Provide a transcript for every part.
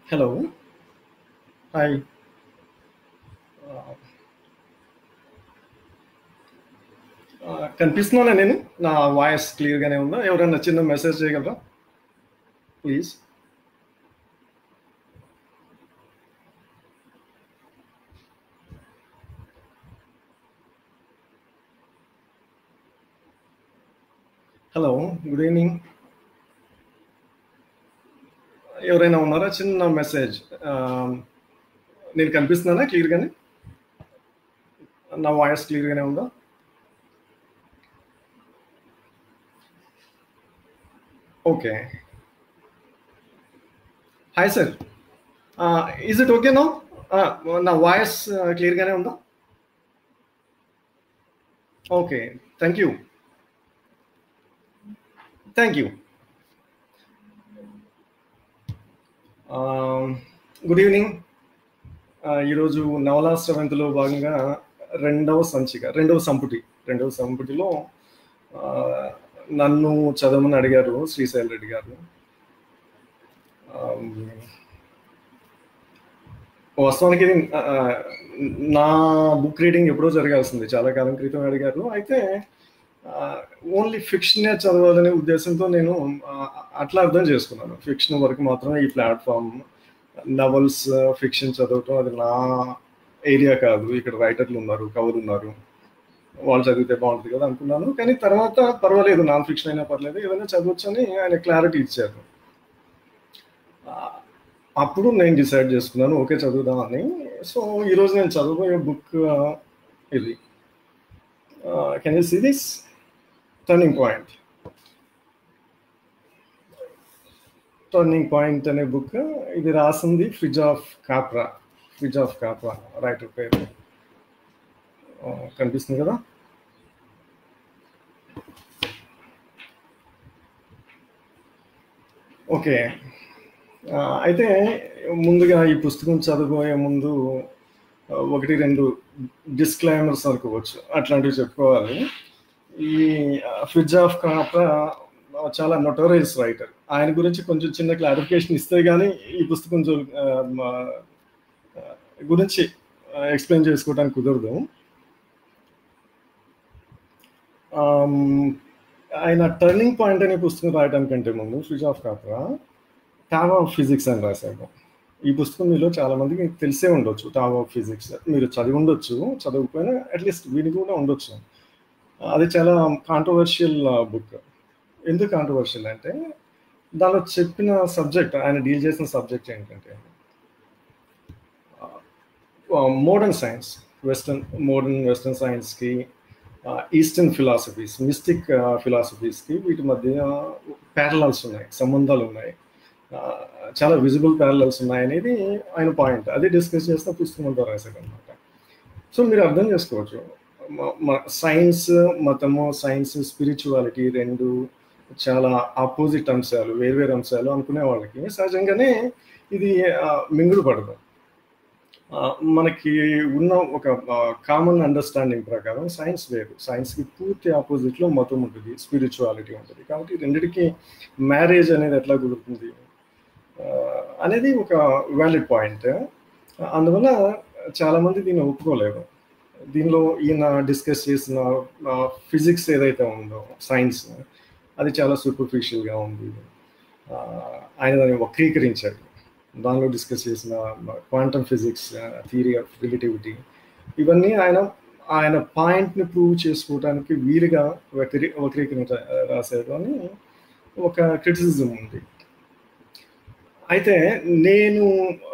Hello hi కనిపిస్తున్నానా నేను నా voice క్లియర్గానే ఉందా ఎవరైనా చిన్న మెసేజ్ చేయగలరా ప్లీజ్ హలో గుడ్ ఈవినింగ్ ఎవరైనా ఉన్నారా చిన్న మెసేజ్ నేను కనిపిస్తున్నానా క్లియర్గానే నా వాయిస్ క్లియర్గానే ఉందా okay hi sir is it okay no నా వాయిస్ క్లియర్గానే ఉందా okay thank you thank you good evening ఈరోజు నవలా సెవెంత్లో భాగంగా రెండవ సంచిక రెండవ సంపుటి రెండవ సంపుటిలో నన్ను చదవమని అడిగారు శ్రీశైల్ రెడ్డి గారు వాస్తవానికి నా బుక్ రీడింగ్ ఎప్పుడో జరగాల్సింది చాలా కాలం క్రితం అడిగారు అయితే ఓన్లీ ఫిక్షనే చదవాలనే ఉద్దేశంతో నేను అట్లా అర్థం చేసుకున్నాను ఫిక్షన్ వరకు మాత్రమే ఈ ప్లాట్ఫామ్ నవల్స్ ఫిక్షన్ చదవటం అది నా ఏరియా కాదు ఇక్కడ రైటర్లు ఉన్నారు కవులు ఉన్నారు వాళ్ళు చదివితే బాగుంటుంది కదా అనుకున్నాను కానీ తర్వాత పర్వాలేదు నాన్ ఫిక్షన్ అయినా పర్లేదు ఏదైనా చదవచ్చు అని ఆయన క్లారిటీ ఇచ్చారు అప్పుడు నేను డిసైడ్ చేసుకున్నాను ఓకే చదువుదామని సో ఈరోజు నేను చదవబోయే బుక్ ఇది can you see this turning point turning point అనే బుక్ ఇది రాసింది Fritjof Capra Fritjof Capra writer పేరు కనిపిస్తుంది కదా ఓకే అయితే ముందుగా ఈ పుస్తకం చదువుకోయే ముందు ఒకటి రెండు డిస్క్లైమర్స్ అనుకోవచ్చు అట్లాంటివి చెప్పుకోవాలి ఈ ఫ్రిడ్జ్ ఆఫ్ కాప్రా చాలా నొటోరియస్ రైటర్ ఆయన గురించి కొంచెం చిన్న క్లారిఫికేషన్ ఇస్తే కానీ ఈ పుస్తకం గురించి ఎక్స్ప్లెయిన్ చేసుకోవడానికి కుదరదు ఆయన టర్నింగ్ పాయింట్ అనే పుస్తకం రాయడానికంటే ముందు Fritjof Capra Tao of physics అని రాశాడు ఈ పుస్తకం మీలో చాలా మందికి తెలిసే ఉండొచ్చు టావా ఆఫ్ ఫిజిక్స్ మీరు చదివి ఉండొచ్చు చదవకపోయినా అట్లీస్ట్ విని కూడా ఉండొచ్చు అది చాలా కాంట్రవర్షియల్ బుక్ ఎందుకు కాంట్రవర్షియల్ అంటే దానిలో చెప్పిన సబ్జెక్ట్ ఆయన డీల్ చేసిన సబ్జెక్ట్ ఏంటంటే modern science western modern western సైన్స్కి ఈస్టర్న్ ఫిలాసఫీస్ మిస్టిక్ ఫిలాసఫీస్కి వీటి మధ్య ప్యారలల్స్ ఉన్నాయి సంబంధాలు ఉన్నాయి చాలా విజిబుల్ ప్యారలల్స్ ఉన్నాయి అనేది ఆయన పాయింట్ అది డిస్కస్ చేస్తే పుస్తకం అంతా రాశాడు అనమాట సో మీరు అర్థం చేసుకోవచ్చు సైన్స్ మతము సైన్స్ స్పిరిచువాలిటీ రెండు చాలా ఆపోజిట్ అంశాలు వేర్వేరు అంశాలు అనుకునే వాళ్ళకి సహజంగానే ఇది మింగుడు పడదు మనకి ఉన్న ఒక కామన్ అండర్స్టాండింగ్ ప్రకారం సైన్స్ వేరు సైన్స్కి పూర్తి ఆపోజిట్లో మతం ఉంటుంది స్పిరిచువాలిటీ ఉంటుంది కాబట్టి రెండిటికి మ్యారేజ్ అనేది ఎట్లా కుదురుతుంది అనేది ఒక వ్యాలిడ్ పాయింట్ అందువల్ల చాలామంది దీన్ని ఒప్పుకోలేరు దీనిలో ఈయన డిస్కస్ చేసిన ఫిజిక్స్ ఏదైతే ఉందో సైన్స్ అది చాలా సూపర్ఫిషియల్గా ఉంది ఆయన దాన్ని వక్రీకరించాడు దానిలో డిస్కస్ చేసిన quantum physics theory of relativity ఇవన్నీ ఆయన ఆయన పాయింట్ని ప్రూవ్ చేసుకోవడానికి వీలుగా వక్రీ వక్రీకరించ రాశాడు అని ఒక క్రిటిసిజం ఉంది అయితే నేను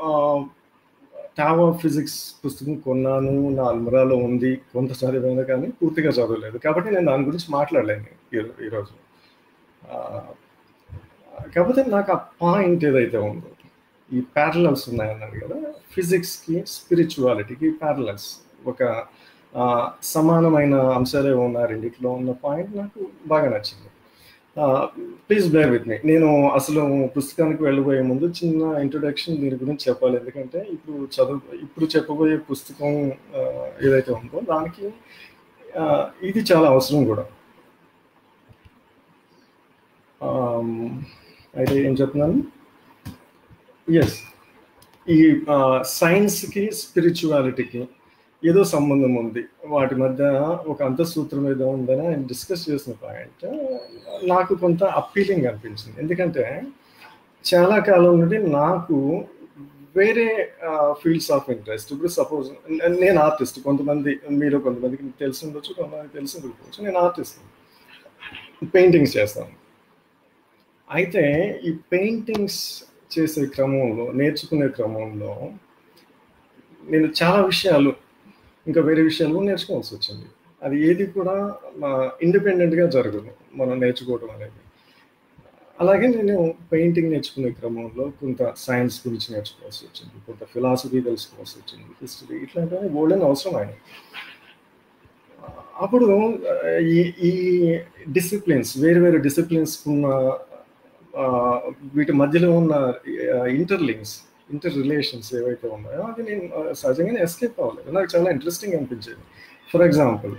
టావ్ ఆఫ్ ఫిజిక్స్ పుస్తకం కొన్నాను నా అల్మరాలో ఉంది కొంత చదివాను కానీ పూర్తిగా చదవలేదు కాబట్టి నేను దాని గురించి మాట్లాడలేను ఈరోజు కాకపోతే నాకు ఆ పాయింట్ ఏదైతే ఉందో ఈ ప్యారలల్స్ ఉన్నాయన్నాడు కదా ఫిజిక్స్కి స్పిరిచువాలిటీకి ప్యారలల్స్ ఒక సమానమైన అంశాలే ఉన్న రెండిట్లో ఉన్న పాయింట్ నాకు బాగా నచ్చింది ప్లీజ్ బేర్ విత్ మీ నేను అసలు పుస్తకానికి వెళ్ళబోయే ముందు చిన్న ఇంట్రొడక్షన్ దీని గురించి చెప్పాలి ఎందుకంటే ఇప్పుడు చదువు ఇప్పుడు చెప్పబోయే పుస్తకం ఏదైతే ఉందో దానికి ఇది చాలా అవసరం కూడా అయితే ఏం చెప్తున్నాను ఎస్ ఈ సైన్స్కి స్పిరిచువాలిటీకి ఏదో సంబంధం ఉంది వాటి మధ్య ఒక అంతఃసూత్రం ఏదో ఉందని ఆయన డిస్కస్ చేసిన పాయింట్ నాకు కొంత అప్పీలింగ్ అనిపించింది ఎందుకంటే చాలా కాలం నుండి నాకు వేరే ఫీల్డ్స్ ఆఫ్ ఇంట్రెస్ట్ ఇప్పుడు సపోజ్ నేను ఆర్టిస్ట్ కొంతమంది మీరు కొంతమందికి తెలిసి ఉండొచ్చు కొంతమంది తెలిసి ఉండకపోవచ్చు నేను ఆర్టిస్ట్ పెయింటింగ్స్ చేస్తాను అయితే ఈ పెయింటింగ్స్ చేసే క్రమంలో నేర్చుకునే క్రమంలో నేను చాలా విషయాలు ఇంకా వేరే విషయాలు నేర్చుకోవాల్సి వచ్చింది అది ఏది కూడా ఇండిపెండెంట్గా జరగదు మనం నేర్చుకోవడం అనేది అలాగే నేను పెయింటింగ్ నేర్చుకునే క్రమంలో కొంత సైన్స్ గురించి నేర్చుకోవాల్సి వచ్చింది కొంత ఫిలాసఫీ తెలుసుకోవాల్సి వచ్చింది హిస్టరీ ఇట్లాంటివన్నీ గోల్డెన్ అవసరం ఆయన అప్పుడు ఈ ఈ డిసిప్లిన్స్ వేరు వేరు డిసిప్లిన్స్ ఉన్న వీటి మధ్యలో ఉన్న ఇంటర్లింక్స్ ఇంటర్ రిలేషన్స్ ఏవైతే ఉన్నాయో అది నేను సహజంగానే ఎస్కేప్ అవ్వలేదు నాకు చాలా ఇంట్రెస్టింగ్ అనిపించేది ఫర్ ఎగ్జాంపుల్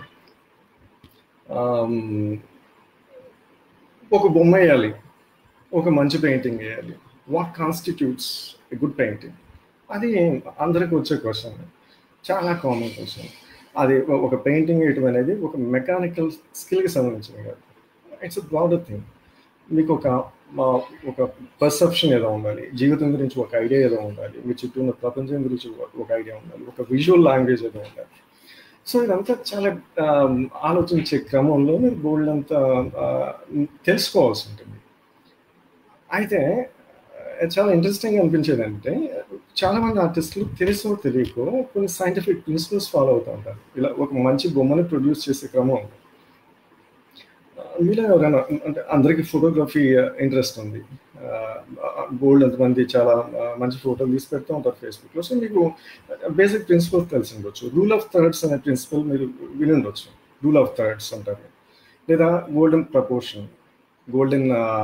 ఒక బొమ్మ వేయాలి ఒక మంచి పెయింటింగ్ వేయాలి what constitutes a good painting అది అందరికి వచ్చే క్వశ్చన్ చాలా కామన్ క్వశ్చన్ అది ఒక పెయింటింగ్ వేయటం అనేది ఒక మెకానికల్ స్కిల్కి సంబంధించింది కాదు ఇట్స్ బ్రాడర్ థింగ్ మీకు ఒక ఒక పర్సెప్షన్ ఏదో ఉండాలి జీవితం గురించి ఒక ఐడియా ఏదో ఉండాలి మీ చుట్టూ ఉన్న ప్రపంచం గురించి ఒక ఐడియా ఉండాలి ఒక విజువల్ లాంగ్వేజ్ ఏదో ఉండాలి సో ఇదంతా చాలా ఆలోచించే క్రమంలో మీరు బోల్డ్ అంతా తెలుసుకోవాల్సి ఉంటుంది అయితే చాలా ఇంట్రెస్టింగ్ అనిపించేది అంటే చాలా మంది ఆర్టిస్టులు తెలుసో తెలియకో కొన్ని సైంటిఫిక్ ప్రిన్సిపల్స్ ఫాలో అవుతూ ఉంటారు ఇలా ఒక మంచి బొమ్మని ప్రొడ్యూస్ చేసే క్రమం మీలో ఎవరైనా అంటే అందరికీ ఫోటోగ్రఫీ ఇంట్రెస్ట్ ఉంది గోల్డ్ ఎంతమంది చాలా మంచి ఫోటోలు తీసి పెడుతూ ఉంటారు ఫేస్బుక్లో సో మీకు బేసిక్ ప్రిన్సిపల్ తెలిసి ఉండొచ్చు రూల్ ఆఫ్ థర్డ్స్ అనే ప్రిన్సిపల్ మీరు విని ఉండొచ్చు రూల్ ఆఫ్ థర్డ్స్ అంటారు లేదా golden proportion golden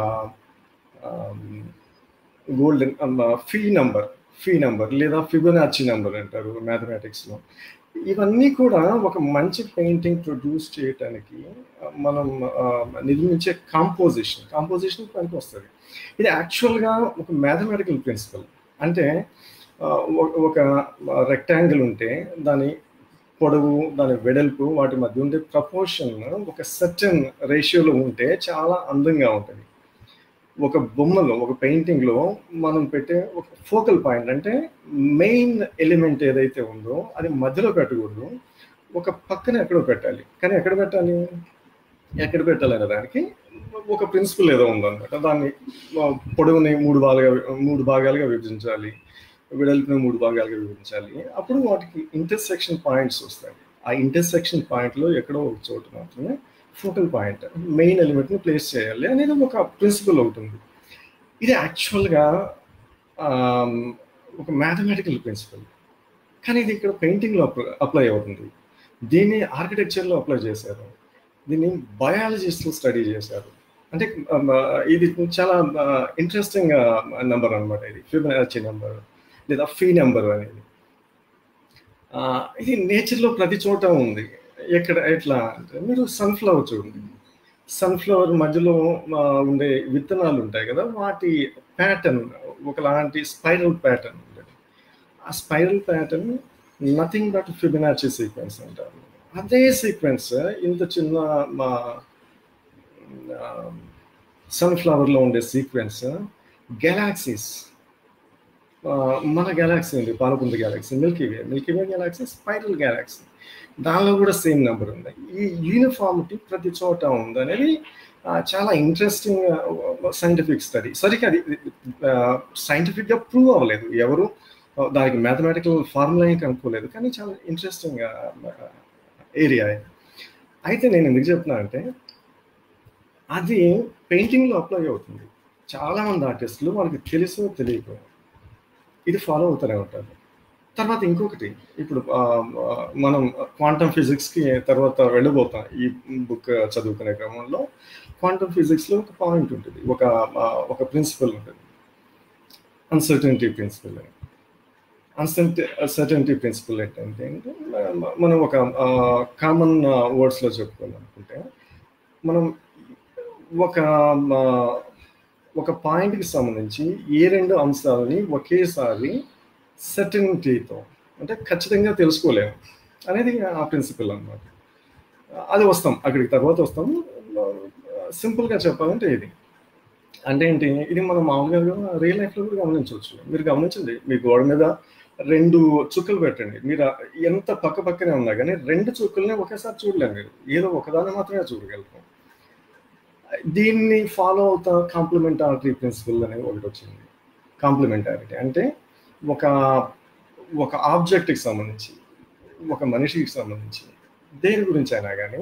golden phi number phi number లేదా ఫిబొనాచి నంబర్ అంటారు మ్యాథమెటిక్స్లో ఇవన్నీ కూడా ఒక మంచి పెయింటింగ్ ప్రొడ్యూస్ చేయటానికి మనం నిర్మించే కాంపోజిషన్ కాంపోజిషన్ పనికి వస్తుంది ఇది యాక్చువల్గా ఒక మ్యాథమెటికల్ ప్రిన్సిపల్ అంటే ఒక రెక్టాంగిల్ ఉంటే దాని పొడవు దాని వెడల్పు వాటి మధ్య ఉండే ప్రపోర్షన్ ఒక సర్టన్ రేషియోలో ఉంటే చాలా అందంగా ఉంటుంది ఒక బొమ్మలో ఒక పెయింటింగ్లో మనం పెట్టే ఒక ఫోకల్ పాయింట్ అంటే మెయిన్ ఎలిమెంట్ ఏదైతే ఉందో అది మధ్యలో పెట్టకూడదు ఒక పక్కన ఎక్కడో పెట్టాలి కానీ ఎక్కడ పెట్టాలి ఎక్కడ పెట్టాలనే దానికి ఒక ప్రిన్సిపల్ ఏదో ఉందన్నమాట దాన్ని పొడవుని మూడు భాగాలుగా మూడు భాగాలుగా విభజించాలి వెడల్పుని మూడు భాగాలుగా విభజించాలి అప్పుడు వాటికి ఇంటర్సెక్షన్ పాయింట్స్ వస్తాయి ఆ ఇంటర్సెక్షన్ పాయింట్లో ఎక్కడో ఒక చోటు మాత్రమే ఫోకల్ పాయింట్ మెయిన్ ఎలిమెంట్ని ప్లేస్ చేయాలి అనేది ఒక ప్రిన్సిపల్ ఉంటుంది ఇది యాక్చువల్గా ఒక మ్యాథమెటికల్ ప్రిన్సిపల్ కానీ ఇది ఇక్కడ పెయింటింగ్లో అప్లై అవుతుంది దీన్ని ఆర్కిటెక్చర్లో అప్లై చేశారు దీన్ని బయాలజిస్టులు స్టడీ చేశారు అంటే ఇది చాలా ఇంట్రెస్టింగ్ నెంబర్ అనమాట ఇది ఫిబొనాచి నెంబర్ లేదా ఫీ నెంబర్ అనేది ఇది నేచర్లో ప్రతి చోట ఉంది ఎక్కడ ఎట్లా అంటే మీరు సన్ఫ్లవర్ చూడండి సన్ఫ్లవర్ మధ్యలో ఉండే విత్తనాలు ఉంటాయి కదా వాటి ప్యాటర్న్ ఒకలాంటి స్పైరల్ ప్యాటర్న్ ఉండేది ఆ spiral pattern nothing but Fibonacci sequence అంటారు అదే సీక్వెన్స్ ఇంత చిన్న మా సన్ఫ్లవర్లో ఉండే సీక్వెన్స్ గెలాక్సీస్ మన గెలాక్సీ ఉంది పాలపుంత galaxy Milky Way Milky Way galaxy spiral galaxy దానిలో కూడా సేమ్ నెంబర్ ఉంది ఈ యూనిఫార్మిటీ ప్రతి చోట ఉంది అనేది చాలా ఇంట్రెస్టింగ్ సైంటిఫిక్ స్టడీ సరిగ్గా అది సైంటిఫిక్గా ప్రూవ్ అవ్వలేదు ఎవరు దానికి మ్యాథమెటికల్ ఫార్ములా కనుక్కోలేదు కానీ చాలా ఇంట్రెస్టింగ్ ఏరియా అయితే నేను ఎందుకు చెప్తున్నా అంటే అది పెయింటింగ్లో అప్లై అవుతుంది చాలామంది ఆర్టిస్టులు వాళ్ళకి తెలుసో తెలియకో ఇది ఫాలో అవుతూనే ఉంటారు తర్వాత ఇంకొకటి ఇప్పుడు మనం క్వాంటమ్ ఫిజిక్స్కి తర్వాత వెళ్ళబోతాం ఈ బుక్ చదువుకునే క్రమంలో క్వాంటమ్ ఫిజిక్స్లో ఒక పాయింట్ ఉంటుంది ఒక ఒక ప్రిన్సిపల్ ఉంటుంది అన్సర్టనిటీ ప్రిన్సిపల్ అని అన్సర్టి సర్టనిటీ ప్రిన్సిపల్ ఏంటంటే మనం ఒక కామన్ వర్డ్స్లో చెప్పుకోవాలనుకుంటే మనం ఒక ఒక పాయింట్కి సంబంధించి ఏ రెండు అంశాలని ఒకేసారి సర్టనిటీతో అంటే ఖచ్చితంగా తెలుసుకోలేము అనేది ఆ ప్రిన్సిపల్ అనమాట అది వస్తాం అక్కడికి తర్వాత వస్తాము సింపుల్గా చెప్పాలంటే ఇది అంటే ఏంటి ఇది మనం మామూలుగా రియల్ లైఫ్లో కూడా గమనించవచ్చు మీరు గమనించండి మీ గోడ మీద రెండు చుక్కలు పెట్టండి మీరు ఎంత పక్క పక్కనే ఉన్నా కానీ రెండు చుక్కల్ని ఒకేసారి చూడలేము మీరు ఏదో ఒకదాన్ని మాత్రమే చూడగలుగుతాం దీన్ని ఫాలో అవుతా కాంప్లిమెంటారిటీ ప్రిన్సిపల్ అనేది ఒకటి వచ్చింది కాంప్లిమెంటారిటీ అంటే ఒక ఒక ఆబ్జెక్ట్కి సంబంధించి ఒక మనిషికి సంబంధించి దేని గురించి అయినా కానీ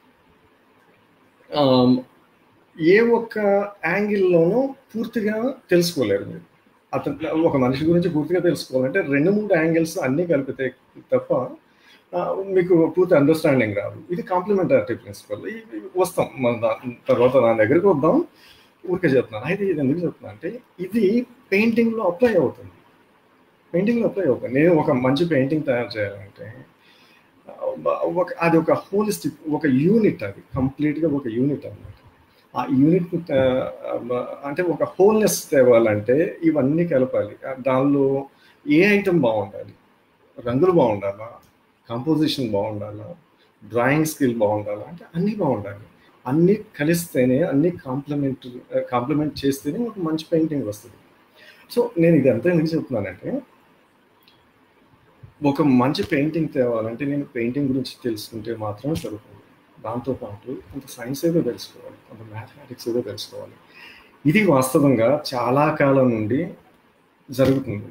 ఏ ఒక్క యాంగిల్లోనూ పూర్తిగా తెలుసుకోలేరు మీరు అతను ఒక మనిషి గురించి పూర్తిగా తెలుసుకోవాలంటే రెండు మూడు యాంగిల్స్ అన్నీ కలిపితే తప్ప మీకు పూర్తి అండర్స్టాండింగ్ రాదు ఇది కాంప్లిమెంటారిటీ ప్రిన్సిపల్ వస్తాం మన తర్వాత నా దగ్గరికి వద్దాం ఊరికే చెప్తున్నాను అయితే ఇది ఎందుకు చెప్తున్నా అంటే ఇది పెయింటింగ్లో అప్లై అవుతుంది పెయింటింగ్లో అప్లై అవుతుంది నేను ఒక మంచి పెయింటింగ్ తయారు చేయాలంటే ఒక అది ఒక హోలిస్టిక్ ఒక యూనిట్ అది కంప్లీట్గా ఒక యూనిట్ అనమాట ఆ యూనిట్ అంటే ఒక హోల్నెస్ తేవాలంటే ఇవన్నీ కలపాలి దానిలో ఏ ఐటమ్ బాగుండాలి రంగులు బాగుండాలా కంపోజిషన్ బాగుండాలా డ్రాయింగ్ స్కిల్ బాగుండాలా అంటే అన్నీ బాగుండాలి అన్నీ కలిస్తేనే అన్నీ కాంప్లిమెంట్ కాంప్లిమెంట్ చేస్తేనే ఒక మంచి పెయింటింగ్ వస్తుంది సో నేను ఇదంతా ఎందుకు చెప్తున్నానంటే ఒక మంచి పెయింటింగ్ తేవాలంటే నేను పెయింటింగ్ గురించి తెలుసుకుంటే మాత్రమే సరిపోదు దాంతోపాటు కొంత సైన్స్ ఏదో తెలుసుకోవాలి కొంత మ్యాథమెటిక్స్ ఏదో తెలుసుకోవాలి ఇది వాస్తవంగా చాలా కాలం నుండి జరుగుతుంది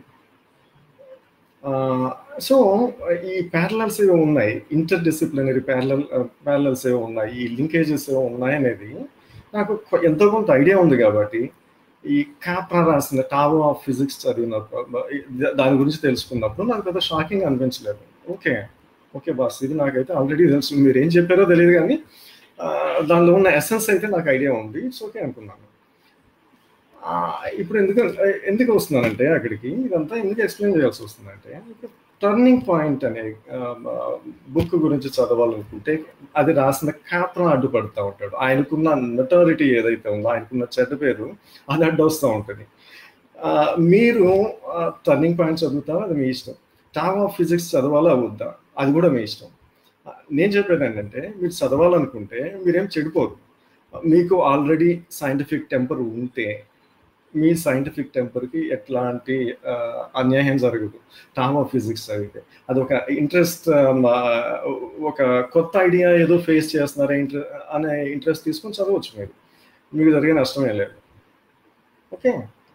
సో ఈ ప్యారలల్స్ ఏవో ఉన్నాయి ఇంటర్ డిసిప్లినరీ ప్యారలల్ ప్యారలల్స్ ఏవో ఉన్నాయి ఈ లింకేజెస్ ఏవో ఉన్నాయి అనేది నాకు ఎంతో కొంత ఐడియా ఉంది కాబట్టి ఈ కాప్రా రాసిన టావో ఆఫ్ ఫిజిక్స్ చదివినప్పుడు దాని గురించి తెలుసుకున్నప్పుడు నాకు పెద్ద షాకింగ్ అనిపించలేదు ఓకే ఓకే బాస్ ఇది నాకైతే ఆల్రెడీ తెలుసు మీరు ఏం చెప్పారో తెలియదు కానీ దానిలో ఉన్న ఎసెన్స్ అయితే నాకు ఐడియా ఉంది ఇట్స్ ఓకే అనుకున్నాను ఇప్పుడు ఎందుకు ఎందుకు వస్తున్నానంటే అక్కడికి ఇదంతా ఎందుకు ఎక్స్ప్లెయిన్ చేయాల్సి వస్తుందంటే టర్నింగ్ పాయింట్ అనే బుక్ గురించి చదవాలనుకుంటే అది రాసిన కాప్రా అడ్డుపడుతూ ఉంటాడు ఆయనకున్న నటారిటీ ఏదైతే ఉందో ఆయనకున్న చెడ్డ పేరు అది అడ్డు వస్తూ ఉంటుంది మీరు టర్నింగ్ పాయింట్ చదువుతారో అది మీ ఇష్టం టామ్ ఆఫ్ ఫిజిక్స్ చదవాలా వద్దా అది కూడా మీ ఇష్టం నేను చెప్పేది ఏంటంటే మీరు చదవాలనుకుంటే మీరేం చెడిపోదు మీకు ఆల్రెడీ సైంటిఫిక్ టెంపర్ ఉంటే మీ సైంటిఫిక్ టెంపర్కి ఎట్లాంటి అన్యాయం జరగదు టామ్ ఆఫ్ ఫిజిక్స్ చదివితే అది ఒక ఇంట్రెస్ట్ ఒక కొత్త ఐడియా ఏదో ఫేస్ చేస్తున్నారా ఇంట్రె అనే ఇంట్రెస్ట్ తీసుకొని చదవచ్చు మీరు మీకు జరిగే నష్టమే లేదు ఓకే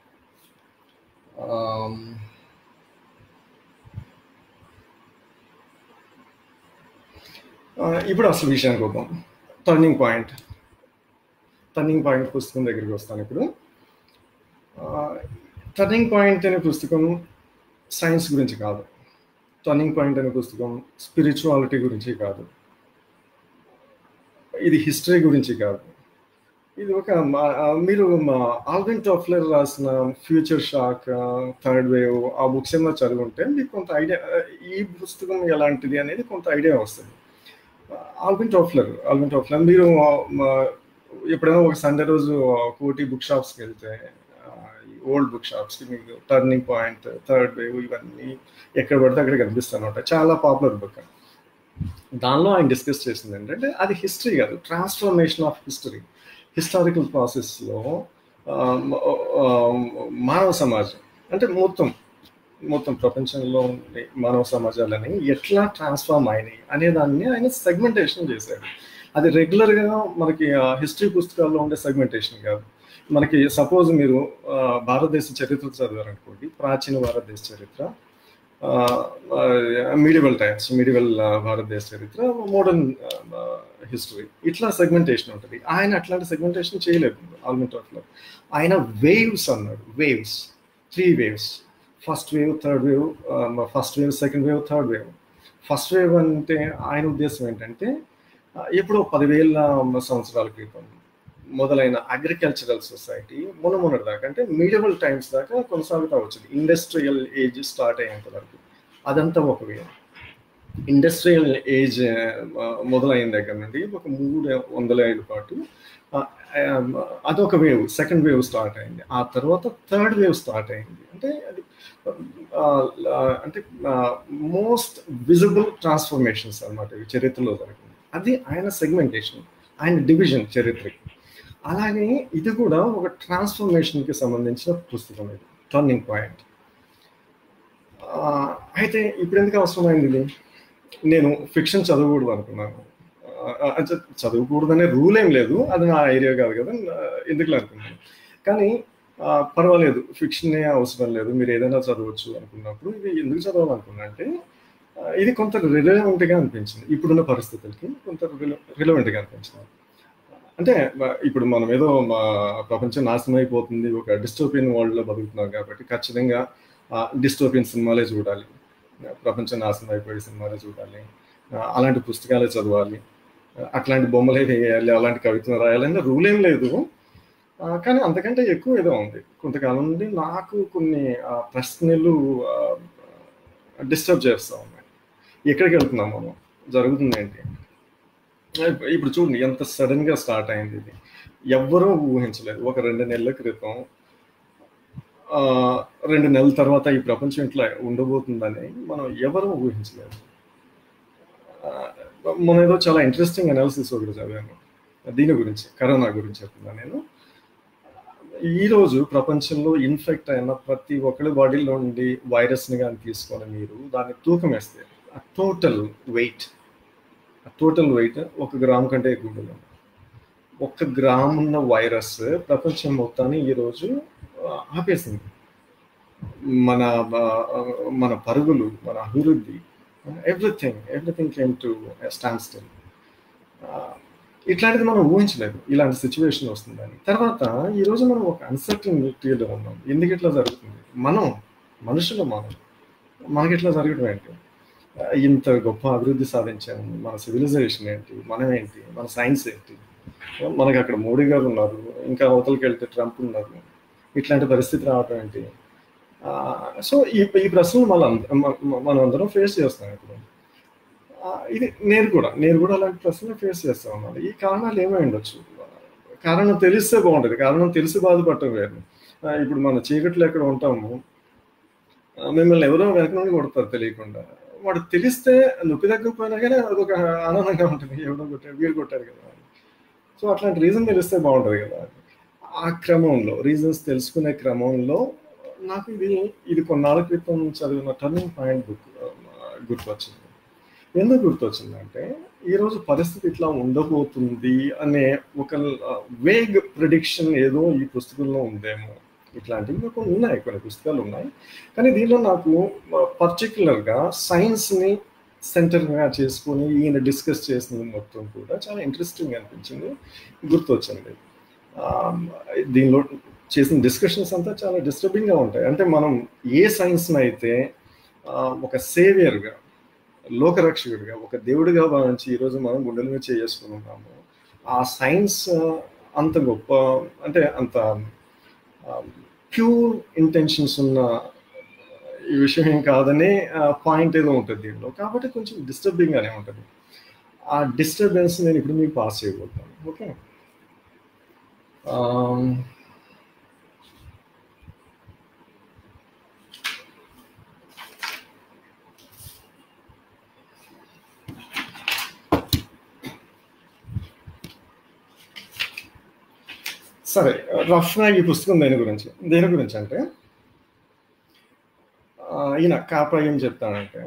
ఇప్పుడు అసలు విషయానికి వద్దాం టర్నింగ్ పాయింట్ టర్నింగ్ పాయింట్ పుస్తకం దగ్గరికి వస్తాను ఇప్పుడు టర్నింగ్ పాయింట్ అనే పుస్తకం సైన్స్ గురించి కాదు టర్నింగ్ పాయింట్ అనే పుస్తకం స్పిరిచువాలిటీ గురించి కాదు ఇది హిస్టరీ గురించి కాదు ఇది ఒక మీరు ఆల్విన్ టాఫ్లర్ రాసిన ఫ్యూచర్ షాక్ థర్డ్ వేవ్ ఆ బుక్స్ ఏమో చదువుంటే మీకు కొంత ఐడియా ఈ పుస్తకం ఎలాంటిది అనేది కొంత ఐడియా వస్తుంది ఆల్విన్ టాఫ్లర్ ఆల్విన్ టాఫ్లర్ మీరు ఎప్పుడైనా ఒక సండే రోజు కోటి బుక్ షాప్స్కి వెళ్తే ఓల్డ్ బుక్ షాప్స్కి మీకు టర్నింగ్ పాయింట్ థర్డ్ వేవ్ ఇవన్నీ ఎక్కడ పడితే అక్కడ కనిపిస్తాను ఉంటాయి చాలా పాపులర్ బుక్ దానిలో ఆయన డిస్కస్ చేసింది ఏంటంటే అది హిస్టరీ కాదు ట్రాన్స్ఫర్మేషన్ ఆఫ్ హిస్టరీ హిస్టారికల్ ప్రాసెస్లో మానవ సమాజం అంటే మొత్తం మొత్తం ప్రపంచంలో ఉండే మానవ సమాజాలని ఎట్లా ట్రాన్స్ఫార్మ్ అయినాయి అనే దాన్ని ఆయన సెగ్మెంటేషన్ చేశాడు అది రెగ్యులర్గా మనకి హిస్టరీ పుస్తకాల్లో ఉండే సెగ్మెంటేషన్ కాదు మనకి సపోజ్ మీరు భారతదేశ చరిత్ర చదివారనుకోండి ప్రాచీన భారతదేశ చరిత్ర మీడివల్ టైమ్స్ మీడివల్ భారతదేశ చరిత్ర మోడర్న్ హిస్టరీ ఇట్లా సెగ్మెంటేషన్ ఉంటుంది ఆయన అట్లాంటి సెగ్మెంటేషన్ చేయలేదు ఆల్మెంట్ అట్లా ఆయన వేవ్స్ అన్నాడు waves three waves first wave third wave first wave second wave third wave first wave అంటే ఆయన ఉద్దేశం ఏంటంటే ఎప్పుడో పదివేల సంవత్సరాల క్రితం మొదలైన అగ్రికల్చరల్ సొసైటీ మొన్న మొన్నటి దాకా అంటే మీడియబుల్ టైమ్స్ దాకా కొనసాగుతూ వచ్చింది ఇండస్ట్రియల్ ఏజ్ స్టార్ట్ అయ్యేంత వరకు అదంతా ఒక వేవ్ ఇండస్ట్రియల్ ఏజ్ మొదలైన దగ్గర నుండి ఒక మూడు వందల ఏళ్ళ పాటు అదొక వేవ్ సెకండ్ వేవ్ స్టార్ట్ అయింది ఆ తర్వాత థర్డ్ వేవ్ స్టార్ట్ అయింది అంటే అది అంటే మోస్ట్ విజిబుల్ ట్రాన్స్ఫర్మేషన్స్ అనమాట చరిత్రలో జరిగింది అది ఆయన సెగ్మెంటేషన్ ఆయన డివిజన్ చరిత్రకి అలాగే ఇది కూడా ఒక ట్రాన్స్ఫర్మేషన్కి సంబంధించిన పుస్తకం ఇది టర్నింగ్ పాయింట్ అయితే ఇప్పుడు ఎందుకు అవసరమైంది ఇది నేను ఫిక్షన్ చదవకూడదు అనుకున్నాను చదవకూడదనే రూల్ ఏం లేదు అది నా ఐడియా కాదు కదా ఎందుకు అనుకున్నాను కానీ పర్వాలేదు ఫిక్షన్ అవసరం లేదు మీరు ఏదైనా చదవచ్చు అనుకున్నప్పుడు ఇది ఎందుకు చదవాలనుకున్నా అంటే ఇది కొంత రిలవెంట్గా అనిపించింది ఇప్పుడున్న పరిస్థితులకి కొంత రిలవెంట్గా అనిపించింది అంటే ఇప్పుడు మనం ఏదో ప్రపంచం నాశనం అయిపోతుంది ఒక డిస్టోపియన్ వరల్డ్లో బతుకుతున్నాం కాబట్టి ఖచ్చితంగా డిస్టోపియన్ సినిమాలే చూడాలి ప్రపంచం నాశనం అయిపోయే సినిమాలే చూడాలి అలాంటి పుస్తకాలే చదవాలి అట్లాంటి బొమ్మలే వేయాలి అలాంటి కవితలు రాయాలని రూల్ ఏం లేదు కానీ అంతకంటే ఎక్కువ ఏదో ఉంది కొంతకాలం నుండి నాకు కొన్ని ప్రశ్నలు డిస్టర్బ్ చేస్తూ ఉన్నాయి ఎక్కడికి వెళ్తున్నాం మనం జరుగుతుంది ఏంటి ఇప్పుడు చూడండి ఎంత సడన్గా స్టార్ట్ అయింది ఇది ఎవ్వరూ ఊహించలేదు ఒక రెండు నెలల క్రితం రెండు నెలల తర్వాత ఈ ప్రపంచం ఇట్లా ఉండబోతుందని మనం ఎవరూ ఊహించలేదు మన ఏదో చాలా ఇంట్రెస్టింగ్ అనాలిసిస్ ఒకటి చదివాను దీని గురించి కరోనా గురించి చెప్తున్నా నేను ఈరోజు ప్రపంచంలో ఇన్ఫెక్ట్ అయిన ప్రతి ఒక్కరి బాడీలో నుండి వైరస్ని కానీ తీసుకొని మీరు దాన్ని తూకం వేస్తే ఆ టోటల్ వెయిట్ ఆ టోటల్ వెయిట్ ఒక గ్రామ్ కంటే ఎక్కువ ఉంటుంది ఒక్క గ్రామ్ ఉన్న వైరస్ ప్రపంచం మొత్తాన్ని ఈరోజు ఆపేసింది మన మన పరుగులు మన అభివృద్ధి everything everything came to stand still ఇట్లాంటిది మనం ఊహించలేదు ఇలాంటి సిచ్యువేషన్ వస్తుందని తర్వాత ఈరోజు మనం ఒక అన్సర్టనిటీలో ఉన్నాం ఎందుకు ఇట్లా జరుగుతుంది మనం మనుషులు మనం మనకి ఇట్లా జరగడం ఏంటి ఇంత గొప్ప అభివృద్ధి సాధించాము మన సివిలైజేషన్ ఏంటి మనం ఏంటి మన సైన్స్ ఏంటి మనకి అక్కడ మోడీ గారు ఉన్నారు ఇంకా అవతలకి వెళ్తే ట్రంప్ ఉన్నారు ఇట్లాంటి పరిస్థితి రావడం ఏంటి సో ఈ ఈ ప్రశ్నలు మన మనం అందరం ఫేస్ చేస్తాం ఇప్పుడు ఇది నేను కూడా నేను కూడా అలాంటి ప్రశ్నలు ఫేస్ చేస్తా ఉన్నాను ఈ కారణాలు ఏమై ఉండొచ్చు కారణం తెలిస్తే బాగుంటుంది కారణం తెలిసి బాధపడటం వేరు ఇప్పుడు మన చీకట్లో ఎక్కడ ఉంటాము మిమ్మల్ని ఎవరో వెనక నుండి కొడతారు తెలియకుండా వాడు తెలిస్తే నొప్పి తగ్గకపోయినా కానీ అదొక ఆనందంగా ఉంటుంది ఎవడో కొట్టారు వీరు కొట్టారు కదా సో అట్లాంటి రీజన్ తెలిస్తే బాగుంటుంది కదా ఆ క్రమంలో రీజన్స్ తెలుసుకునే క్రమంలో నాకు ఇది ఇది కొన్నాళ్ళ క్రితం చదివిన టర్నింగ్ పాయింట్ బుక్ గుర్తొచ్చింది ఎందుకు గుర్తొచ్చిందంటే ఈరోజు పరిస్థితి ఇట్లా ఉండబోతుంది అనే ఒక వేగ్ ప్రిడిక్షన్ ఏదో ఈ పుస్తకంలో ఉందేమో ఇట్లాంటివి కొన్ని ఉన్నాయి కొన్ని పుస్తకాలు ఉన్నాయి కానీ దీనిలో నాకు పర్టికులర్గా సైన్స్ని సెంటర్గా చేసుకొని ఈయన డిస్కస్ చేసిన మొత్తం కూడా చాలా ఇంట్రెస్టింగ్ అనిపించింది గుర్తొచ్చింది దీనిలో చేసిన డిస్కషన్స్ అంతా చాలా డిస్టర్బింగ్గా ఉంటాయి అంటే మనం ఏ సైన్స్ని అయితే ఒక సేవియర్గా లోకరక్షకుడిగా ఒక దేవుడిగా భావించి ఈరోజు మనం గుండెల మీద చేసుకుని ఉన్నాము ఆ సైన్స్ అంత గొప్ప అంటే అంత ప్యూర్ ఇంటెన్షన్స్ ఉన్న ఈ విషయం ఏం కాదనే పాయింట్ ఏదో ఉంటుంది దీనిలో కాబట్టి కొంచెం డిస్టర్బింగ్గానే ఉంటుంది ఆ డిస్టర్బెన్స్ నేను ఇప్పుడు మీకు పాస్ చేయబోతాను ఓకే సరే రఫ్గా ఈ పుస్తకం దేని గురించి దేని గురించి అంటే ఈయన కాపా ఏం చెప్తానంటే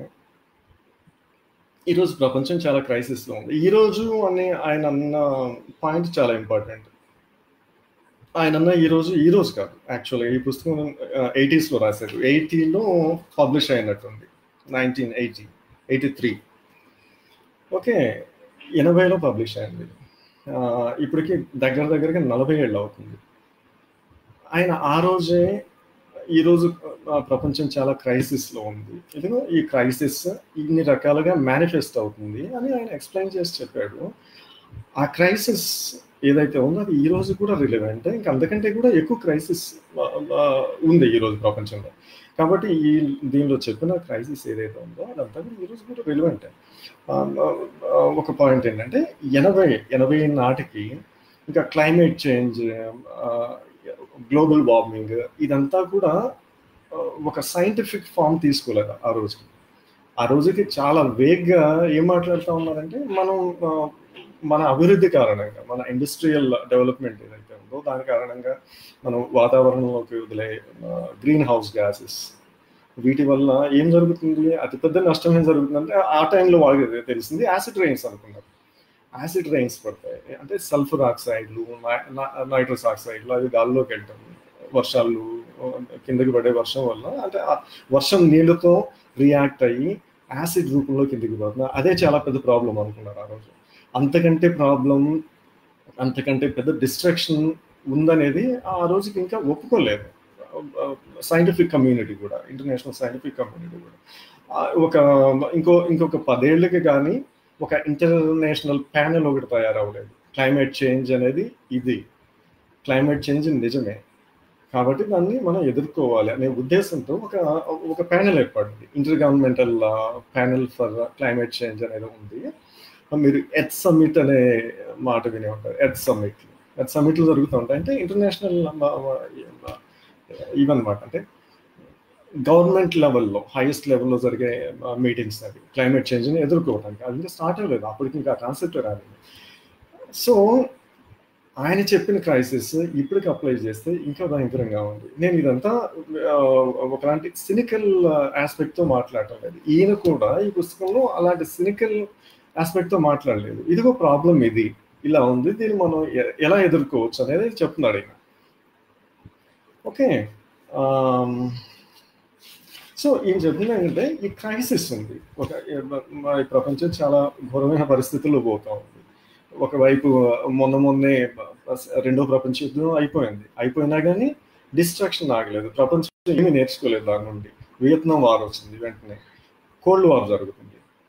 ఈరోజు ప్రపంచం చాలా క్రైసిస్లో ఉంది ఈరోజు అని ఆయన అన్న పాయింట్ చాలా ఇంపార్టెంట్ ఆయన అన్న ఈరోజు ఈ రోజు కాదు యాక్చువల్గా ఈ పుస్తకం ఎయిటీస్లో రాశారు ఎయిటీలో పబ్లిష్ అయినట్టుంది nineteen eighty eighty three okay ఎనభైలో పబ్లిష్ అయింది ఇప్పటికి దగ్గర దగ్గరగా నలభై ఏళ్ళు అవుతుంది ఆయన ఆ రోజే ఈరోజు ప్రపంచం చాలా క్రైసిస్లో ఉంది ఇదిగో ఈ క్రైసిస్ ఇన్ని రకాలుగా మేనిఫెస్ట్ అవుతుంది అని ఆయన ఎక్స్ప్లెయిన్ చేసి చెప్పాడు ఆ క్రైసిస్ ఏదైతే ఉందో అది ఈ రోజు కూడా రిలవెంట్ ఇంకా అంతకంటే కూడా ఎక్కువ క్రైసిస్ ఉంది ఈరోజు ప్రపంచంలో కాబట్టి ఈ దీనిలో చెప్పిన క్రైసిస్ ఏదైతే ఉందో అదంతా కూడా ఈరోజు కూడా రిలవెంట్ ఒక పాయింట్ ఏంటంటే ఎనభై ఎనభై నాటికి ఇంకా క్లైమేట్ చేంజ్ గ్లోబల్ వార్మింగ్ ఇదంతా కూడా ఒక సైంటిఫిక్ ఫామ్ తీసుకోలేదు ఆ రోజుకి ఆ రోజుకి చాలా వేగ్గా ఏం మాట్లాడుతూ ఉన్నారంటే మనం మన అభివృద్ధి కారణంగా మన ఇండస్ట్రియల్ డెవలప్మెంట్ ఏదైతే ఉందో దాని కారణంగా మనం వాతావరణంలోకి వదిలే గ్రీన్ హౌస్ గ్యాసెస్ వీటి వల్ల ఏం జరుగుతుంది అతిపెద్ద నష్టం ఏం జరుగుతుందంటే ఆ టైంలో వాళ్ళకి తెలిసింది యాసిడ్ రైన్స్ అనుకున్నారు యాసిడ్ రైన్స్ పడతాయి అంటే సల్ఫర్ ఆక్సైడ్లు నైట్రస్ ఆక్సైడ్లు అవి గాల్లోకి వెళ్ళటం వర్షాలు కిందకి పడే వర్షం వల్ల అంటే వర్షం నీళ్ళతో రియాక్ట్ అయ్యి యాసిడ్ రూపంలో కిందకి పడుతుంది అదే చాలా పెద్ద ప్రాబ్లం అనుకున్నారు ఆ రోజు అంతకంటే ప్రాబ్లం అంతకంటే పెద్ద డిస్ట్రాక్షన్ ఉందనేది ఆ రోజుకి ఇంకా ఒప్పుకోలేదు సైంటిఫిక్ కమ్యూనిటీ కూడా ఇంటర్నేషనల్ సైంటిఫిక్ కమ్యూనిటీ కూడా ఒక ఇంకో ఇంకొక పదేళ్ళకి కానీ ఒక ఇంటర్నేషనల్ ప్యానెల్ ఒకటి తయారవ్వలేదు క్లైమేట్ చేంజ్ అనేది ఇది క్లైమేట్ చేంజ్ నిజమే కాబట్టి దాన్ని మనం ఎదుర్కోవాలి అనే ఉద్దేశంతో ఒక ఒక ప్యానెల్ ఏర్పడింది intergovernmental panel for climate change అనేది ఉంది మీరు ఎత్ సమ్మిట్ అనే మాట వినే ఉంటారు ఎత్ సమ్మిట్ ఎత్ సమ్మిట్లు జరుగుతూ ఉంటాయి అంటే ఇంటర్నేషనల్ ఇవన్నమాట అంటే గవర్నమెంట్ లెవెల్లో హైయెస్ట్ లెవెల్లో జరిగే మీటింగ్స్ అవి క్లైమేట్ చేంజ్ని ఎదుర్కోవడానికి అది ఇంకా స్టార్ట్ అవ్వలేదు అప్పటికి ఇంకా కాన్సెప్ట్ రాలేదు సో ఆయన చెప్పిన క్రైసిస్ ఇప్పటికి అప్లై చేస్తే ఇంకా భయంకరంగా ఉంది నేను ఇదంతా ఒకలాంటి సినికల్ ఆస్పెక్ట్తో మాట్లాడటం లేదు ఈయన కూడా ఈ పుస్తకంలో అలాంటి సినికల్ ఆస్పెక్ట్తో మాట్లాడలేదు ఇదిగో ప్రాబ్లం ఇది ఇలా ఉంది దీన్ని మనం ఎలా ఎదుర్కోవచ్చు అనేది చెప్తున్నాడు ఆయన ఓకే సో ఈయన చెప్పింది ఏంటంటే ఈ క్రైసిస్ ఉంది ఒక ఈ ప్రపంచం చాలా ఘోరమైన పరిస్థితుల్లో పోతా ఉంది ఒకవైపు మొన్న మొన్నే రెండో ప్రపంచ యుద్ధం అయిపోయింది అయిపోయినా కానీ డిస్ట్రాక్షన్ ఆగలేదు ప్రపంచం ఏమీ నేర్చుకోలేదు దాని నుండి వియత్నాం వార్ వచ్చింది వెంటనే కోల్డ్ వార్ జరుగుతుంది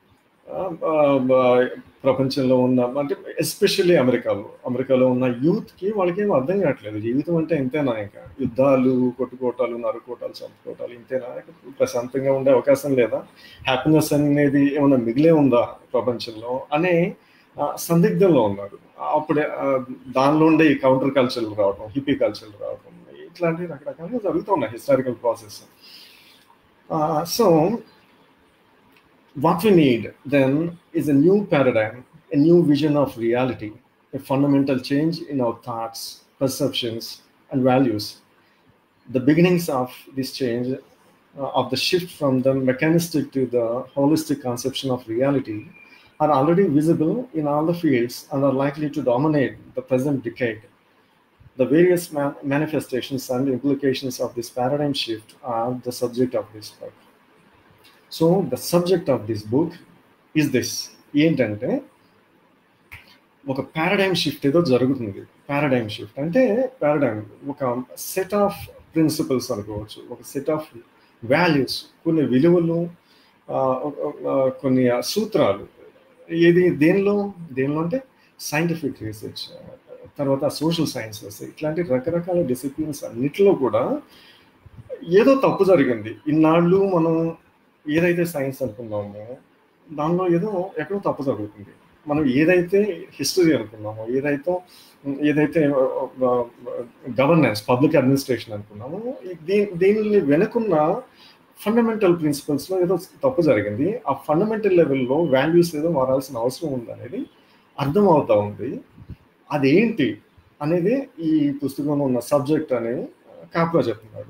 ప్రపంచంలో ఉన్న అంటే ఎస్పెషల్లీ అమెరికాలో అమెరికాలో ఉన్న యూత్కి వాళ్ళకి ఏం అర్థం కావట్లేదు జీవితం అంటే ఇంతేనా ఇంకా యుద్ధాలు కొట్టుకోటాలు నరుకోటాలు చంపుకోటాలు ఇంతేనా ప్రశాంతంగా ఉండే అవకాశం లేదా హ్యాపీనెస్ అనేది ఏమైనా మిగిలే ఉందా ప్రపంచంలో అనే సందిగ్ధంలో ఉన్నారు అప్పుడే దానిలో ఉండే ఈ కౌంటర్ కల్చర్లు రావడం హిప్పీ కల్చర్లు రావడం ఇట్లాంటివి రకరకాలుగా జరుగుతున్నాయి historical process so what we need then is a new paradigm, a new vision of reality, a fundamental change in our thoughts, perceptions, and values. The beginnings of this change, uh, of the shift from the mechanistic to the holistic conception of reality, are already visible in all the fields and are likely to dominate the present decade. The various man- manifestations and implications of this paradigm shift are the subject of this book. So the subject of this book is this ఏంటంటే ఒక paradigm shift ఏదో జరుగుతుంది paradigm shift అంటే paradigm ఒక set of principles అనుకోవచ్చు ఒక set of values కొన్ని విలువలు కొన్ని సూత్రాలు ఏది దేనిలో దేనిలో అంటే సైంటిఫిక్ రీసెర్చ్ తర్వాత సోషల్ సైన్సెస్ ఇట్లాంటి రకరకాల డిసిప్లిన్స్ అన్నిటిలో కూడా ఏదో తప్పు జరిగింది ఇన్నాళ్ళు మనం ఏదైతే సైన్స్ అనుకున్నామో దానిలో ఏదో ఎక్కడో తప్పు జరుగుతుంది మనం ఏదైతే హిస్టరీ అనుకున్నామో ఏదైతే ఏదైతే గవర్నెన్స్ పబ్లిక్ అడ్మినిస్ట్రేషన్ అనుకున్నామో దీని దీనిని వెనుకున్న ఫండమెంటల్ ప్రిన్సిపల్స్లో ఏదో తప్పు జరిగింది ఆ ఫండమెంటల్ లెవెల్లో వాల్యూస్ ఏదో మారాల్సిన అవసరం ఉందనేది అర్థం అవుతా ఉంది అదేంటి అనేది ఈ పుస్తకంలో ఉన్న సబ్జెక్ట్ అనేది కాప్రా చెప్తున్నాడు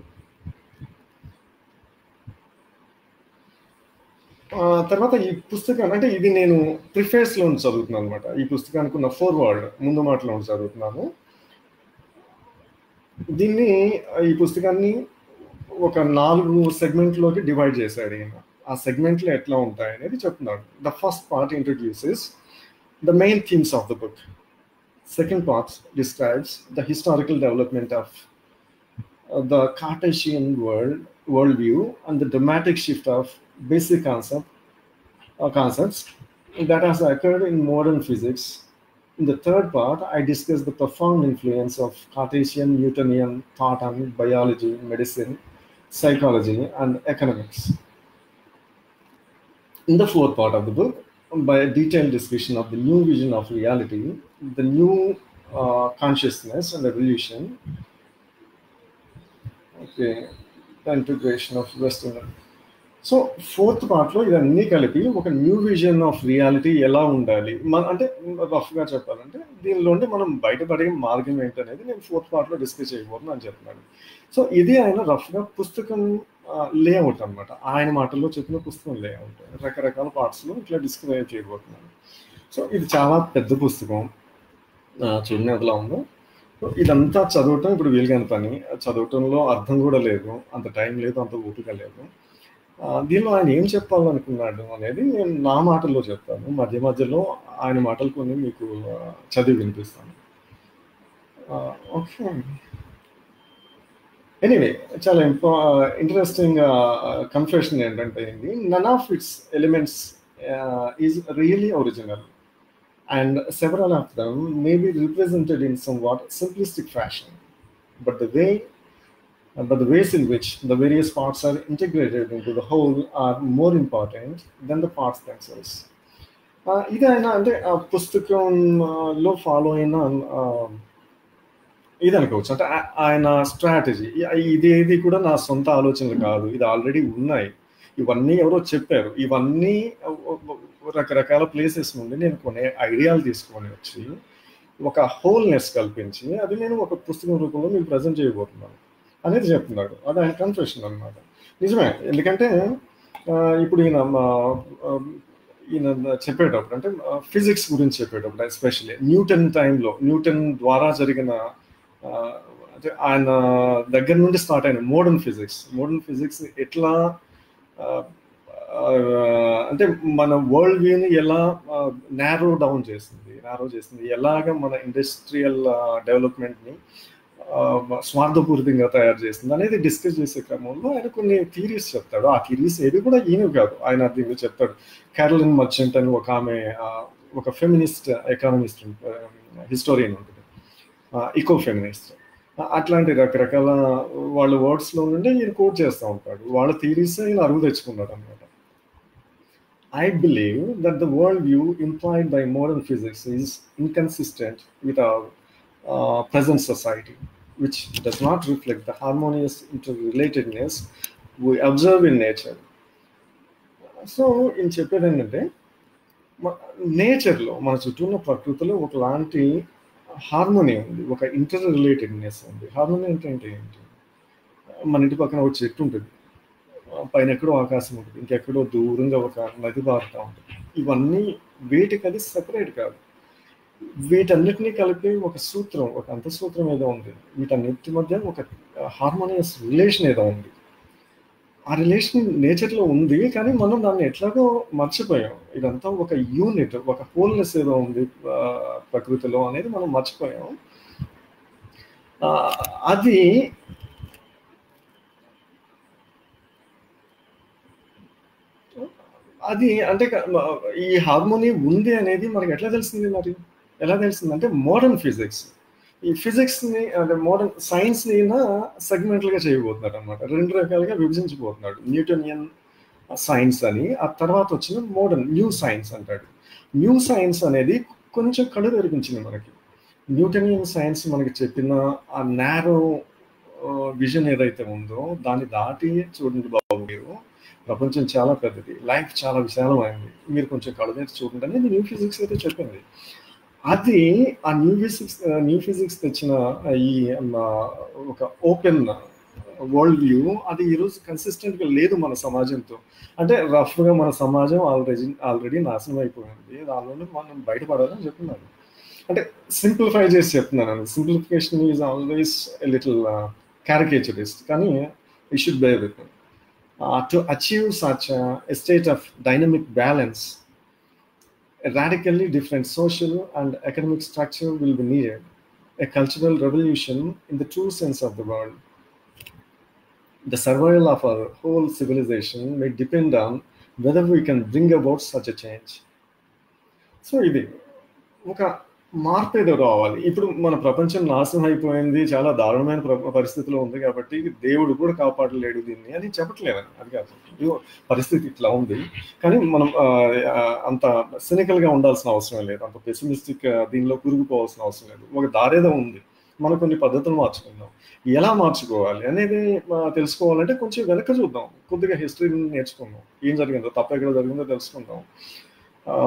తర్వాత ఈ పుస్తకం అంటే ఇది నేను ప్రిఫేస్లో చదువుతున్నాను అనమాట ఈ పుస్తకానికి ఉన్న ఫోర్వర్డ్ ముందు మాటలో చదువుతున్నాను దీన్ని ఈ పుస్తకాన్ని ఒక నాలుగు సెగ్మెంట్లోకి డివైడ్ చేశాడు ఈయన ఆ సెగ్మెంట్లు ఎట్లా ఉంటాయి అనేది చెప్తున్నాడు the first part introduces the main themes of the book second part describes the historical development of the Cartesian world world view and the dramatic shift of basic concept uh, concepts that has occurred in modern physics. In the third part, I discuss the profound influence of Cartesian Newtonian thought on biology, medicine, psychology, and economics. In the fourth part of the book, by a detailed discussion of the new vision of reality, the new uh, consciousness and evolution, okay, the integration of Western. So fourth పార్ట్లో ఇవన్నీ కలిపి ఒక new vision of reality ఎలా ఉండాలి మన అంటే రఫ్గా చెప్పాలంటే దీనిలోండి మనం బయటపడే మార్గం ఏంటనేది నేను ఫోర్త్ పార్ట్లో డిస్కస్ చేయబోతున్నాను అని చెప్తున్నాను సో ఇది ఆయన రఫ్గా పుస్తకం లేఅవుట్ అనమాట ఆయన మాటల్లో చెప్పిన పుస్తకం లేఅవుట్ రకరకాల పార్ట్స్లో ఇట్లా డిస్క్రైబ్ చేయబోతున్నాను సో ఇది చాలా పెద్ద పుస్తకం చూడండి అదిలా ఉందో సో ఇదంతా చదవటం ఇప్పుడు వీలుగాని పని చదవటంలో అర్థం కూడా లేదు అంత టైం లేదు అంత ఓపిక లేదు దీనిలో ఆయన ఏం చెప్పాలనుకున్నాడు అనేది నేను నా మాటల్లో చెప్తాను మధ్య మధ్యలో ఆయన మాటలు కొన్ని మీకు చదివి వినిపిస్తాను ఓకే ఎనీవే చాలా ఇంపా ఇంట్రెస్టింగ్ కన్ఫెషన్ ఏంటంటే ఇది none of its elements is really original and several of them may be represented in somewhat simplistic fashion but the way but the ways in which the various parts are integrated into the whole are more important than the parts themselves. ఇది ఆయన అంటే పుస్తకంలో follow అయిన ఇది అనుకోవచ్చు అంటే ఆయన strategy ఇది ఇది కూడా నా సొంత ఆలోచనలు కాదు ఇది ఆల్రెడీ ఉన్నాయి ఇవన్నీ ఎవరో చెప్పారు ఇవన్నీ రకరకాల ప్లేసెస్ నుండి నేను కొన్ని ఐడియాలు తీసుకొని వచ్చి ఒక హోల్నెస్ కల్పించి అది నేను ఒక పుస్తకం రూపంలో మీకు ప్రజెంట్ చేయబోతున్నాను అనేది చెప్తున్నాడు అది ఆయన కన్ఫెషన్ అనమాట నిజమే ఎందుకంటే ఇప్పుడు ఈయన ఈయన చెప్పేటప్పుడు అంటే ఫిజిక్స్ గురించి చెప్పేటప్పుడు ఎస్పెషల్లీ న్యూటన్ టైంలో న్యూటన్ ద్వారా జరిగిన అంటే ఆయన దగ్గర నుండి స్టార్ట్ అయిన మోడర్న్ ఫిజిక్స్ మోడర్న్ ఫిజిక్స్ ఎట్లా అంటే మన వరల్డ్ వ్యూని ఎలా నారో డౌన్ చేసింది నారో చేసింది ఎలాగ మన ఇండస్ట్రియల్ డెవలప్మెంట్ని స్వార్థపూరితంగా తయారు చేస్తుంది అనేది డిస్కస్ చేసే క్రమంలో ఆయన కొన్ని థీరీస్ చెప్తాడు ఆ థీరీస్ ఏది కూడా ఈయన కాదు ఆయన దీనిలో చెప్తాడు క్యారలిన్ మర్చెంట్ అని ఒక ఆమె ఒక ఫెమినిస్ట్ ఎకానమిస్ట్ హిస్టోరియన్ ఉంటుంది ఇకో ఫెమినిస్ట్ అట్లాంటి రకరకాల వాళ్ళ వర్డ్స్లో నుండి ఈయన కోట్ చేస్తూ ఉంటాడు వాళ్ళ థీరీస్ ఆయన అరువు తెచ్చుకున్నాడు అనమాట I believe that the world view implied by modern physics is inconsistent with our present society, which does not reflect the harmonious interrelatedness we observe in nature. So ఈయన చెప్పేది ఏంటంటే నేచర్లో మన చుట్టూ ఉన్న ప్రకృతిలో ఒకలాంటి హార్మోనీ ఉంది ఒక ఇంటర్ రిలేటెడ్నెస్ ఉంది హార్మోనీ అంటే ఏంటి ఏంటి మన ఇంటి పక్కన ఒక చెట్టు ఉంటుంది పైన ఎక్కడో ఆకాశం ఉంటుంది ఇంకెక్కడో దూరంగా ఒక నది పారుతూ ఉంటుంది ఇవన్నీ వేటికి అది సెపరేట్ కాదు వీటన్నిటినీ కలిపి ఒక సూత్రం ఒక అంతసూత్రం ఏదో ఉంది వీటన్నిటి మధ్య ఒక హార్మోనియస్ రిలేషన్ ఏదో ఉంది ఆ రిలేషన్ నేచర్లో ఉంది కానీ మనం దాన్ని ఎట్లాగో మర్చిపోయాం ఇదంతా ఒక యూనిట్ ఒక హోల్నెస్ ఏదో ఉంది ప్రకృతిలో అనేది మనం మర్చిపోయాం అది అది అంటే ఈ హార్మోనీ ఉంది అనేది మనకి ఎట్లా తెలిసింది మరి ఎలా తెలిసింది అంటే మోడర్న్ ఫిజిక్స్ ఈ ఫిజిక్స్ని అంటే మోడర్న్ సైన్స్ని సెగ్మెంట్లుగా చేయబోతున్నాడు అనమాట రెండు రకాలుగా విభజించబోతున్నాడు న్యూటనియన్ సైన్స్ అని ఆ తర్వాత వచ్చిన మోడర్న్ న్యూ సైన్స్ అంటాడు న్యూ సైన్స్ అనేది కొంచెం కళ్ళు తెరిపించింది మనకి న్యూటనియన్ సైన్స్ మనకి చెప్పిన ఆ నారో విజన్ ఏదైతే ఉందో దాన్ని దాటి చూడండి బాబు మీరు ప్రపంచం చాలా పెద్దది లైఫ్ చాలా విశాలమైంది మీరు కొంచెం కళ్ళు తెరిచి చూడండి అనేది న్యూ ఫిజిక్స్ అయితే చెప్పింది అది ఆ న్యూ ఫిజిక్స్ న్యూ ఫిజిక్స్ తెచ్చిన ఈ ఒక ఓపెన్ వరల్డ్ వ్యూ అది ఈరోజు కన్సిస్టెంట్గా లేదు మన సమాజంతో అంటే రఫ్గా మన సమాజం ఆల్రెడీ ఆల్రెడీ నాశనం అయిపోయింది దానిలో మనం బయటపడాలని చెప్తున్నాను అంటే సింప్లిఫై చేసి చెప్తున్నాను simplification is always little caricaturist కానీ ఈ should be with to achieve such a state of dynamic balance a radically different social and economic structure will be needed, a cultural revolution in the true sense of the word. The survival of our whole civilization may depend on whether we can bring about such a change. So ఇది ఒక మార్పు ఏదో రావాలి ఇప్పుడు మన ప్రపంచం నాశనం అయిపోయింది చాలా దారుణమైన ప్ర- పరిస్థితిలో ఉంది కాబట్టి దేవుడు కూడా కాపాడలేడు దీన్ని అని చెప్పట్లేదని అది కాదు ఇదిగో పరిస్థితి ఇట్లా ఉంది కానీ మనం ఆ, ఆ, అంత cynical గా ఉండాల్సిన అవసరం లేదు అంత పెసిమిస్టిక్ దీనిలో కురిగిపోవాల్సిన అవసరం లేదు ఒక దారేదో ఉంది మనం కొన్ని పద్ధతులు మార్చుకుందాం ఎలా మార్చుకోవాలి అనేది ఆ, తెలుసుకోవాలంటే కొంచెం వెనక చూద్దాం కొద్దిగా హిస్టరీ నేర్చుకుందాం ఏం జరిగిందో తప్ప ఎక్కడ జరిగిందో తెలుసుకుందాం ఆ,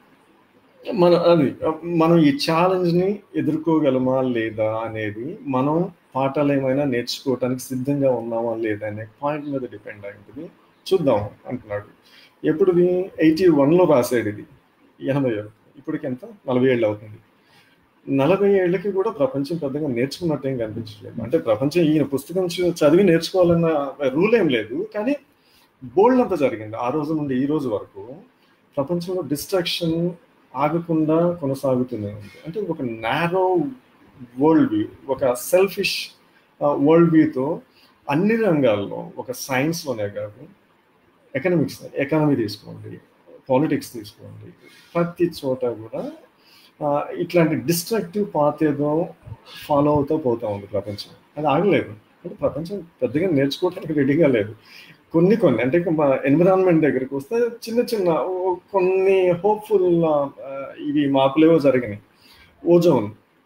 మన అది మనం ఈ ఛాలెంజ్ ని ఎదుర్కోగలమా లేదా అనేది మనం పాఠాలు ఏమైనా నేర్చుకోవటానికి సిద్ధంగా ఉన్నామా లేదా అనే పాయింట్ మీద డిపెండ్ అయి ఉంటుంది చూద్దాం అంటున్నాడు ఎప్పుడుది ఎయిటీ వన్లో రాసాడు ఇది ఎనభై ఏళ్ళు ఇప్పటికి ఎంత నలభై ఏళ్ళు అవుతుంది నలభై ఏళ్ళకి కూడా ప్రపంచం పెద్దగా నేర్చుకున్నట్టు ఏం కనిపించలేదు అంటే ప్రపంచం ఈయన పుస్తకం చ- చదివి నేర్చుకోవాలన్న రూల్ ఏం లేదు కానీ బోల్డ్ అంతా జరిగింది ఆ రోజు నుండి ఈ రోజు వరకు ప్రపంచంలో డిస్ట్రాక్షన్ ఆగకుండా కొనసాగుతూనే ఉంది అంటే ఒక నారో వరల్డ్ వ్యూ ఒక సెల్ఫిష్ వరల్డ్ వ్యూతో అన్ని రంగాల్లో ఒక సైన్స్లోనే కాదు ఎకనామిక్స్ ఎకానమీ తీసుకోండి పాలిటిక్స్ తీసుకోండి ప్రతి చోట కూడా ఆ, ఇట్లాంటి డిస్ట్రక్టివ్ పాత్ ఏదో ఫాలో అవుతూ పోతా ఉంది ప్రపంచం అది ఆగలేదు అంటే ప్రపంచం పెద్దగా నేర్చుకోవడానికి రెడీగా లేదు కొన్ని కొన్ని అంటే ఎన్విరాన్మెంట్ దగ్గరికి వస్తే చిన్న చిన్న ఓ- కొన్ని హోప్ఫుల్ ఇవి మార్పులేవో జరిగినాయి ఓజోన్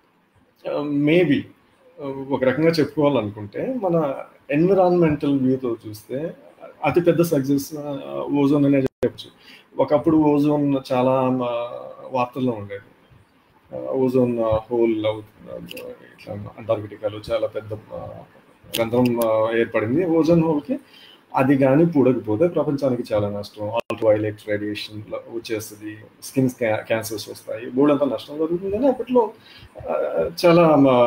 మేబీ ఒక రకంగా చెప్పుకోవాలనుకుంటే మన ఎన్విరాన్మెంటల్ వ్యూతో చూస్తే అతి పెద్ద సక్సెస్ ఓజోన్ అనే చెప్పచ్చు ఒకప్పుడు ఓజోన్ చాలా ఆ, వార్తల్లో ఉండేది ఓజోన్ హోల్ ఇట్లా అంటార్కిటికాలో చాలా పెద్ద ఆ, రంధ్రం ఆ, ఏర్పడింది ఓజోన్ హోల్కి అది కానీ పూడకపోతే ప్రపంచానికి చాలా నష్టం అల్ట్రావైలెట్ రేడియేషన్ వచ్చేస్తుంది స్కిన్ క్యాన్సర్స్ వస్తాయి బోర్డంతా నష్టం జరుగుతుందని అప్పట్లో ఆ, చాలా ఆ,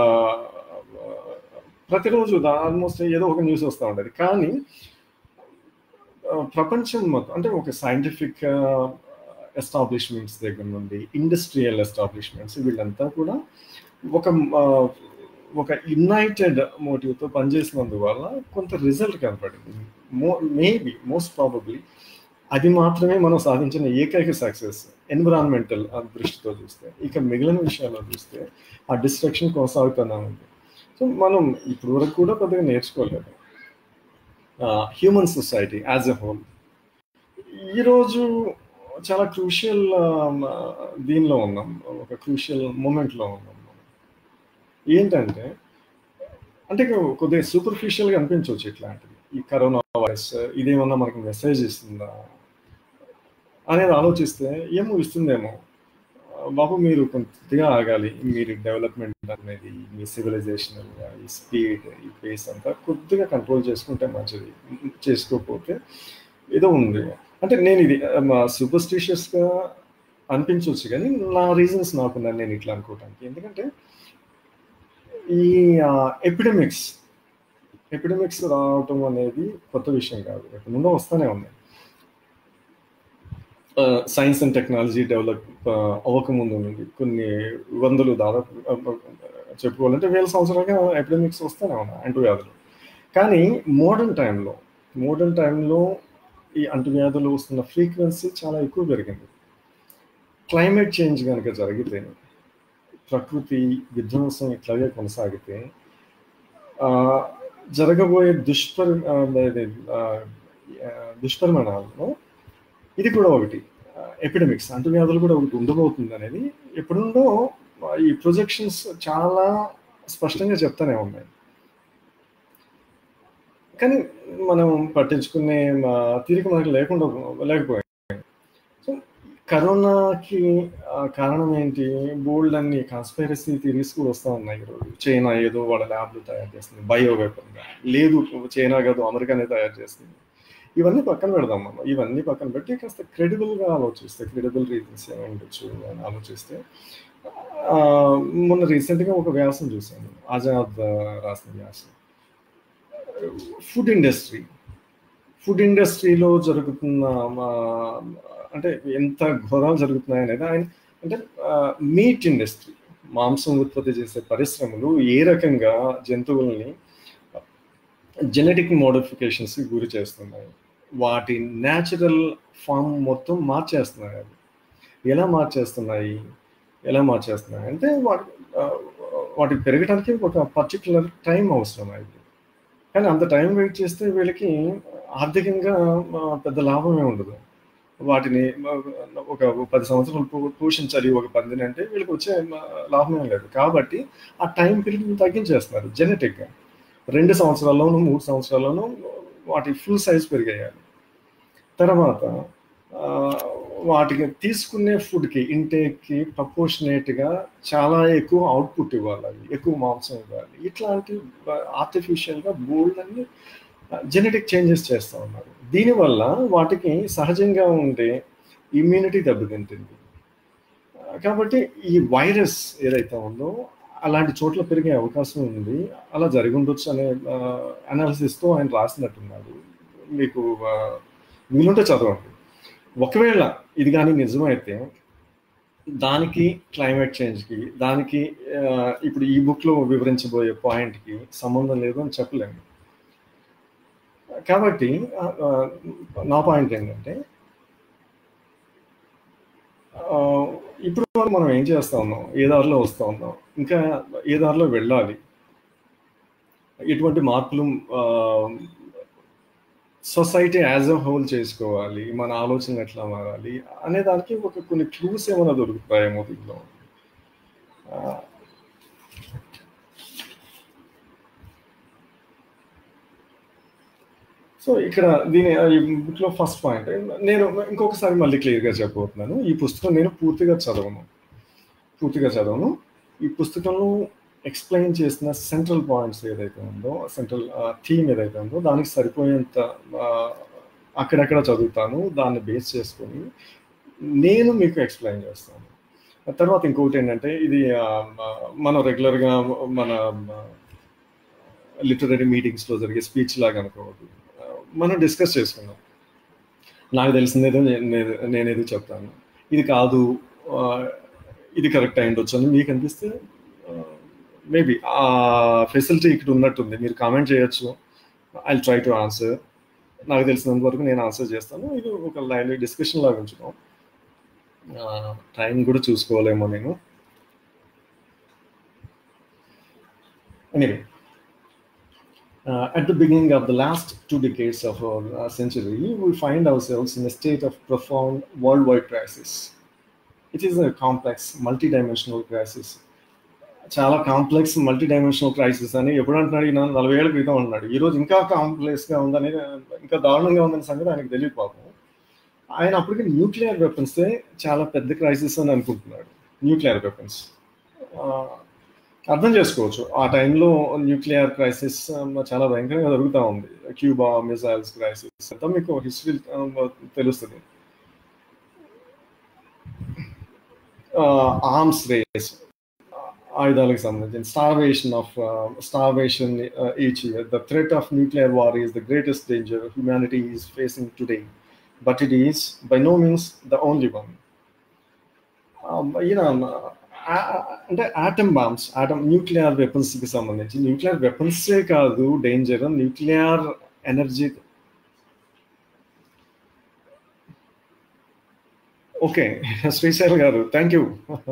ప్రతిరోజు ఆల్మోస్ట్ ఏదో ఒక న్యూస్ వస్తూ ఉండేది కానీ ఆ, ప్రపంచం మొత్తం అంటే ఒక సైంటిఫిక్ ఎస్టాబ్లిష్మెంట్స్ దగ్గర నుండి ఇండస్ట్రియల్ ఎస్టాబ్లిష్మెంట్స్ వీళ్ళంతా కూడా ఒక ఆ, ఒక యునైటెడ్ మోటివ్తో పనిచేసినందువల్ల కొంత రిజల్ట్ కనపడింది మో మేబీ మోస్ట్ ప్రాబబ్లీ అది మాత్రమే మనం సాధించిన ఏకైక సక్సెస్ ఎన్విరాన్మెంటల్ దృష్టితో చూస్తే ఇక మిగిలిన విషయాల్లో చూస్తే ఆ డిస్ట్రక్షన్ కొనసాగుతూనే ఉంది సో మనం ఇప్పుడు వరకు కూడా పెద్దగా నేర్చుకోలేదు human society as a whole ఈరోజు చాలా క్రూషియల్ దీనిలో ఉన్నాం ఒక క్రూషియల్ మూమెంట్లో ఉన్నాం మనం. ఏంటంటే అంటే కొద్దిగా సూపర్ఫిషియల్గా అనిపించవచ్చు ఇట్లాంటిది ఈ కరోనా వైరస్ ఇదేమన్నా మనకు మెసేజ్ ఇస్తుందా అనేది ఆలోచిస్తే ఏమో ఇస్తుందేమో బాబు మీరు కొద్దిగా ఆగాలి మీరు డెవలప్మెంట్ అనేది మీ సివిలైజేషన్ ఈ స్పీడ్ ఈ పేస్ అంతా కొద్దిగా కంట్రోల్ చేసుకుంటే మంచిది చేసుకోకపోతే ఏదో ఉంది అంటే నేను ఇది సూపర్స్టిషియస్గా అనిపించవచ్చు కానీ నా రీజన్స్ నాకున్నాను నేను ఇట్లా అనుకోవటానికి ఎందుకంటే ఈ ఎపిడమిక్స్ ఎపిడమిక్స్ రావటం అనేది కొత్త విషయం కాదు ఎప్పటి నుండో వస్తూనే ఉన్నాయి సైన్స్ అండ్ టెక్నాలజీ డెవలప్ అవ్వకముందు నుండి కొన్ని వందలు దాదాపు చెప్పుకోవాలంటే వేల సంవత్సరాలుగా ఎపిడమిక్స్ వస్తూనే ఉన్నాయి అంటువ్యాధులు కానీ మోడర్న్ టైంలో మోడర్న్ టైంలో ఈ అంటువ్యాధులు వస్తున్న ఫ్రీక్వెన్సీ చాలా ఎక్కువ పెరిగింది క్లైమేట్ చేంజ్ కనుక జరిగితే ప్రకృతి విధ్వంసం ఇట్లాగే కొనసాగితే జరగబోయే దుష్పరి దుష్పరిమాణాలలో ఇది కూడా ఒకటి ఎపిడమిక్స్ అంటువ్యాధులు కూడా ఒకటి ఉండబోతుంది అనేది ఎప్పుడుండో ఈ ప్రొజెక్షన్స్ చాలా స్పష్టంగా చెప్తానే ఉన్నాయి కానీ మనం పట్టించుకునే తీరిక మనకి లేకుండా లేకపోయింది సో కరోనాకి కారణం ఏంటి బోల్డ్ అన్ని కాన్స్పైరసీ థిరీస్ కూడా వస్తూ ఉన్నాయి ఈరోజు చైనా ఏదో వాళ్ళ ల్యాబ్లు తయారు చేస్తుంది బయో వెపన్గా లేదు చైనా కాదు అమెరికానే తయారు చేస్తుంది ఇవన్నీ పక్కన పెడదాం మనం ఇవన్నీ పక్కన పెట్టి కాస్త క్రెడిబుల్గా ఆలోచిస్తే క్రెడిబుల్ రీజన్స్ ఏమి ఉండొచ్చు అని ఆలోచిస్తే మొన్న రీసెంట్గా ఒక వ్యాసం చూశాను ఆజాద్ రాసిన వ్యాసం ఫుడ్ ఇండస్ట్రీ ఫుడ్ ఇండస్ట్రీలో జరుగుతున్న అంటే ఎంత ఘోరాలు జరుగుతున్నాయి అనేది ఆయన అంటే మీట్ ఇండస్ట్రీ మాంసం ఉత్పత్తి చేసే పరిశ్రమలు ఏ రకంగా జంతువుల్ని జెనెటిక్ మోడిఫికేషన్స్కి గురి చేస్తున్నాయి వాటి న్యాచురల్ ఫామ్ మొత్తం మార్చేస్తున్నాయి అవి ఎలా మార్చేస్తున్నాయి ఎలా మార్చేస్తున్నాయి అంటే వాటి ఆ, వాటికి పెరగడానికి ఒక పర్టికులర్ టైం అవసరం అయితే కానీ అంత టైం వెయిట్ చేస్తే వీళ్ళకి ఆర్థికంగా ఆ, పెద్ద లాభమే ఉండదు వాటిని ఆ, ఒక పది సంవత్సరాలు పో- పోషించాలి ఒక పందిని అంటే వీళ్ళకి వచ్చే ఆ, లాభమే లేదు కాబట్టి ఆ టైం పీరియడ్ తగ్గించేస్తున్నారు జెనెటిక్గా రెండు సంవత్సరాల్లోనూ మూడు సంవత్సరాల్లోనూ వాటి ఫుల్ సైజ్ పెరిగేయాలి తర్వాత ఆ, వాటికి తీసుకునే ఫుడ్కి ఇంటేక్కి ప్రపోర్షనేట్గా చాలా ఎక్కువ అవుట్పుట్ ఇవ్వాలి అవి ఎక్కువ మాంసం ఇవ్వాలి ఇట్లాంటి ఆర్టిఫిషియల్గా బోల్డ్ అన్ని జెనెటిక్ చేంజెస్ చేస్తూ ఉన్నారు దీనివల్ల వాటికి సహజంగా ఉండే ఇమ్యూనిటీ దెబ్బతింటుంది ఆ, కాబట్టి ఈ వైరస్ ఏదైతే ఉందో అలాంటి చోట్ల పెరిగే అవకాశం ఉంది అలా జరిగి ఉండొచ్చు అనే అనాలిసిస్తో ఆయన రాసినట్టున్నాడు మీకు ఆ, వీలుంటే చదవండి ఒకవేళ ఇది కానీ నిజమైతే దానికి క్లైమేట్ చేంజ్కి దానికి ఆ, ఇప్పుడు ఈ బుక్లో వివరించబోయే పాయింట్కి సంబంధం లేదు అని చెప్పలేము కాబట్టి ఆ, ఆ, నా పాయింట్ ఏంటంటే ఆ, ఇప్పుడు వరకు మనం ఏం చేస్తా ఉన్నాం ఏ దారిలో వస్తూ ఉన్నాం ఇంకా ఏ దారిలో వెళ్ళాలి ఎటువంటి మార్పులు సొసైటీ యాజ్ అ హోల్ చేసుకోవాలి మన ఆలోచన ఎట్లా మారాలి అనే దానికి ఒక కొన్ని క్లూస్ ఏమైనా దొరుకుతాయేమో దీంట్లో ఆ, సో ఇక్కడ దీని ఈ బుక్లో ఫస్ట్ పాయింట్ నేను ఇంకొకసారి మళ్ళీ క్లియర్గా చెప్పబోతున్నాను ఈ పుస్తకం నేను పూర్తిగా చదవను పూర్తిగా చదవను ఈ పుస్తకంలో ఎక్స్ప్లెయిన్ చేసిన సెంట్రల్ పాయింట్స్ ఏదైతే ఉందో సెంట్రల్ థీమ్ ఏదైతే ఉందో దానికి సరిపోయేంత ఆ, అక్కడక్కడ చదువుతాను దాన్ని బేస్ చేసుకొని నేను మీకు ఎక్స్ప్లెయిన్ చేస్తాను ఆ తర్వాత ఇంకొకటి ఏంటంటే ఇది ఆ, మనం రెగ్యులర్గా మన లిటరరీ మీటింగ్స్లో జరిగే స్పీచ్ లాగా అనుకోవద్దు ఆ, మనం డిస్కస్ చేసుకుందాం నాకు తెలిసిందేదో నేను నేనేదో చెప్తాను ఇది కాదు ఆ, ఇది కరెక్ట్ అయి ఉండొచ్చు అని మీకు అనిపిస్తే మేబీ ఆ ఫెసిలిటీ ఇక్కడ ఉన్నట్టుంది మీరు కామెంట్ చేయొచ్చు ఐ ట్రై టు ఆన్సర్ నాకు తెలిసినంత వరకు నేను ఆన్సర్ చేస్తాను ఇది ఒక లైవ్ డిస్కషన్ లాగా ఉంచుదాం టైం కూడా చూసుకోవాలేమో నేను anyway Uh, at the beginning of the last two decades of our uh, century, we find ourselves in a state of profound worldwide crisis. It is a complex, multidimensional crisis. చాలా complex multidimensional crisis అని ఎప్పుడు అంటున్నాడు ఈయన నలభై ఏళ్ళ క్రితం అన్నాడు ఈ రోజు ఇంకా కాంప్లెక్స్గా ఉందని ఇంకా దారుణంగా ఉందని సంగతి ఆయనకు తెలియదు పాపం ఆయన అప్పటికి న్యూక్లియర్ వెపన్సే చాలా పెద్ద క్రైసిస్ అని అనుకుంటున్నాడు న్యూక్లియర్ వెపన్స్ అర్థం చేసుకోవచ్చు ఆ టైంలో న్యూక్లియర్ క్రైసిస్ చాలా భయంకరంగా జరుగుతూ ఉంది క్యూబా మిసైల్స్ క్రైసిస్ అంతా మీకు హిస్టరీ తెలుస్తుంది ఆర్మ్స్ రేస్ ఆయుధాలకు సంబంధించిన starvation of starvation each year the threat of nuclear war is the greatest danger humanity is facing today but it is by no means the only one ఈయన అంటే atom bombs atom nuclear వెపన్స్కి సంబంధించి nuclear వెపన్సే కాదు danger nuclear energy okay Srishail గారు thank you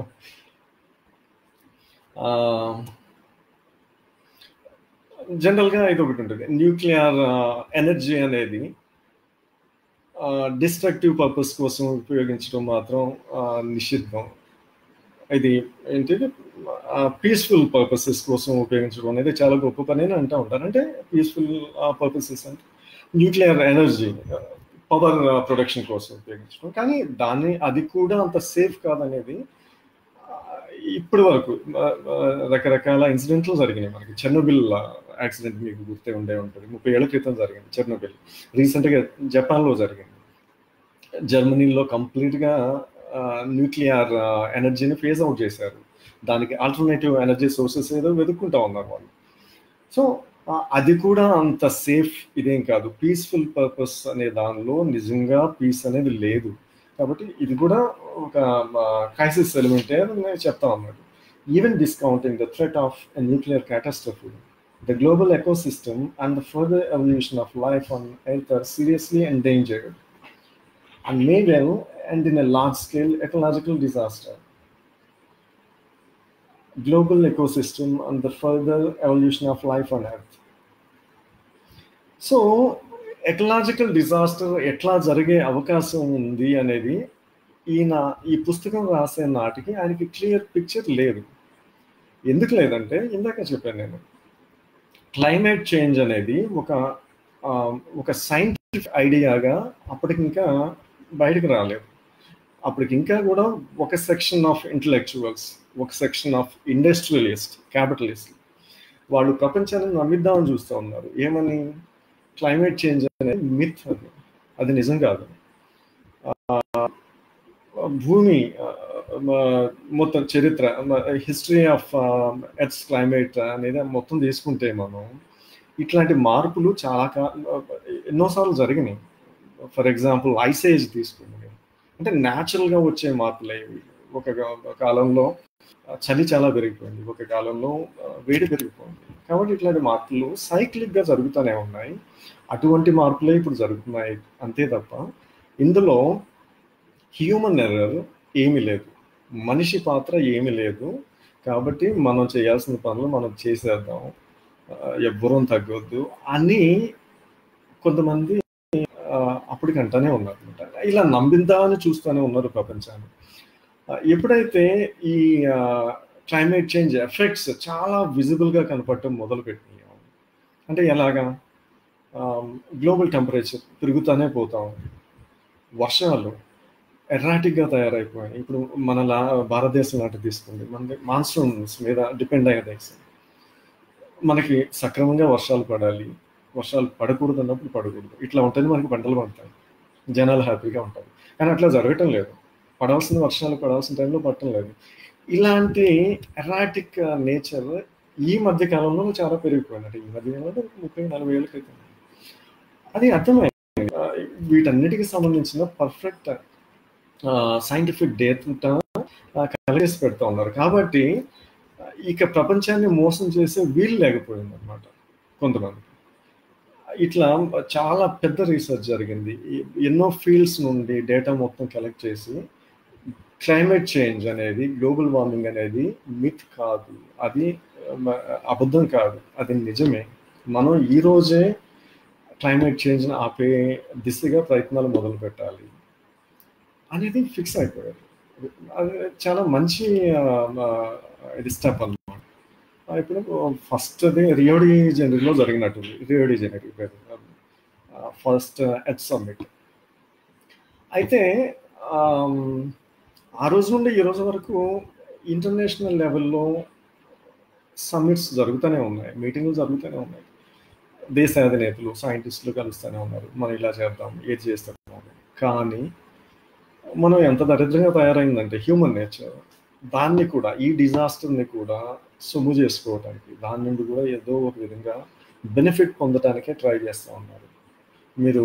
జనరల్గా ఇది ఒకటి ఉంటుంది న్యూక్లియర్ ఎనర్జీ అనేది డిస్ట్రక్టివ్ పర్పస్ కోసం ఉపయోగించడం మాత్రం నిషిద్ధం ఇది ఏంటిది పీస్ఫుల్ పర్పసెస్ కోసం ఉపయోగించడం అనేది చాలా గొప్ప పని అని అంటూ ఉంటారు అంటే పీస్ఫుల్ పర్పసెస్ అంటే న్యూక్లియర్ ఎనర్జీ పవర్ ప్రొడక్షన్ కోసం ఉపయోగించడం కానీ దాన్ని అది కూడా అంత సేఫ్ కాదనేది ఇప్పటి వరకు రకరకాల ఇన్సిడెంట్లు జరిగినాయి మనకి చెర్నోబిల్ యాక్సిడెంట్ మీకు గుర్తే ఉండే ఉంటుంది ముప్పై ఏళ్ళ క్రితం జరిగింది చెర్నోబిల్ రీసెంట్గా జపాన్లో జరిగింది జర్మనీలో కంప్లీట్గా న్యూక్లియర్ ఎనర్జీని ఫేజ్ అవుట్ చేశారు దానికి ఆల్టర్నేటివ్ ఎనర్జీ సోర్సెస్ ఏదో వెతుక్కుంటా ఉన్నారు వాళ్ళు సో అది కూడా అంత సేఫ్ ఇదేం కాదు పీస్ఫుల్ పర్పస్ అనే దానిలో నిజంగా పీస్ అనేది లేదు కాబట్టి ఇది కూడా ఒక క్రైసిస్ ఎలిమెంటే అని నేను చెప్తా ఉన్నాడు even discounting the threat of a nuclear catastrophe the global ecosystem and the further evolution of life on earth are seriously endangered and may well end in a large scale ecological disaster. global ecosystem and the further evolution of life on earth so ecological disaster ఎట్లా జరిగే అవకాశం ఉంది అనేది ఈయన ఈ పుస్తకం రాసే నాటికి ఆయనకి క్లియర్ పిక్చర్ లేదు ఎందుకు లేదంటే ఇందాక చెప్పాను నేను క్లైమేట్ చేంజ్ అనేది ఒక ఆ, ఒక సైంటిఫిక్ ఐడియాగా అప్పటికి ఇంకా బయటకు రాలేదు అప్పటికి ఇంకా కూడా ఒక సెక్షన్ ఆఫ్ ఇంటలెక్చువల్స్ ఒక సెక్షన్ ఆఫ్ ఇండస్ట్రియలిస్ట్ క్యాపిటలిస్ట్ వాళ్ళు ప్రపంచాన్ని నమ్మిద్దామని చూస్తూ ఉన్నారు ఏమని క్లైమేట్ చేంజ్ అనేది మిత్ అది అది నిజం కాదు ఆ, భూమి ఆ, మ- మొత్తం చరిత్ర హిస్టరీ ఆఫ్ ఎర్త్స్ క్లైమేట్ అనేది మొత్తం తీసుకుంటే మనం ఇట్లాంటి మార్పులు చాలా కా ఎన్నోసార్లు జరిగినాయి ఫర్ ఎగ్జాంపుల్ ఐసేజ్ తీసుకుంది అంటే న్యాచురల్గా వచ్చే మార్పులు ఇవి ఒక గా- కాలంలో చలి చాలా పెరిగిపోయింది ఒక కాలంలో ఆ, వేడి పెరిగిపోయింది కాబట్టి ఇట్లాంటి మార్పులు సైక్లిక్గా జరుగుతూనే ఉన్నాయి అటువంటి మార్పులే ఇప్పుడు జరుగుతున్నాయి అంతే తప్ప ఇందులో హ్యూమన్ ఎర్రర్ ఏమీ లేదు మనిషి పాత్ర ఏమీ లేదు కాబట్టి మనం చేయాల్సిన పనులు మనం చేసేద్దాం ఆ, ఎవ్వరూ తగ్గొద్దు అని కొంతమంది ఆ, అప్పటికి అంటానే ఉన్నారు అనమాట ఇలా నమ్మిద్దామని చూస్తూనే ఉన్నారు ప్రపంచాన్ని ఆ, ఎప్పుడైతే ఈ క్లైమేట్ చేంజ్ ఎఫెక్ట్స్ చాలా విజిబుల్గా కనపడటం మొదలుపెట్టినాయి అంటే ఎలాగా గ్లోబల్ టెంపరేచర్ పెరుగుతూనే పోతా ఉంది వర్షాలు ఎర్రాటిక్గా తయారైపోయాయి ఇప్పుడు మన లా భారతదేశం లాంటి తీసుకోండి మనకి మాన్సూన్స్ మీద డిపెండ్ అయ్యే దేశం మనకి సక్రమంగా వర్షాలు పడాలి వర్షాలు పడకూడదు అన్నప్పుడు పడకూడదు ఇట్లా ఉంటుంది మనకి పంటలు పండుతాయి జనాలు హ్యాపీగా ఉంటారు కానీ అట్లా జరగటం లేదు పడాల్సిన వర్షాలు పడాల్సిన టైంలో పడటం లేదు ఇలాంటి ఎరాటిక్ నేచర్ ఈ మధ్య కాలంలో చాలా పెరిగిపోయింది ఈ మధ్య కాలంలో ముప్పై నలభై ఏళ్ళ క్రితం అది అర్థమైంది ఆ, వీటన్నిటికి సంబంధించిన పర్ఫెక్ట్ సైంటిఫిక్ డేటా కలెక్ట్ చేసి పెడతా ఉన్నారు కాబట్టి ఆ, ఇక ప్రపంచాన్ని మోసం చేసే వీలు లేకపోయింది అనమాట కొంతమంది ఇట్లా చాలా పెద్ద రీసెర్చ్ జరిగింది ఈ- ఎన్నో ఫీల్డ్స్ నుండి డేటా మొత్తం కలెక్ట్ చేసి క్లైమేట్ చేంజ్ అనేది గ్లోబల్ వార్మింగ్ అనేది మిత్ కాదు అది మ- అబద్ధం కాదు అది నిజమే మనం ఈ రోజే క్లైమేట్ చేంజ్ని ఆపే దిశగా ప్రయత్నాలు మొదలు పెట్టాలి అనేది ఫిక్స్ అయిపోయారు అది చాలా మంచి ఆ, ఆ, ఇది స్టెప్ అన్నమాట ఆ, ఇప్పుడు ఫస్ట్ అది రియోడి జనరీలో జరిగినట్టుంది Rio de Janeiro first earth summit అయితే ఆమ్, ఆ రోజు నుండి ఈ రోజు వరకు ఇంటర్నేషనల్ లెవెల్లో సమ్మిట్స్ జరుగుతూనే ఉన్నాయి మీటింగ్లు జరుగుతూనే ఉన్నాయి దేశ అధినేతలు సైంటిస్టులు కలుస్తూనే ఉన్నారు మనం ఇలా చేద్దాం ఏది చేస్తాం అని. కానీ మనం ఎంత దరిద్రంగా తయారైందంటే హ్యూమన్ నేచర్ దాన్ని కూడా ఈ డిజాస్టర్ని కూడా సొమ్ము చేసుకోవడానికి దాని నుండి కూడా ఏదో ఒక విధంగా బెనిఫిట్ పొందడానికే ట్రై చేస్తూ ఉన్నారు మీరు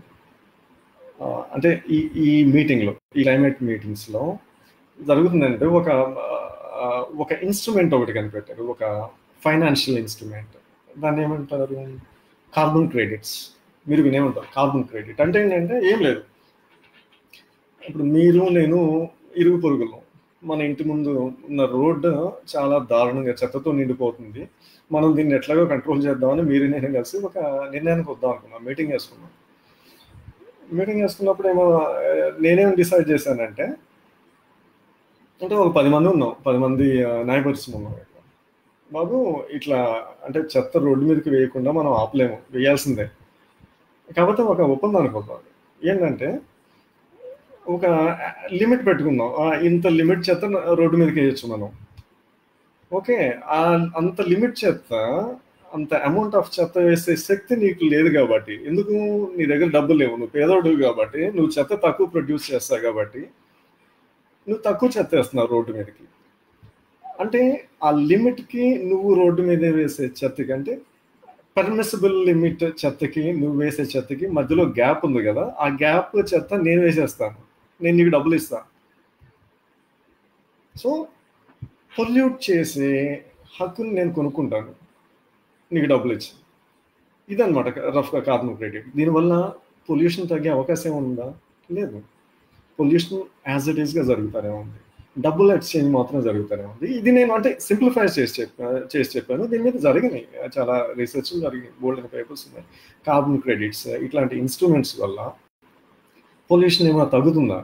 ఆ, అంటే ఈ ఈ మీటింగ్లో ఈ క్లైమేట్ మీటింగ్స్లో జరుగుతుందంటే ఒక ఆ, ఒక ఇన్స్ట్రుమెంట్ ఒకటి కనిపెట్టారు ఒక ఫైనాన్షియల్ ఇన్స్ట్రుమెంట్ దాన్ని ఏమంటారు కార్బన్ క్రెడిట్స్ మీరు వినే ఉంటారు కార్బన్ క్రెడిట్ అంటే ఏంటంటే ఏం లేదు ఇప్పుడు మీరు నేను ఇరుగు పొరుగులు మన ఇంటి ముందు ఉన్న రోడ్డు చాలా దారుణంగా చెత్తతో నిండిపోతుంది మనం దీన్ని ఎట్లాగో కంట్రోల్ చేద్దామని మీరు నేను కలిసి ఒక నిర్ణయానికి వద్దాం అనుకున్నాం మీటింగ్ వేసుకున్నాం మీటింగ్ వేసుకున్నప్పుడు ఏమో ఆ, నేనేం డిసైడ్ చేశానంటే అంటే ఒక పది మంది ఉన్నాం పది మంది నైబర్స్ ఉన్నాం ఇక్కడ. బాబు ఇట్లా అంటే చెత్త రోడ్డు మీదకి వేయకుండా మనం ఆపలేము వేయాల్సిందే కాబట్టి ఒక ఒప్పందం అనుకుందాం ఏంటంటే ఒక లిమిట్ పెట్టుకుందాం ఆ, ఇంత లిమిట్ చెత్త రోడ్డు మీదకి వేయచ్చు మనం ఓకే ఆ అంత లిమిట్ చెత్త అంత అమౌంట్ ఆఫ్ చెత్త వేసే శక్తి నీకు లేదు కాబట్టి ఎందుకు నీ దగ్గర డబ్బులు లేవు నువ్వు పేదోడు కాబట్టి నువ్వు చెత్త తక్కువ ప్రొడ్యూస్ చేస్తావు కాబట్టి నువ్వు తక్కువ చెత్త వేస్తున్నావు రోడ్డు మీదకి అంటే ఆ లిమిట్కి నువ్వు రోడ్డు మీద వేసే చెత్తకి అంటే పర్మిసిబుల్ లిమిట్ చెత్తకి నువ్వు వేసే చెత్తకి మధ్యలో గ్యాప్ ఉంది కదా ఆ గ్యాప్ చెత్త నేను వేసేస్తాను నేను నీకు డబ్బులు ఇస్తాను సో పొల్యూట్ చేసే హక్కుని నేను కొనుక్కుంటాను నీకు డబ్బులు ఇచ్చి ఇదనమాట రఫ్గా కార్బన్ క్రెడిట్ దీనివల్ల పొల్యూషన్ తగ్గే అవకాశం ఉందా లేదు పొల్యూషన్ యాజ్ ఇట్ ఈస్గా జరుగుతూనే ఉంది డబ్బుల ఎక్స్చేంజ్ మాత్రం జరుగుతూనే ఉంది ఇది నేను అంటే సింప్లిఫై చేసి చెప్పా చేసి చెప్పాను దీని మీద జరిగినాయి చాలా రీసెర్చ్ జరిగినాయి బోల్డ్ పేపర్స్ ఉన్నాయి కార్బన్ క్రెడిట్స్ ఇట్లాంటి ఇన్స్ట్రుమెంట్స్ వల్ల పొల్యూషన్ ఏమైనా తగ్గుతుందా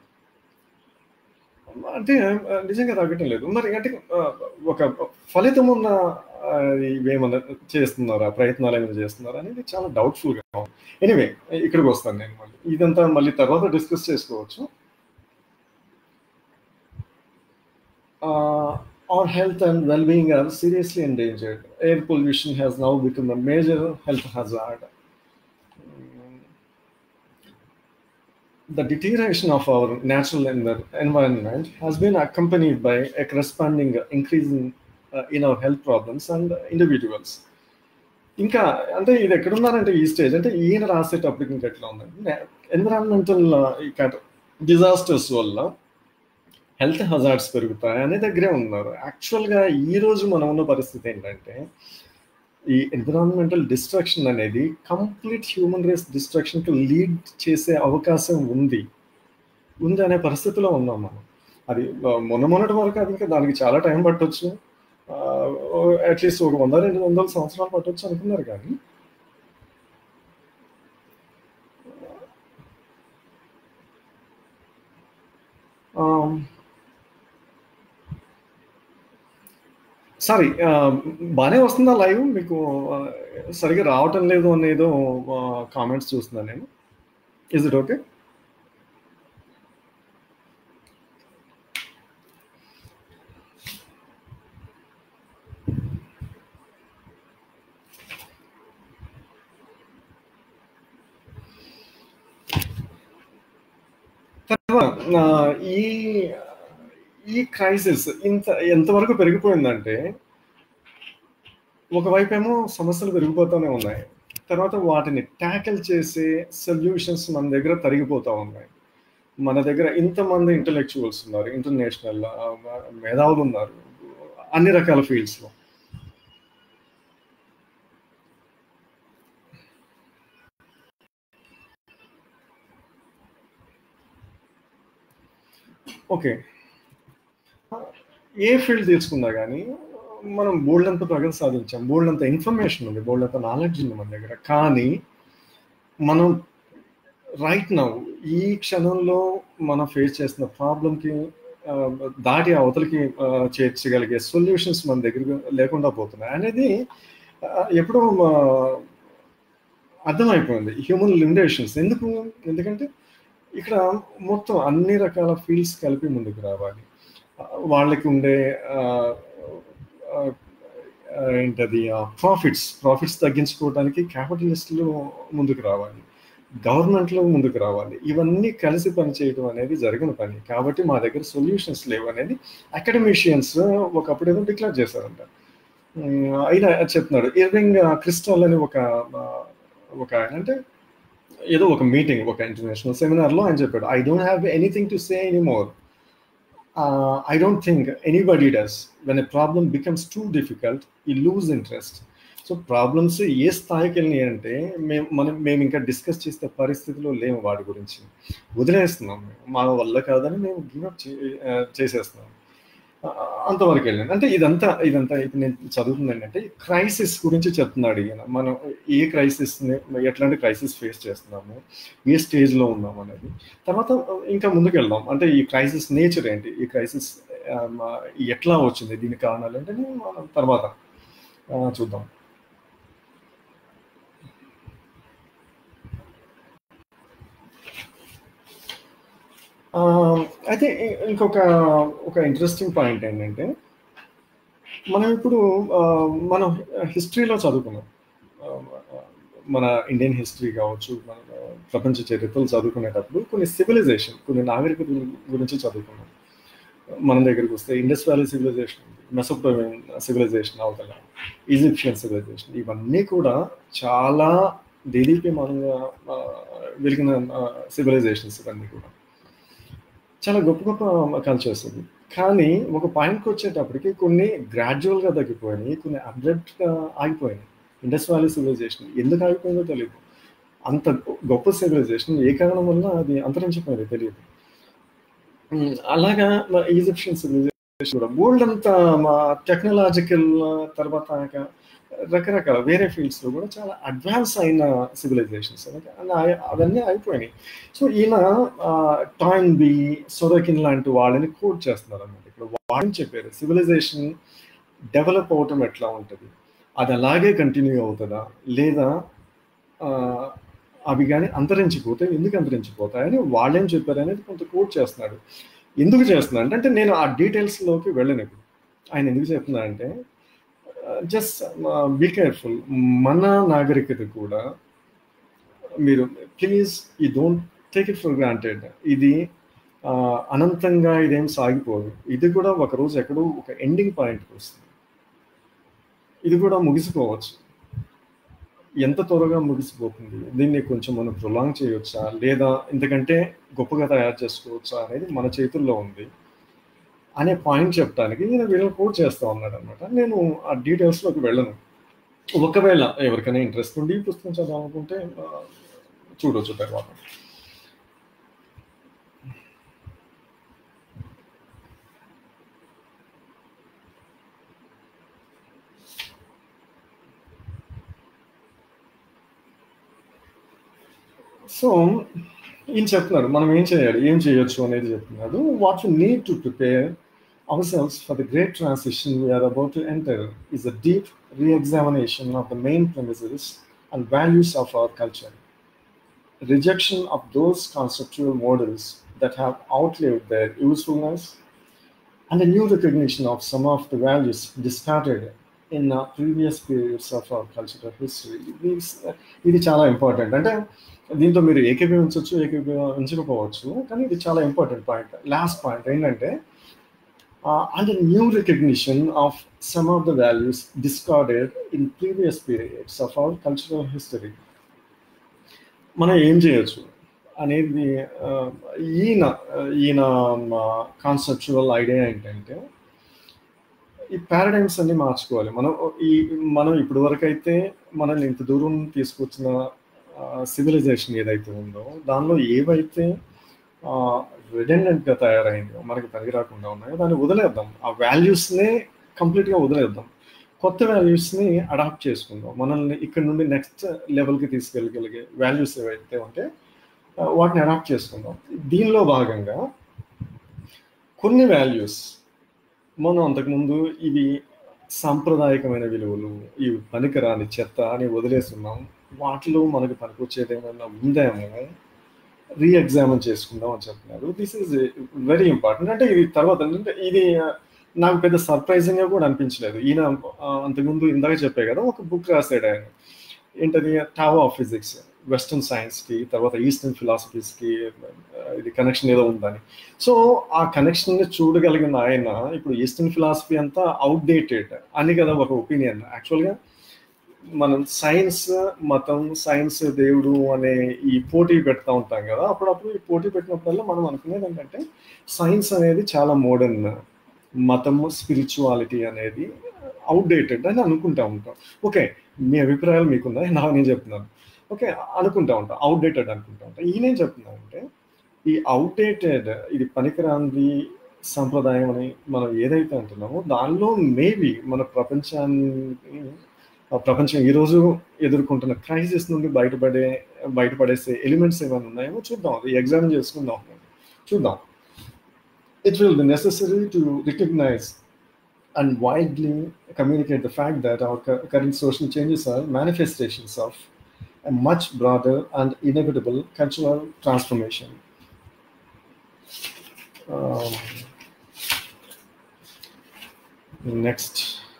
అంటే నిజంగా తగ్గటం లేదు మరి అంటే ఒక ఫలితం ఉన్న ఇవేమన్నా చేస్తున్నారా ప్రయత్నాలు ఏమైనా చేస్తున్నారా అనేది చాలా డౌట్ఫుల్గా ఎనీవే ఇక్కడికి వస్తాను నేను మళ్ళీ ఇదంతా మళ్ళీ తర్వాత డిస్కస్ చేసుకోవచ్చు our health and well-being are seriously endangered. Air pollution has now become a major health hazard. The deterioration of our natural environment has been accompanied by a corresponding increase in, uh, in our health problems and individuals. ఇంకా అంటే ఇది ఎక్కడున్నారంటే ఈ stage అంటే ఈయన రాసేటప్పటికి ఇంకా ఎట్లా ఉందంటే environmental disasters వల్ల హెల్త్ హజార్డ్స్ పెరుగుతాయి అనే దగ్గరే ఉన్నారు యాక్చువల్గా ఈ రోజు మనం ఉన్న పరిస్థితి ఏంటంటే ఈ ఎన్విరాన్మెంటల్ డిస్ట్రక్షన్ అనేది కంప్లీట్ హ్యూమన్ రేస్ డిస్ట్రక్షన్కి లీడ్ చేసే అవకాశం ఉంది ఉంది అనే పరిస్థితిలో ఉన్నాం మనం అది మొన్న మొన్నటి వరకు అది ఇంకా దానికి చాలా టైం పట్టవచ్చు అట్లీస్ట్ ఒక వంద రెండు వందల సంవత్సరాలు పట్టవచ్చు అనుకున్నారు కానీ సారీ బాగానే వస్తుందా లైవ్ మీకు సరిగా రావటం లేదు అనేదో కామెంట్స్ చూస్తున్నాను నేను ఇస్ ఇట్ ఓకే ఈ ఈ క్రైసిస్ ఇంత ఎంతవరకు పెరిగిపోయిందంటే ఒకవైపు ఏమో సమస్యలు పెరిగిపోతూనే ఉన్నాయి తర్వాత వాటిని ట్యాకిల్ చేసే సొల్యూషన్స్ మన దగ్గర తరిగిపోతూ ఉన్నాయి మన దగ్గర ఇంతమంది ఇంటలెక్చువల్స్ ఉన్నారు ఇంటర్నేషనల్ మేధావులు ఉన్నారు అన్ని రకాల ఫీల్డ్స్లో ఓకే ఏ ఫీల్డ్ తీసుకున్నా కానీ మనం బోల్డ్ అంత ప్రగతి సాధించాం బోల్డ్ అంత ఇన్ఫర్మేషన్ ఉంది బోల్డ్ అంత నాలెడ్జ్ ఉంది మన దగ్గర కానీ మనం రైట్ నౌ ఈ క్షణంలో మనం ఫేస్ చేస్తున్న ప్రాబ్లంకి దాటి అవతలకి చేర్చగలిగే సొల్యూషన్స్ మన దగ్గర లేకుండా పోతున్నాయి అనేది ఎప్పుడో అర్థమైపోయింది హ్యూమన్ లిమిటేషన్స్ ఎందుకు ఎందుకంటే ఇక్కడ మొత్తం అన్ని రకాల ఫీల్డ్స్ కలిపి ముందుకు రావాలి వాళ్ళకి ఉండే ఏంటది ప్రాఫిట్స్ ప్రాఫిట్స్ తగ్గించుకోవడానికి క్యాపిటలిస్టులు ముందుకు రావాలి గవర్నమెంట్లో ముందుకు రావాలి ఇవన్నీ కలిసి పనిచేయడం అనేది జరిగిన పని కాబట్టి మా దగ్గర సొల్యూషన్స్ లేవు అనేది అకాడమిషియన్స్ ఒకప్పుడు ఏదో డిక్లేర్ చేశారంట అయినా చెప్తున్నాడు ఇర్వింగ్ క్రిస్టల్ అని ఒక ఒక ఆయన అంటే ఏదో ఒక మీటింగ్ ఒక ఇంటర్నేషనల్ సెమినార్లో ఆయన చెప్పాడు I don't have anything to say any more I don't think anybody does when a problem becomes too difficult we lose interest so problems ఏ స్థాయికి వెళ్ళినాయి అంటే మేము మనం మేము ఇంకా డిస్కస్ చేసే పరిస్థితిలో లేము వాటి గురించి వదిలేస్తున్నాం మా వల్ల కాదని మేము గివప్ చేసేస్తున్నాం అంతవరకు వెళ్ళింది అంటే ఇదంతా ఇదంతా ఇప్పుడు నేను చదువుతుంది ఏంటంటే క్రైసిస్ గురించి చెప్తున్నాడు ఈయన మనం ఏ క్రైసిస్ని ఎట్లాంటి క్రైసిస్ ఫేస్ చేస్తున్నాము ఏ స్టేజ్లో ఉన్నాము అనేది తర్వాత ఇంకా ముందుకు వెళ్దాం అంటే ఈ క్రైసిస్ నేచర్ ఏంటి ఈ క్రైసిస్ ఎట్లా వచ్చింది దీని కారణాలు అంటే మనం తర్వాత చూద్దాం అయితే ఇంకొక ఒక ఇంట్రెస్టింగ్ పాయింట్ ఏంటంటే మనం ఇప్పుడు మనం హిస్టరీలో చదువుకున్నాం మన ఇండియన్ హిస్టరీ కావచ్చు మన ప్రపంచ చరిత్రలు చదువుకునేటప్పుడు కొన్ని సివిలైజేషన్ కొన్ని నాగరికతల గురించి చదువుకున్నాం మన దగ్గరికి వస్తే ఇండస్ వ్యాలీ సివిలైజేషన్ ఉంది మెసోపోటోమియన్ సివిలైజేషన్ అవతల ఈజిప్షియన్ సివిలైజేషన్ ఇవన్నీ కూడా చాలా దేదీప్యమానంగా వెలిగిన సివిలైజేషన్స్ ఇవన్నీ కూడా చాలా గొప్ప గొప్ప కల్చర్స్ ఉంది కానీ ఒక పాయింట్కి వచ్చేటప్పటికి కొన్ని గ్రాడ్యువల్గా తగ్గిపోయినాయి కొన్ని అబ్జెక్ట్గా ఆగిపోయినాయి ఇండస్ వ్యాలీ సివిలైజేషన్ ఎందుకు ఆగిపోయిందో తెలియదు అంత గొప్ప సివిలైజేషన్ ఏ కారణం వల్ల అది అంతరించిపోయింది తెలియదు ఉమ్, అలాగా ఈజిప్షియన్ సివిలైజేషన్ కూడా గోల్డ్ అంతా మా టెక్నాలజికల్ తర్వాత ఇంకా రకరకాల వేరే ఫీల్డ్స్ లో కూడా చాలా అడ్వాన్స్ అయిన సివిలైజేషన్స్ అవన్నీ అయిపోయినాయి సో ఈయన టాయిన్ బి సొరకిన్ లాంటి వాళ్ళని కోట్ చేస్తున్నారు అన్నమాట ఇప్పుడు వాళ్ళని చెప్పారు సివిలైజేషన్ డెవలప్ అవటం ఎట్లా ఉంటుంది అది అలాగే కంటిన్యూ అవుతుందా లేదా ఆ, అవి కానీ అంతరించిపోతే ఎందుకు అంతరించిపోతాయని వాళ్ళేం చెప్పారు అనేది కొంత కోట్ చేస్తున్నాడు ఎందుకు చేస్తున్నాడు అంటే నేను ఆ డీటెయిల్స్లోకి వెళ్ళను ఇప్పుడు ఆయన ఎందుకు చెప్తున్నాడంటే జస్ట్ బీ కేర్ఫుల్ మన నాగరికత కూడా మీరు ప్లీజ్ ఈ don't take it for granted ఇది ఆ, అనంతంగా ఇదేం సాగిపోదు ఇది కూడా ఒక రోజు ఎక్కడో ఒక ఎండింగ్ పాయింట్కి వస్తుంది ఇది కూడా ముగిసిపోవచ్చు ఎంత త్వరగా ముగిసిపోతుంది దీన్ని కొంచెం మనం ప్రొలాంగ్ చేయొచ్చా లేదా ఇంతకంటే గొప్పగా తయారు చేసుకోవచ్చా అనేది మన చేతుల్లో ఉంది అనే పాయింట్ చెప్పడానికి నేను వీళ్ళని కోట్ చేస్తా ఉన్నాడు అనమాట నేను ఆ డీటెయిల్స్లోకి వెళ్ళను ఒకవేళ ఎవరికైనా ఇంట్రెస్ట్ ఉండి ఈ పుస్తకం చదవాలనుకుంటే ఆ, చూడొచ్చు తర్వాత సో ఈయన చెప్తున్నాడు మనం ఏం చేయాలి ఏం చేయొచ్చు అనేది చెప్తున్నాడు what you need to prepare ourselves for the great transition we're about to enter is a deep reexamination of the main premises and values of our culture rejection of those conceptual models that have outlived their usefulness and a new recognition of some of the values discarded in uh, previous periods of our cultural history. These, uh, ఇది చాలా important అంటే దీంతో మీరు ఏకీభవించవచ్చు ఏకీభవించకపోవచ్చు కానీ ఇది చాలా important point last point ఏంటంటే and new recognition of some of the values discarded in previous periods of our cultural history మనం ఏం చేయొచ్చు అనేది ఆ, ఈయన ఈయన కాన్సెప్చువల్ ఐడియా ఏంటంటే ఈ పారాడైమ్స్ అన్ని మార్చుకోవాలి మనం ఈ మనం ఇప్పటి వరకు అయితే మనల్ని ఇంత దూరం తీసుకొచ్చిన సివిలైజేషన్ ఏదైతే ఉందో దానిలో ఏవైతే రిడెండెంట్గా తయారైందో మనకి పనికి రాకుండా ఉన్నాయో దాన్ని వదిలేద్దాం ఆ వాల్యూస్నే కంప్లీట్గా వదిలేద్దాం కొత్త వాల్యూస్ని అడాప్ట్ చేసుకుందాం మనల్ని ఇక్కడ నుండి నెక్స్ట్ లెవెల్కి తీసుకెళ్ళగలిగే వాల్యూస్ ఏవైతే ఉంటే ఆ, వాటిని అడాప్ట్ చేసుకుందాం దీనిలో భాగంగా కొన్ని వాల్యూస్ మనం అంతకుముందు ఇవి సాంప్రదాయకమైన విలువలు ఇవి పనికిరాని చెత్త అని వదిలేస్తున్నాం వాటిలో మనకు పనికొచ్చేది ఏమైనా ఉందేమో రీఎగ్జామిన్ చేసుకుందాం అని చెప్తున్నారు దిస్ ఈజ్ వెరీ ఇంపార్టెంట్ అంటే ఇది తర్వాత అంటే ఇది ఆ, నాకు పెద్ద సర్ప్రైజింగ్ గా కూడా అనిపించలేదు ఈయన ఆ, అంతకుముందు ఇందాక చెప్పే కదా ఒక బుక్ రాశాడు ఆయన ఏంటది Tao of physics western science కి తర్వాత ఈస్టర్న్ ఫిలాసఫీస్ కి ఆ, ఇది కనెక్షన్ ఏదో ఉందని సో ఆ కనెక్షన్ ని చూడగలిగిన ఆయన ఇప్పుడు ఈస్టర్న్ ఫిలాసఫీ అంతా అవుట్డేటెడ్ అని కదా ఒక ఒపీనియన్ యాక్చువల్గా మనం సైన్స్ మతం సైన్స్ దేవుడు అనే ఈ పోటీ పెడతా ఉంటాం కదా అప్పుడప్పుడు ఈ పోటీ పెట్టినప్పుడల్లా మనం అనుకునేది ఏంటంటే సైన్స్ అనేది చాలా మోడర్న్ మతము స్పిరిచువాలిటీ అనేది అవుట్డేటెడ్ అని అనుకుంటా ఉంటాం ఓకే మీ అభిప్రాయాలు మీకున్నాయి నా నేను చెప్తున్నాను ఓకే అనుకుంటా ఉంటాం అవుట్డేటెడ్ అనుకుంటా ఉంటాం ఈయనేం చెప్తున్నాను అంటే ఈ అవుట్డేటెడ్ ఇది పనికిరాంది సంప్రదాయం అని మనం ఏదైతే అంటున్నామో దానిలో మేబీ మన ప్రపంచాన్ని ఆ ప్రపంచం ఈరోజు ఎదుర్కొంటున్న క్రైసిస్ నుండి బయటపడే బయటపడేసే ఎలిమెంట్స్ ఏమైనా ఉన్నాయేమో చూద్దాం అది ఎగ్జామిన్ చేసుకుందాం చూద్దాం it will be necessary to recognize and widely communicate the fact that our cu- current social changes are manifestations of a much broader and inevitable cultural transformation. Um, next.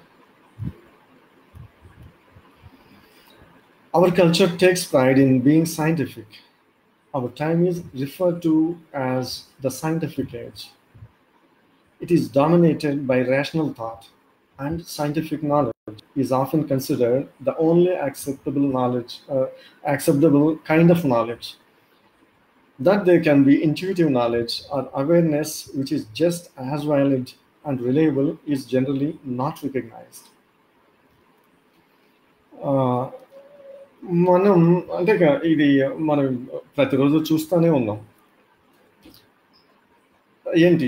Our culture takes pride in being scientific. Our time is referred to as the scientific age. It is dominated by rational thought, and scientific knowledge is often considered the only acceptable knowledge, uh, acceptable kind of knowledge. That there can be intuitive knowledge or awareness which is just as valid and reliable is generally not recognized. Uh, మనం అంటే ఇక ఇది మనం ప్రతిరోజు చూస్తూనే ఉన్నాం ఏంటి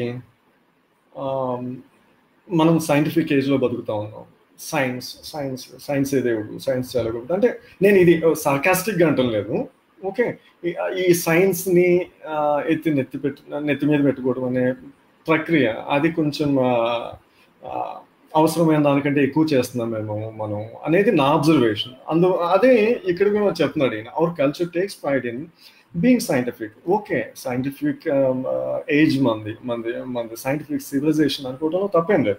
మనం సైంటిఫిక్ ఏజ్లో బతుకుతా ఉన్నాం సైన్స్ సైన్స్ సైన్స్ ఏ దేవుడు సైన్స్ చాలా గొప్పది అంటే నేను ఇది సార్కాస్టిక్గా అంటం లేదు ఓకే ఈ సైన్స్ని ఎత్తి నెత్తి పెట్టు నెత్తి మీద పెట్టుకోవడం అనే ప్రక్రియ అది కొంచెం అవసరమైన దానికంటే ఎక్కువ చేస్తున్నాం మేము మనం అనేది నా అబ్జర్వేషన్ అందు అదే ఇక్కడ కూడా చెప్తున్నాడు ఈయన our culture takes pride in being scientific okay scientific age మంది మంది మంది సైంటిఫిక్ సివిలైజేషన్ అనుకోవడంలో తప్పేం లేదు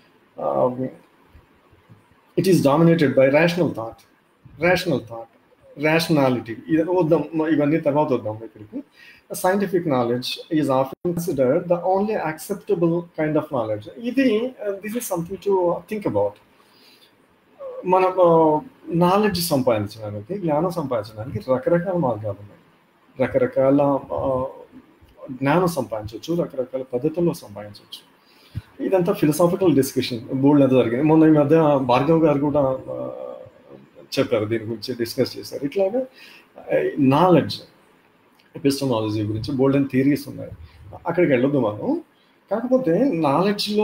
it is dominated by rational thought rational thought rationality ఇది వద్దాం ఇవన్నీ తర్వాత వద్దాం ఇక్కడికి scientific knowledge is often considered the only acceptable kind of knowledge. ఇది this is something to think about మన నాలెడ్జ్ సంపాదించడానికి జ్ఞానం సంపాదించడానికి రకరకాల మార్గాలు ఉన్నాయి రకరకాల జ్ఞానం సంపాదించవచ్చు రకరకాల పద్ధతుల్లో సంపాదించవచ్చు ఇదంతా ఫిలసాఫికల్ డిస్కషన్ బోల్డ్ అది జరిగింది మొన్న ఈ మధ్య భార్గవ్ గారు కూడా చెప్పారు దీని గురించి డిస్కస్ చేశారు ఇట్లాగా నాలెడ్జ్ ఎపిస్టమాలజీ గురించి బోల్డెన్ థియరీస్ ఉన్నాయి అక్కడికి వెళ్ళొద్దు మనం కాకపోతే నాలెడ్జ్లో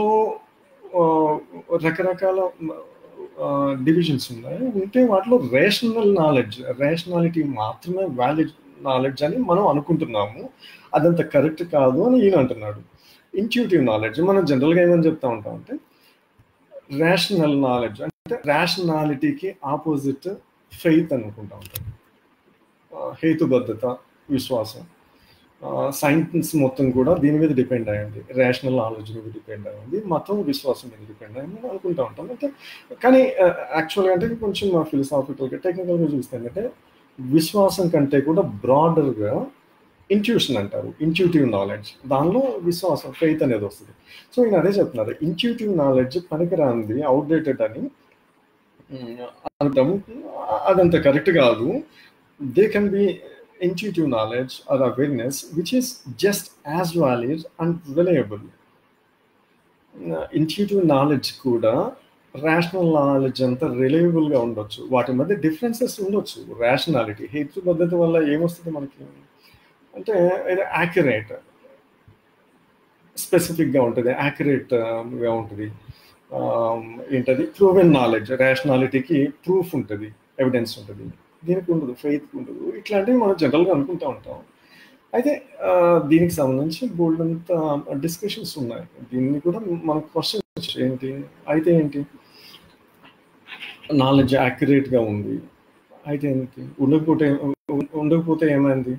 రకరకాల డివిజన్స్ ఉన్నాయి ఉంటే వాటిలో రేషనల్ నాలెడ్జ్ రేషనాలిటీ మాత్రమే వ్యాలిడ్ నాలెడ్జ్ అని మనం అనుకుంటున్నాము అదంత కరెక్ట్ కాదు అని ఈయన అంటున్నాడు ఇంట్యూటివ్ నాలెడ్జ్ మనం జనరల్గా ఏమని చెప్తా ఉంటాం అంటే రేషనల్ నాలెడ్జ్ అంటే రేషనాలిటీకి ఆపోజిట్ ఫెయిత్ అనుకుంటా ఉంటాం హేతుబద్ధత విశ్వాసం సైన్స్ మొత్తం కూడా దీని మీద డిపెండ్ అయ్యింది రేషనల్ నాలెడ్జ్ మీద డిపెండ్ అయ్యింది మతం విశ్వాసం మీద డిపెండ్ అయ్యింది అని అనుకుంటా ఉంటాం అంటే కానీ యాక్చువల్గా అంటే కొంచెం ఫిలసాఫికల్గా టెక్నికల్గా చూస్తే ఏంటంటే విశ్వాసం కంటే కూడా బ్రాడర్గా ఇంట్యూషన్ అంటారు ఇంట్యూటివ్ నాలెడ్జ్ దానిలో విశ్వాసం ఫెయిత్ అనేది వస్తుంది సో ఈయన అదే చెప్తున్నారు ఇంట్యూటివ్ నాలెడ్జ్ పనికిరాంది అవుట్డేటెడ్ అని అంటాము అదంత కరెక్ట్ కాదు they can be intuitive knowledge or awareness which is just as valid and reliable. Intuitive knowledge కూడా రేషనల్ నాలెడ్జ్ అంతా రిలయబుల్గా ఉండొచ్చు వాటి మధ్య డిఫరెన్సెస్ ఉండొచ్చు రేషనాలిటీ హేతు పద్ధతి వల్ల ఏమొస్తుంది మనకి అంటే ఇది యాక్యురేట్ స్పెసిఫిక్గా ఉంటుంది యాక్యురేట్గా ఉంటుంది ఏంటది ప్రూవెన్ నాలెడ్జ్ రేషనాలిటీకి ప్రూఫ్ ఉంటుంది ఎవిడెన్స్ ఉంటుంది దీనికి ఉండదు ఫెయిత్ ఉండదు ఇట్లాంటివి మనం జనరల్గా అనుకుంటూ ఉంటాం అయితే దీనికి సంబంధించి బోల్డ్ అంత డిస్కషన్స్ ఉన్నాయి దీన్ని కూడా మనం క్వశ్చన్ ఏంటి అయితే ఏంటి నాలెడ్జ్ యాక్యురేట్గా ఉంది అయితే ఏంటి ఉండకపోతే ఉండకపోతే ఏమైంది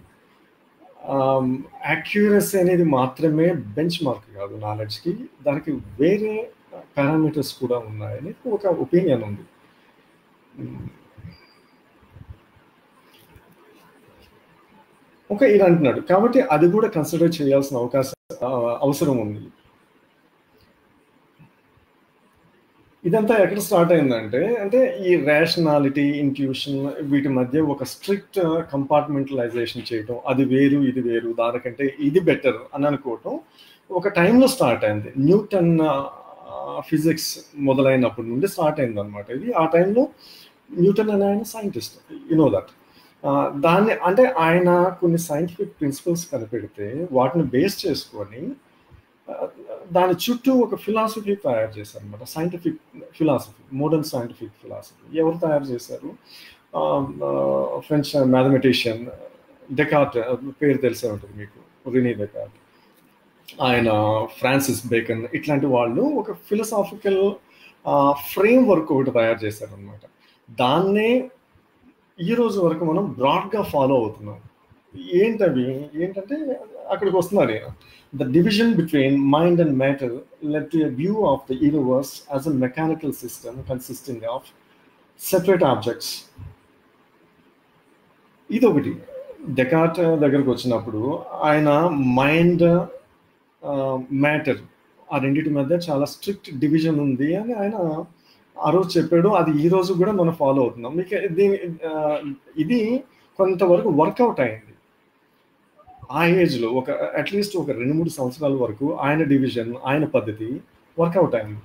యాక్యురసీ అనేది మాత్రమే బెంచ్ మార్క్ కాదు నాలెడ్జ్కి దానికి వేరే పారామీటర్స్ కూడా ఉన్నాయని ఒక ఒపీనియన్ ఉంది ఓకే ఇది అంటున్నాడు కాబట్టి అది కూడా కన్సిడర్ చేయాల్సిన అవకాశం అవసరం ఉంది ఇదంతా ఎక్కడ స్టార్ట్ అయిందంటే అంటే ఈ రేషనాలిటీ ఇంట్యూషన్ వీటి మధ్య ఒక స్ట్రిక్ట్ కంపార్ట్మెంటలైజేషన్ చేయటం అది వేరు ఇది వేరు దానికంటే ఇది బెటర్ అని అనుకోవటం ఒక టైంలో స్టార్ట్ అయింది న్యూటన్ ఫిజిక్స్ మొదలైనప్పటి నుండి స్టార్ట్ అయింది అనమాట ఇది ఆ టైంలో న్యూటన్ అనే ఆయన సైంటిస్ట్ యు నో దట్ దాన్ని అంటే ఆయన కొన్ని సైంటిఫిక్ ప్రిన్సిపల్స్ కనిపెడితే వాటిని బేస్ చేసుకొని దాని చుట్టూ ఒక ఫిలాసఫీ తయారు చేశారు అనమాట scientific philosophy modern scientific philosophy ఎవరు తయారు చేశారు ఫ్రెంచ్ మ్యాథమెటిషియన్ డెకార్ట్ పేరు తెలిసే ఉంటుంది మీకు రినీ డెకార్ట్ ఆయన ఫ్రాన్సిస్ బేకన్ ఇట్లాంటి వాళ్ళు ఒక ఫిలసాఫికల్ ఫ్రేమ్ వర్క్ ఒకటి తయారు చేశారనమాట దాన్నే ఈ రోజు వరకు మనం బ్రాడ్గా ఫాలో అవుతున్నాం ఏంటవి ఏంటంటే అక్కడికి వస్తున్నారు ఈయన the division between mind and matter led to view of the universe as a mechanical system consisting of separate objects ఇది ఒకటి డెకార్ట్ దగ్గరకు వచ్చినప్పుడు ఆయన మైండ్ మ్యాటర్ ఆ రెండింటి మధ్య చాలా స్ట్రిక్ట్ డివిజన్ ఉంది అని ఆయన ఆ రోజు చెప్పాడు అది ఈ రోజు కూడా మనం ఫాలో అవుతున్నాం మీకు దీని ఇది కొంతవరకు వర్కౌట్ అయింది ఆ ఏజ్లో ఒక అట్లీస్ట్ ఒక రెండు మూడు సంవత్సరాల వరకు ఆయన డివిజన్ ఆయన పద్ధతి వర్కౌట్ అయింది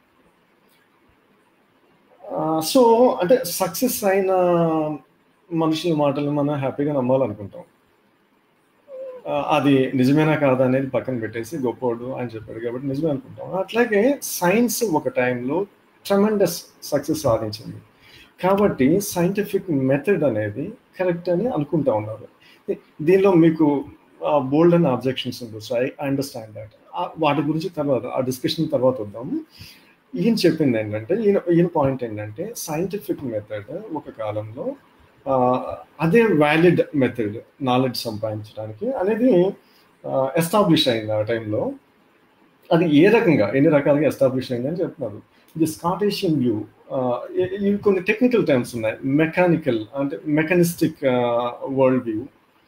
సో అంటే సక్సెస్ అయిన మనుషుల మాటలు మనం హ్యాపీగా నమ్మాలనుకుంటాం ఆ, అది నిజమేనా కాదా అనేది పక్కన పెట్టేసి గొప్పోడు అని చెప్పాడు కాబట్టి నిజమే అనుకుంటాం అట్లాగే సైన్స్ ఒక టైంలో ట్రమెండస్ సక్సెస్ సాధించింది కాబట్టి సైంటిఫిక్ మెథడ్ అనేది కరెక్ట్ అని అనుకుంటా ఉన్నారు దీనిలో మీకు బోల్డ్ అండ్ అబ్జెక్షన్స్ ఉండొచ్చు ఐ అండర్స్టాండ్ దాట్ వాటి గురించి తర్వాత ఆ డిస్కషన్ తర్వాత వద్దాం ఈయన చెప్పింది ఏంటంటే ఈయన ఈయన పాయింట్ ఏంటంటే సైంటిఫిక్ మెథడ్ ఒక కాలంలో ఆ, అదే వ్యాలిడ్ మెథడ్ నాలెడ్జ్ సంపాదించడానికి అనేది ఎస్టాబ్లిష్ అయింది ఆ టైంలో అది ఏ రకంగా ఎన్ని రకాలుగా ఎస్టాబ్లిష్ అయిందని చెప్తున్నారు ఇది స్కాటిషియన్ వ్యూ ఇవి కొన్ని టెక్నికల్ టర్మ్స్ ఉన్నాయి మెకానికల్ అంటే mechanistic world view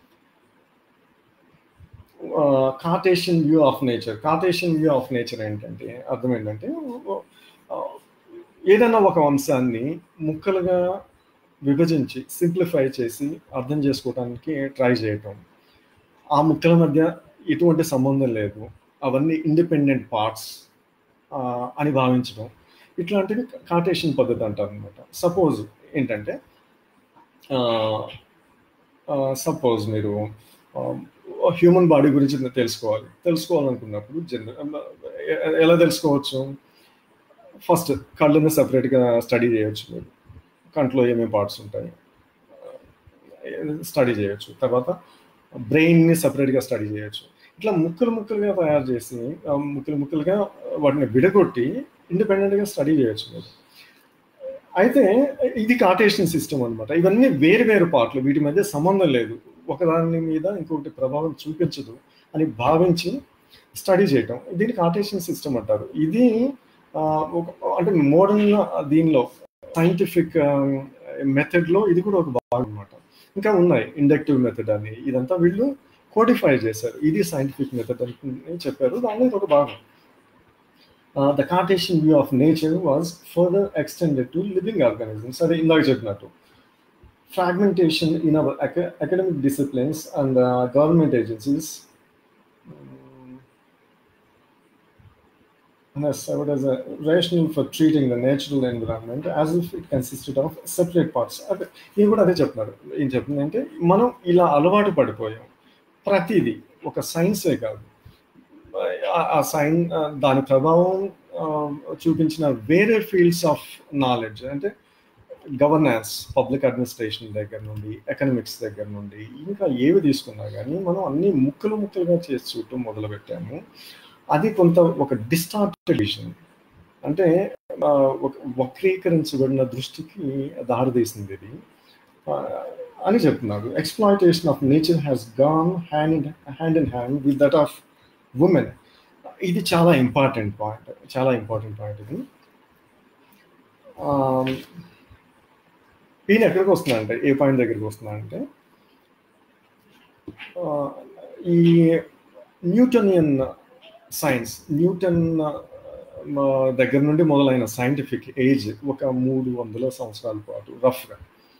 Cartesian view of nature Cartesian view of nature ఏంటంటే అర్థం ఏంటంటే ఆ, ఏదైనా ఒక అంశాన్ని ముక్కలుగా విభజించి సింప్లిఫై చేసి అర్థం చేసుకోవడానికి ట్రై చేయటం ఆ ముక్కల మధ్య ఎటువంటి సంబంధం లేదు అవన్నీ ఇండిపెండెంట్ పార్ట్స్ అని భావించడం ఇట్లాంటివి కార్టేషియన్ పద్ధతి అంటారు అనమాట సపోజ్ ఏంటంటే సపోజ్ మీరు హ్యూమన్ బాడీ గురించి తెలుసుకోవాలి తెలుసుకోవాలనుకున్నప్పుడు జనరల్ ఎలా తెలుసుకోవచ్చు ఫస్ట్ కళ్ళని సపరేట్గా స్టడీ చేయొచ్చు మీరు కంట్లో ఏమేమి పార్ట్స్ ఉంటాయి స్టడీ చేయొచ్చు తర్వాత బ్రెయిన్ని సపరేట్గా స్టడీ చేయొచ్చు ఇట్లా ముక్కలు ముక్కలుగా తయారు చేసి ఆ ముక్కలు ముక్కలుగా వాటిని విడగొట్టి ఇండిపెండెంట్గా స్టడీ చేయొచ్చు మీరు అయితే ఇది కార్టేషన్ సిస్టమ్ అనమాట ఇవన్నీ వేరు వేరు పార్ట్లు వీటి మధ్య సంబంధం లేదు ఒకదాని మీద ఇంకొకటి ప్రభావం చూపించదు అని భావించి స్టడీ చేయటం దీన్ని కార్టేషన్ సిస్టమ్ అంటారు ఇది ఆ, ఒక అంటే మోడర్న్ దీనిలో సైంటిఫిక్ మెథడ్లో ఇది కూడా ఒక భాగం అనమాట ఇంకా ఉన్నాయి ఇండక్టివ్ మెథడ్ అని ఇదంతా వీళ్ళు కోడిఫై చేశారు ఇది సైంటిఫిక్ మెథడ్ అని చెప్పారు దానిలో ఇది ఒక భాగం the Cartesian view of nature was further extended to living organisms అదే ఇందాక చెప్పినట్టు fragmentation in our aca- academic disciplines and uh, government agencies um, has served as a rationale for treating the natural environment as if it consisted of separate parts. అదే ఇది కూడా అదే చెప్తున్నారు ఏం చెప్తుందంటే మనం ఇలా అలవాటు పడిపోయాం ప్రతిదీ ఒక సైన్సే కాదు ఆ- ఆ సైన్ దాని ప్రభావం ఆ, చూపించిన వేరే ఫీల్డ్స్ ఆఫ్ నాలెడ్జ్ అంటే గవర్నెన్స్ పబ్లిక్ అడ్మినిస్ట్రేషన్ దగ్గర నుండి ఎకనామిక్స్ దగ్గర నుండి ఇంకా ఏవి తీసుకున్నా కానీ మనం అన్ని ముక్కలు ముక్కలుగా చేసి చూడటం మొదలు పెట్టాము అది కొంత ఒక డిస్టార్టెడ్ విజన్ అంటే ఆ, ఒక వక్రీకరించబడిన దృష్టికి దారితీసింది ఇది ఆ, అని చెప్తున్నారు exploitation of nature has gone hand in hand in hand with that of women ఇది చాలా ఇంపార్టెంట్ పాయింట్ చాలా ఇంపార్టెంట్ పాయింట్ ఇది ఆ, ఈయన ఎక్కడికి వస్తున్నాడంటే ఏ పాయింట్ దగ్గరికి వస్తున్నాడంటే ఆ, ఈ న్యూటనియన్ సైన్స్ న్యూటన్ ఆ, మా దగ్గర నుండి మొదలైన సైంటిఫిక్ ఏజ్ ఒక మూడు వందల సంవత్సరాల పాటు రఫ్గా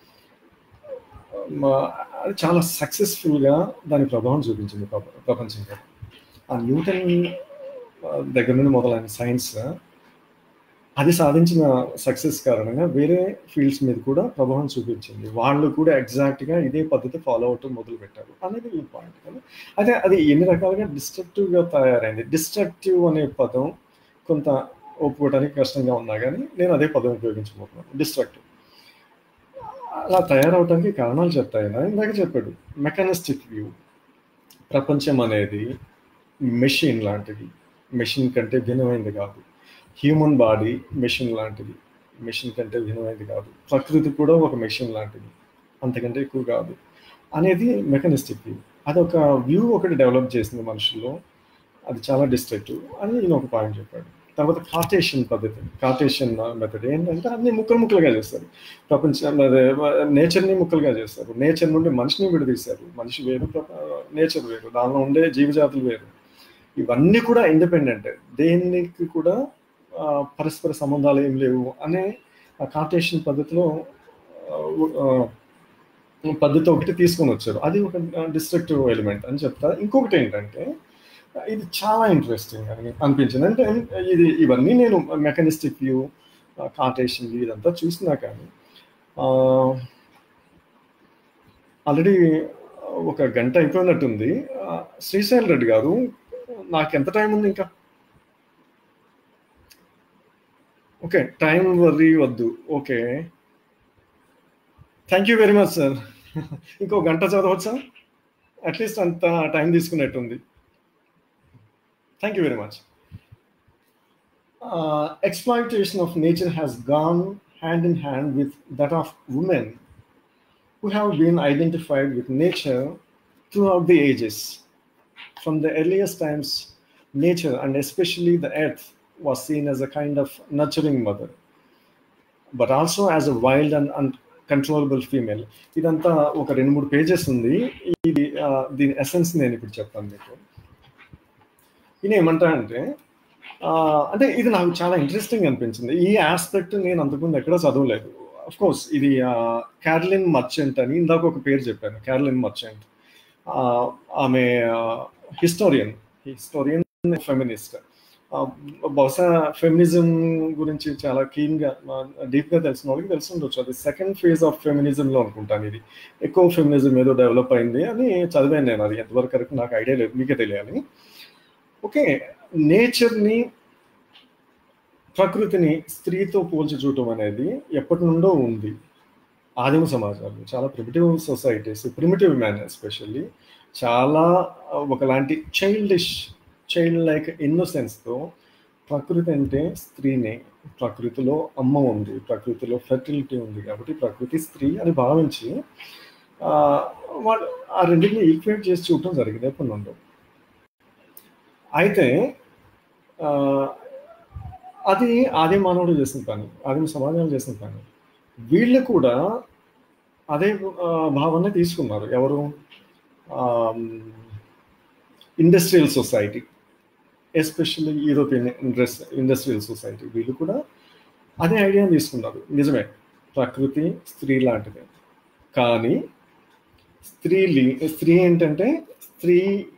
అది చాలా సక్సెస్ఫుల్గా దాని ప్రభావం చూపించింది ప్రప- ప్రపంచం మీద ఆ న్యూటన్ ఆ, దగ్గర నుండి మొదలైన సైన్స్ అది సాధించిన సక్సెస్ కారణంగా వేరే ఫీల్డ్స్ మీద కూడా ప్రభావం చూపించింది వాళ్ళు కూడా ఎగ్జాక్ట్గా ఇదే పద్ధతి ఫాలో అవటం మొదలు పెట్టారు అనేది ఈ పాయింట్ కదా అయితే అది ఎన్ని రకాలుగా డిస్ట్రక్టివ్గా తయారైంది డిస్ట్రక్టివ్ అనే పదం కొంత ఒప్పుకోవడానికి కష్టంగా ఉన్నా కానీ నేను అదే పదం ఉపయోగించబోతున్నాను డిస్ట్రక్టివ్ అలా తయారవడానికి కారణాలు చెప్తాయన ఇందాక చెప్పాడు మెకానిస్టిక్ వ్యూ ప్రపంచం అనేది మెషిన్ లాంటిది మెషిన్ కంటే భిన్నమైనది కాదు హ్యూమన్ బాడీ మెషిన్ లాంటిది మెషిన్ కంటే భిన్నమైనది కాదు ప్రకృతి కూడా ఒక మెషిన్ లాంటిది అంతకంటే ఎక్కువ కాదు అనేది మెకానిస్టిక్ వ్యూ అదొక వ్యూ ఒకటి డెవలప్ చేసింది మనుషుల్లో అది చాలా డిస్ట్రక్టివ్ అని నేను ఒక పాయింట్ చెప్పాడు తర్వాత కార్టేషియన్ పద్ధతి కార్టేషియన్ మెథడ్ ఏంటంటే అన్ని ముక్కలు ముక్కలుగా చేస్తారు ప్రపంచం అదే నేచర్ని ముక్కలుగా చేస్తారు నేచర్ నుండి మనిషిని విడదీశారు మనిషి వేరు నేచర్ వేరు దానిలో ఉండే జీవజాతులు వేరు ఇవన్నీ కూడా ఇండిపెండెంట్ దేనికి కూడా ఆ, పరస్పర సంబంధాలు ఏం లేవు అనే కార్టేషన్ పద్ధతిలో ఆ, ఆ, పద్ధతి ఒకటి తీసుకొని వచ్చారు అది ఒక డిస్ట్రక్టివ్ ఎలిమెంట్ అని చెప్తా ఇంకొకటి ఏంటంటే ఇది చాలా ఇంట్రెస్టింగ్ అని అనిపించింది అంటే ఇది ఇవన్నీ నేను మెకానిస్టిక్ వ్యూ కార్టేషన్ వ్యూ ఇదంతా చూసినా కానీ ఆల్రెడీ ఒక గంట అయిపోయినట్టుంది ఆ, శ్రీశైల్ రెడ్డి గారు నాకు ఎంత టైం ఉంది ఇంకా ఓకే టైం వర్రీ వద్దు okay thank you very much sir ఇంకో గంట చదవచ్చా అట్లీస్ట్ అంత టైం తీసుకున్నట్టుంది thank you very much exploitation of nature has gone hand in hand with that of women who have been identified with nature throughout the ages. From the earliest times, nature and especially the earth was seen as a kind of nurturing mother, but also as a wild and uncontrollable female. ఇదంతా ఒక రెండు మూడు pages ఉంది ఇది ఆ, దీని essence నేను ఇప్పుడు చెప్తాను మీకు ఈయన ఏమంటా అంటే ఆ, అంటే ఇది నాకు చాలా ఇంట్రెస్టింగ్ అనిపించింది ఈ ఆస్పెక్ట్ నేను అంతకుముందు ఎక్కడా చదవలేదు అఫ్ కోర్స్ ఇది క్యారలిన్ మర్చెంట్ అని ఇందాక ఒక పేరు చెప్పాను క్యారలిన్ మర్చెంట్ ఆమె హిస్టోరియన్ హిస్టోరియన్ ఫెమినిస్ట్ బహుశా ఫెమినిజం గురించి చాలా కీన్గా డీప్గా తెలిసిన వాళ్ళకి తెలిసి ఉండొచ్చు అది సెకండ్ ఫేజ్ ఆఫ్ ఫెమినిజంలో అనుకుంటాను ఇది ఎక్కువ ఫెమినిజం ఏదో డెవలప్ అయింది అని చదివాను నేను అది ఎంతవరకు కరెక్ట్ నాకు ఐడియా లేదు మీకే తెలియాలి ఓకే నేచర్ని ప్రకృతిని స్త్రీతో పోల్చి చూడటం అనేది ఎప్పటి నుండో ఉంది ఆదిమ సమాజాలు చాలా primitive societies primitive man especially చాలా ఒకలాంటి చైల్డిష్ చైల్డ్ లైక్ ఇన్నోసెన్స్తో ప్రకృతి అంటే స్త్రీనే ప్రకృతిలో అమ్మ ఉంది ప్రకృతిలో ఫెర్టిలిటీ ఉంది కాబట్టి ప్రకృతి స్త్రీ అని భావించి ఆ, వాళ్ళు ఆ రెండింటిని ఈక్వేట్ చేసి చూడటం జరిగింది ఎప్పటి నుండో అయితే ఆ, అది ఆది మానవుడు చేసిన పని ఆదిమ సమాజాలు చేసిన పని వీళ్ళు కూడా అదే ఆ, భావాన్ని తీసుకున్నారు ఎవరు industrial society especially European indus industrial society వీళ్ళు కూడా అదే ఐడియా తీసుకున్నారు నిజమే ప్రకృతి స్త్రీ లాంటిది కానీ స్త్రీలి స్త్రీ ఏంటంటే స్త్రీ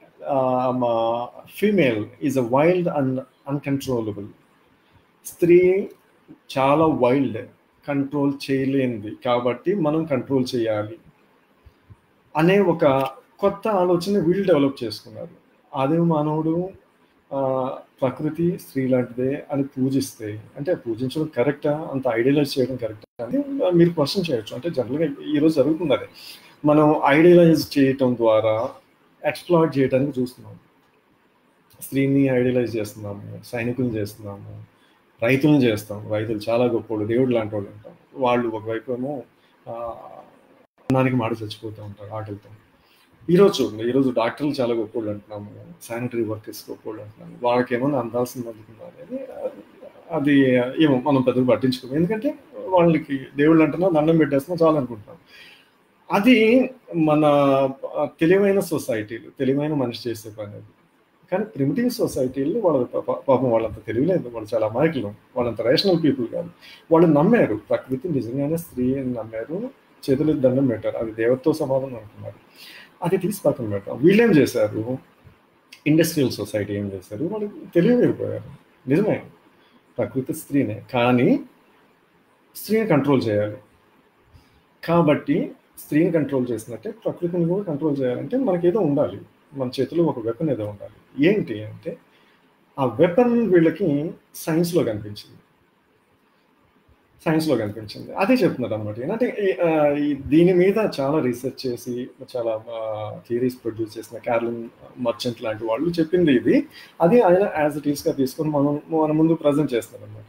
female is a wild and uncontrollable స్త్రీ చాలా వైల్డ్ కంట్రోల్ చేయలేనిది కాబట్టి మనం కంట్రోల్ చేయాలి అనే ఒక కొత్త ఆలోచన వీళ్ళు డెవలప్ చేసుకున్నారు ఆదిమ మానవుడు ఆ, ప్రకృతి స్త్రీ లాంటిదే అని పూజిస్తే అంటే పూజించడం కరెక్టా అంత ఐడియలైజ్ చేయడం కరెక్టా అని మీరు క్వశ్చన్ చేయొచ్చు అంటే జనరల్గా ఈరోజు జరుగుతుంది అదే మనం ఐడియలైజ్ చేయటం ద్వారా ఎక్స్ప్లాయిట్ చేయడానికి చూస్తున్నాం స్త్రీని ఐడియలైజ్ చేస్తున్నాము సైనికులను చేస్తున్నాము రైతులను చేస్తాం రైతులు చాలా గొప్పోళ్ళు దేవుడు లాంటి వాళ్ళు ఉంటాం వాళ్ళు ఒకవైపు ఏమో ఆ, అన్నానికి మాట చచ్చిపోతూ ఉంటారు ఆకలితో ఈరోజు చూడండి ఈరోజు డాక్టర్లు చాలా గొప్పోళ్ళు అంటున్నాము శానిటరీ వర్కర్స్ గొప్పోళ్ళు అంటున్నాము వాళ్ళకి ఏమన్నా అందాల్సింది అందుకున్నారు అనేది అది ఏమో మనం పెద్దగా పట్టించుకోము ఎందుకంటే వాళ్ళకి దేవుళ్ళు అంటున్నా దండం పెట్టేస్తున్నా చాలు అనుకుంటున్నాం అది మన ఆ, తెలివైన సొసైటీలు తెలివైన మనిషి చేసే పని అది కానీ ప్రిమిటివ్ సొసైటీలు వాళ్ళ పా- పాపం వాళ్ళంత తెలియలేదు వాళ్ళు చాలా అమాయకులు వాళ్ళంత రేషనల్ పీపుల్ కాదు వాళ్ళు నమ్మారు ప్రకృతి నిజంగానే స్త్రీ అని నమ్మారు చేతులు దండం పెట్టారు అది దేవతతో సమాధానం అనుకున్నారు అది తీసి పక్కన పెట్టాం వీళ్ళేం చేశారు ఇండస్ట్రియల్ సొసైటీ ఏం చేశారు వాళ్ళు తెలియలేకపోయారు నిజమే ప్రకృతి స్త్రీనే కానీ స్త్రీని కంట్రోల్ చేయాలి కాబట్టి స్త్రీని కంట్రోల్ చేసినట్టే ప్రకృతిని కూడా కంట్రోల్ చేయాలంటే మనకేదో ఉండాలి మన చేతిలో ఒక వెపన్ ఏదో ఉండాలి ఏంటి అంటే ఆ వెపన్ వీళ్ళకి సైన్స్లో కనిపించింది సైన్స్లో కనిపించింది అదే చెప్తున్నారు అనమాట అంటే ఈ- ఆ, ఈ దీని మీద చాలా రీసెర్చ్ చేసి చాలా థియరీస్ ప్రొడ్యూస్ చేసిన క్యారలిన్ మర్చెంట్ లాంటి వాళ్ళు చెప్పింది ఇది అది ఆయన యాజ్ ఇట్ ఈస్గా తీసుకొని మనం మన ముందు ప్రజెంట్ చేస్తున్నారు అనమాట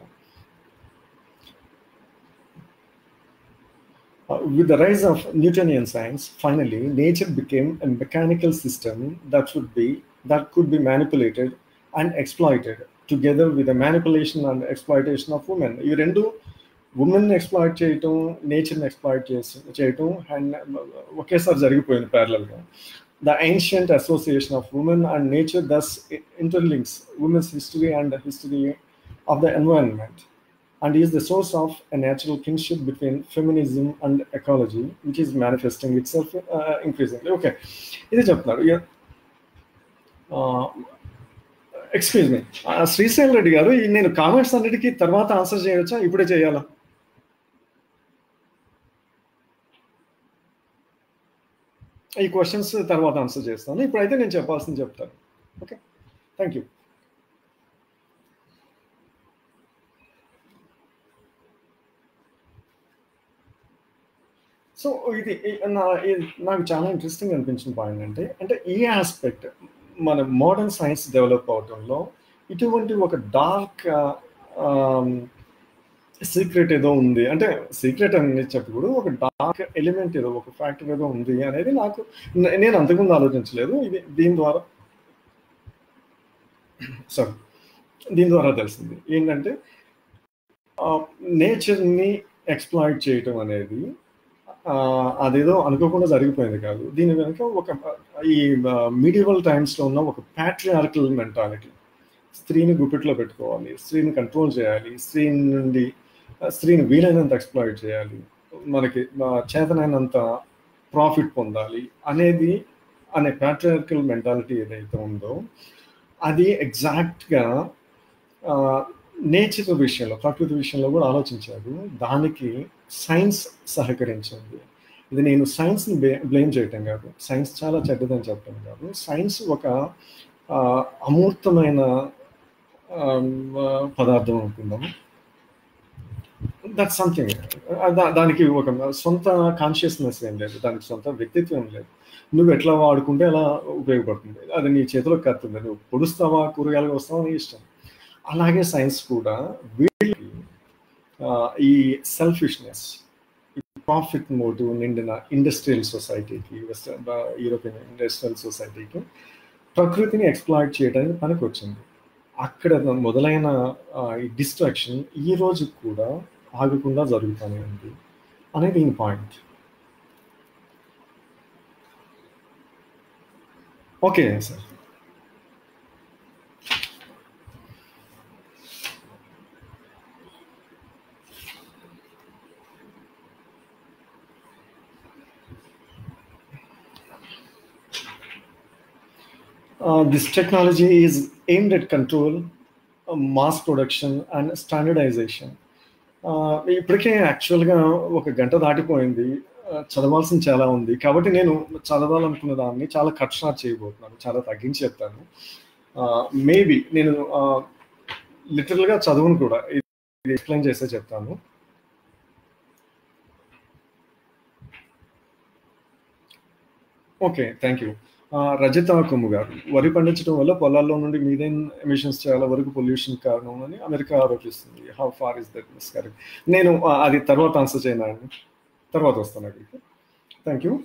Uh, with the rise of Newtonian science, finally, nature became a mechanical system that should be that could be manipulated and exploited, together with the manipulation and exploitation of women. ఈ రెండు women exploit చేయటం నేచర్ని exploit చేసి చేయటం and ఒకేసారి జరిగిపోయింది ప్యారలల్గా the ancient association of women and nature thus interlinks women's history and history of the environment and is the source of a natural kinship between feminism and ecology, which is manifesting itself uh, increasingly. Okay, ఇది చెప్తున్నారు excuse me Srishail Reddy గారు ఈ నేను comments అన్నిటికీ తర్వాత answer చేయవచ్చా ఇప్పుడే చేయాలా ఈ క్వశ్చన్స్ తర్వాత ఆన్సర్ చేస్తాను ఇప్పుడైతే నేను చెప్పాల్సింది చెప్తాను ఓకే థ్యాంక్ యూ సో ఇది నా నాకు చాలా ఇంట్రెస్టింగ్ అనిపించిన పాయింట్ అంటే అంటే ఈ ఆస్పెక్ట్ మన మోడర్న్ సైన్స్ డెవలప్ అవడంలో ఇటువంటి ఒక డార్క్ సీక్రెట్ ఏదో ఉంది అంటే సీక్రెట్ అని చెప్పకూడదు ఒక డార్క్ ఎలిమెంట్ ఏదో ఒక ఫ్యాక్టర్ ఏదో ఉంది అనేది నాకు నేను అంతకుముందు ఆలోచించలేదు ఇది దీని ద్వారా సారీ దీని ద్వారా తెలిసింది ఏంటంటే నేచర్ని ఎక్స్ప్లాయిట్ చేయటం అనేది అదేదో అనుకోకుండా జరిగిపోయింది కాదు దీని వెనుక ఒక ఈ మీడియవల్ టైమ్స్లో ఉన్న ఒక ప్యాట్రియార్కల్ మెంటాలిటీ స్త్రీని గుప్పిట్లో పెట్టుకోవాలి స్త్రీని కంట్రోల్ చేయాలి స్త్రీ నుండి స్త్రీని వీలైనంత ఎక్స్ప్లాయిట్ చేయాలి మనకి చేతనైనంత ప్రాఫిట్ పొందాలి అనేది అనే ప్యాట్రియార్కల్ మెంటాలిటీ ఏదైతే ఉందో అది ఎగ్జాక్ట్గా నేచర్ విషయంలో ప్రకృతి విషయంలో కూడా ఆలోచించారు దానికి సైన్స్ సహకరించింది ఇది నేను సైన్స్ని బ్లేమ్ చేయటం కాదు సైన్స్ చాలా చెడ్డదని చెప్పడం కాదు సైన్స్ ఒక అమూర్తమైన పదార్థం అనుకుందాం దట్ సంథింగ్ దానికి ఒక సొంత కాన్షియస్నెస్ ఏం లేదు దానికి సొంత వ్యక్తిత్వం లేదు నువ్వు ఎట్లా వాడుకుంటే అలా ఉపయోగపడుతుంది అది నీ చేతిలో కత్తుంది నువ్వు పొడుస్తావా కూరగాయలు వస్తావా నీ ఇష్టం అలాగే సైన్స్ కూడా వీళ్ళకి ఈ సెల్ఫిష్నెస్ ప్రాఫిట్ మోటివ్ నిండిన ఇండస్ట్రియల్ సొసైటీకి వెస్టర్న్ యూరోపియన్ ఇండస్ట్రియల్ సొసైటీకి ప్రకృతిని ఎక్స్ప్లాయిట్ చేయడానికి పనికి వచ్చింది అక్కడ మొదలైన ఈ డిస్ట్రాక్షన్ ఈ రోజు కూడా ఆగకుండా జరుగుతూనే ఉంది అనేది దీని point okay sir Uh, this technology is aimed at control, uh, mass production and standardization. ఇప్పటికే యాక్చువల్గా ఒక గంట దాటిపోయింది చదవాల్సింది చాలా ఉంది కాబట్టి నేను చదవాలనుకున్న దాన్ని చాలా కట్ షార్ట్ చేయబోతున్నాను చాలా తగ్గించి చెప్తాను మేబీ నేను లిటరల్గా చదువును కూడా ఇది ఎక్స్ప్లెయిన్ చేస్తే చెప్తాను ఓకే థ్యాంక్ యూ రజత కొమ్ము గారు వరి పండించడం వల్ల పొలాల్లో నుండి మీదేన్ ఎమిషన్స్ చాలా వరకు పొల్యూషన్ కారణం అని అమెరికా ఆరోపిస్తుంది how far is that mis correct నేను అది తర్వాత ఆన్సర్ చేయనా అండి తర్వాత వస్తాను అక్కడికి థ్యాంక్ యూ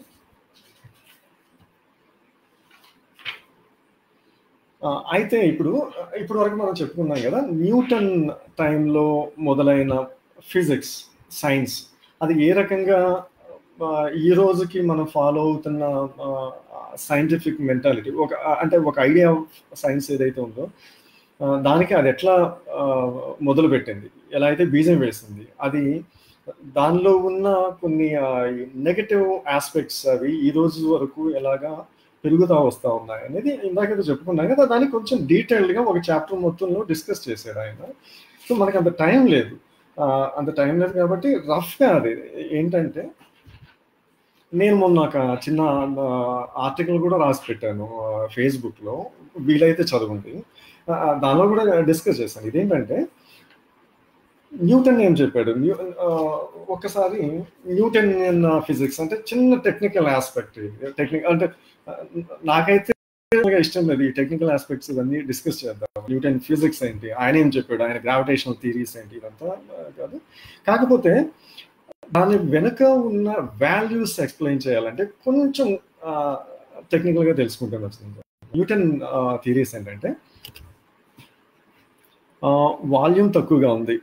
అయితే ఇప్పుడు ఇప్పుడు వరకు మనం చెప్పుకున్నాం కదా న్యూటన్ టైంలో మొదలైన ఫిజిక్స్ సైన్స్ అది ఏ రకంగా ఈ రోజుకి మనం ఫాలో అవుతున్న సైంటిఫిక్ మెంటాలిటీ ఒక అంటే ఒక ఐడియా ఆఫ్ సైన్స్ ఏదైతే ఉందో దానికి అది ఎట్లా మొదలు పెట్టింది ఎలా అయితే బీజం వేసింది అది దానిలో ఉన్న కొన్ని నెగటివ్ ఆస్పెక్ట్స్ అవి ఈ రోజు వరకు ఎలాగా పెరుగుతా వస్తూ ఉన్నాయి అనేది ఇందాక చెప్పుకున్నాం కదా దానికి కొంచెం డీటెయిల్డ్గా ఒక చాప్టర్ మొత్తంలో డిస్కస్ చేశాడు ఆయన సో మనకి అంత టైం లేదు అంత టైం లేదు కాబట్టి రఫ్గా అది ఏంటంటే నేను మొన్న ఒక చిన్న ఆర్టికల్ కూడా రాసి పెట్టాను ఫేస్బుక్లో వీలైతే చదవండి దానిలో కూడా డిస్కస్ చేశాను ఇదేంటంటే న్యూటన్ ఏం చెప్పాడు న్యూ ఒక్కసారి న్యూటన్ ఫిజిక్స్ అంటే చిన్న టెక్నికల్ ఆస్పెక్ట్ టెక్నిక్ అంటే నాకైతే ఇష్టం లేదు ఈ టెక్నికల్ ఆస్పెక్ట్స్ ఇవన్నీ డిస్కస్ చేద్దాం న్యూటన్ ఫిజిక్స్ ఏంటి ఆయన ఏం చెప్పాడు ఆయన గ్రావిటేషనల్ థీరీస్ ఏంటి ఇదంతా కాదు కాకపోతే దాని వెనుక ఉన్న వాల్యూస్ ఎక్స్ప్లెయిన్ చేయాలంటే కొంచెం టెక్నికల్గా తెలుసుకుంటే వచ్చింది న్యూటన్ థీరీస్ ఏంటంటే వాల్యూమ్ తక్కువగా ఉంది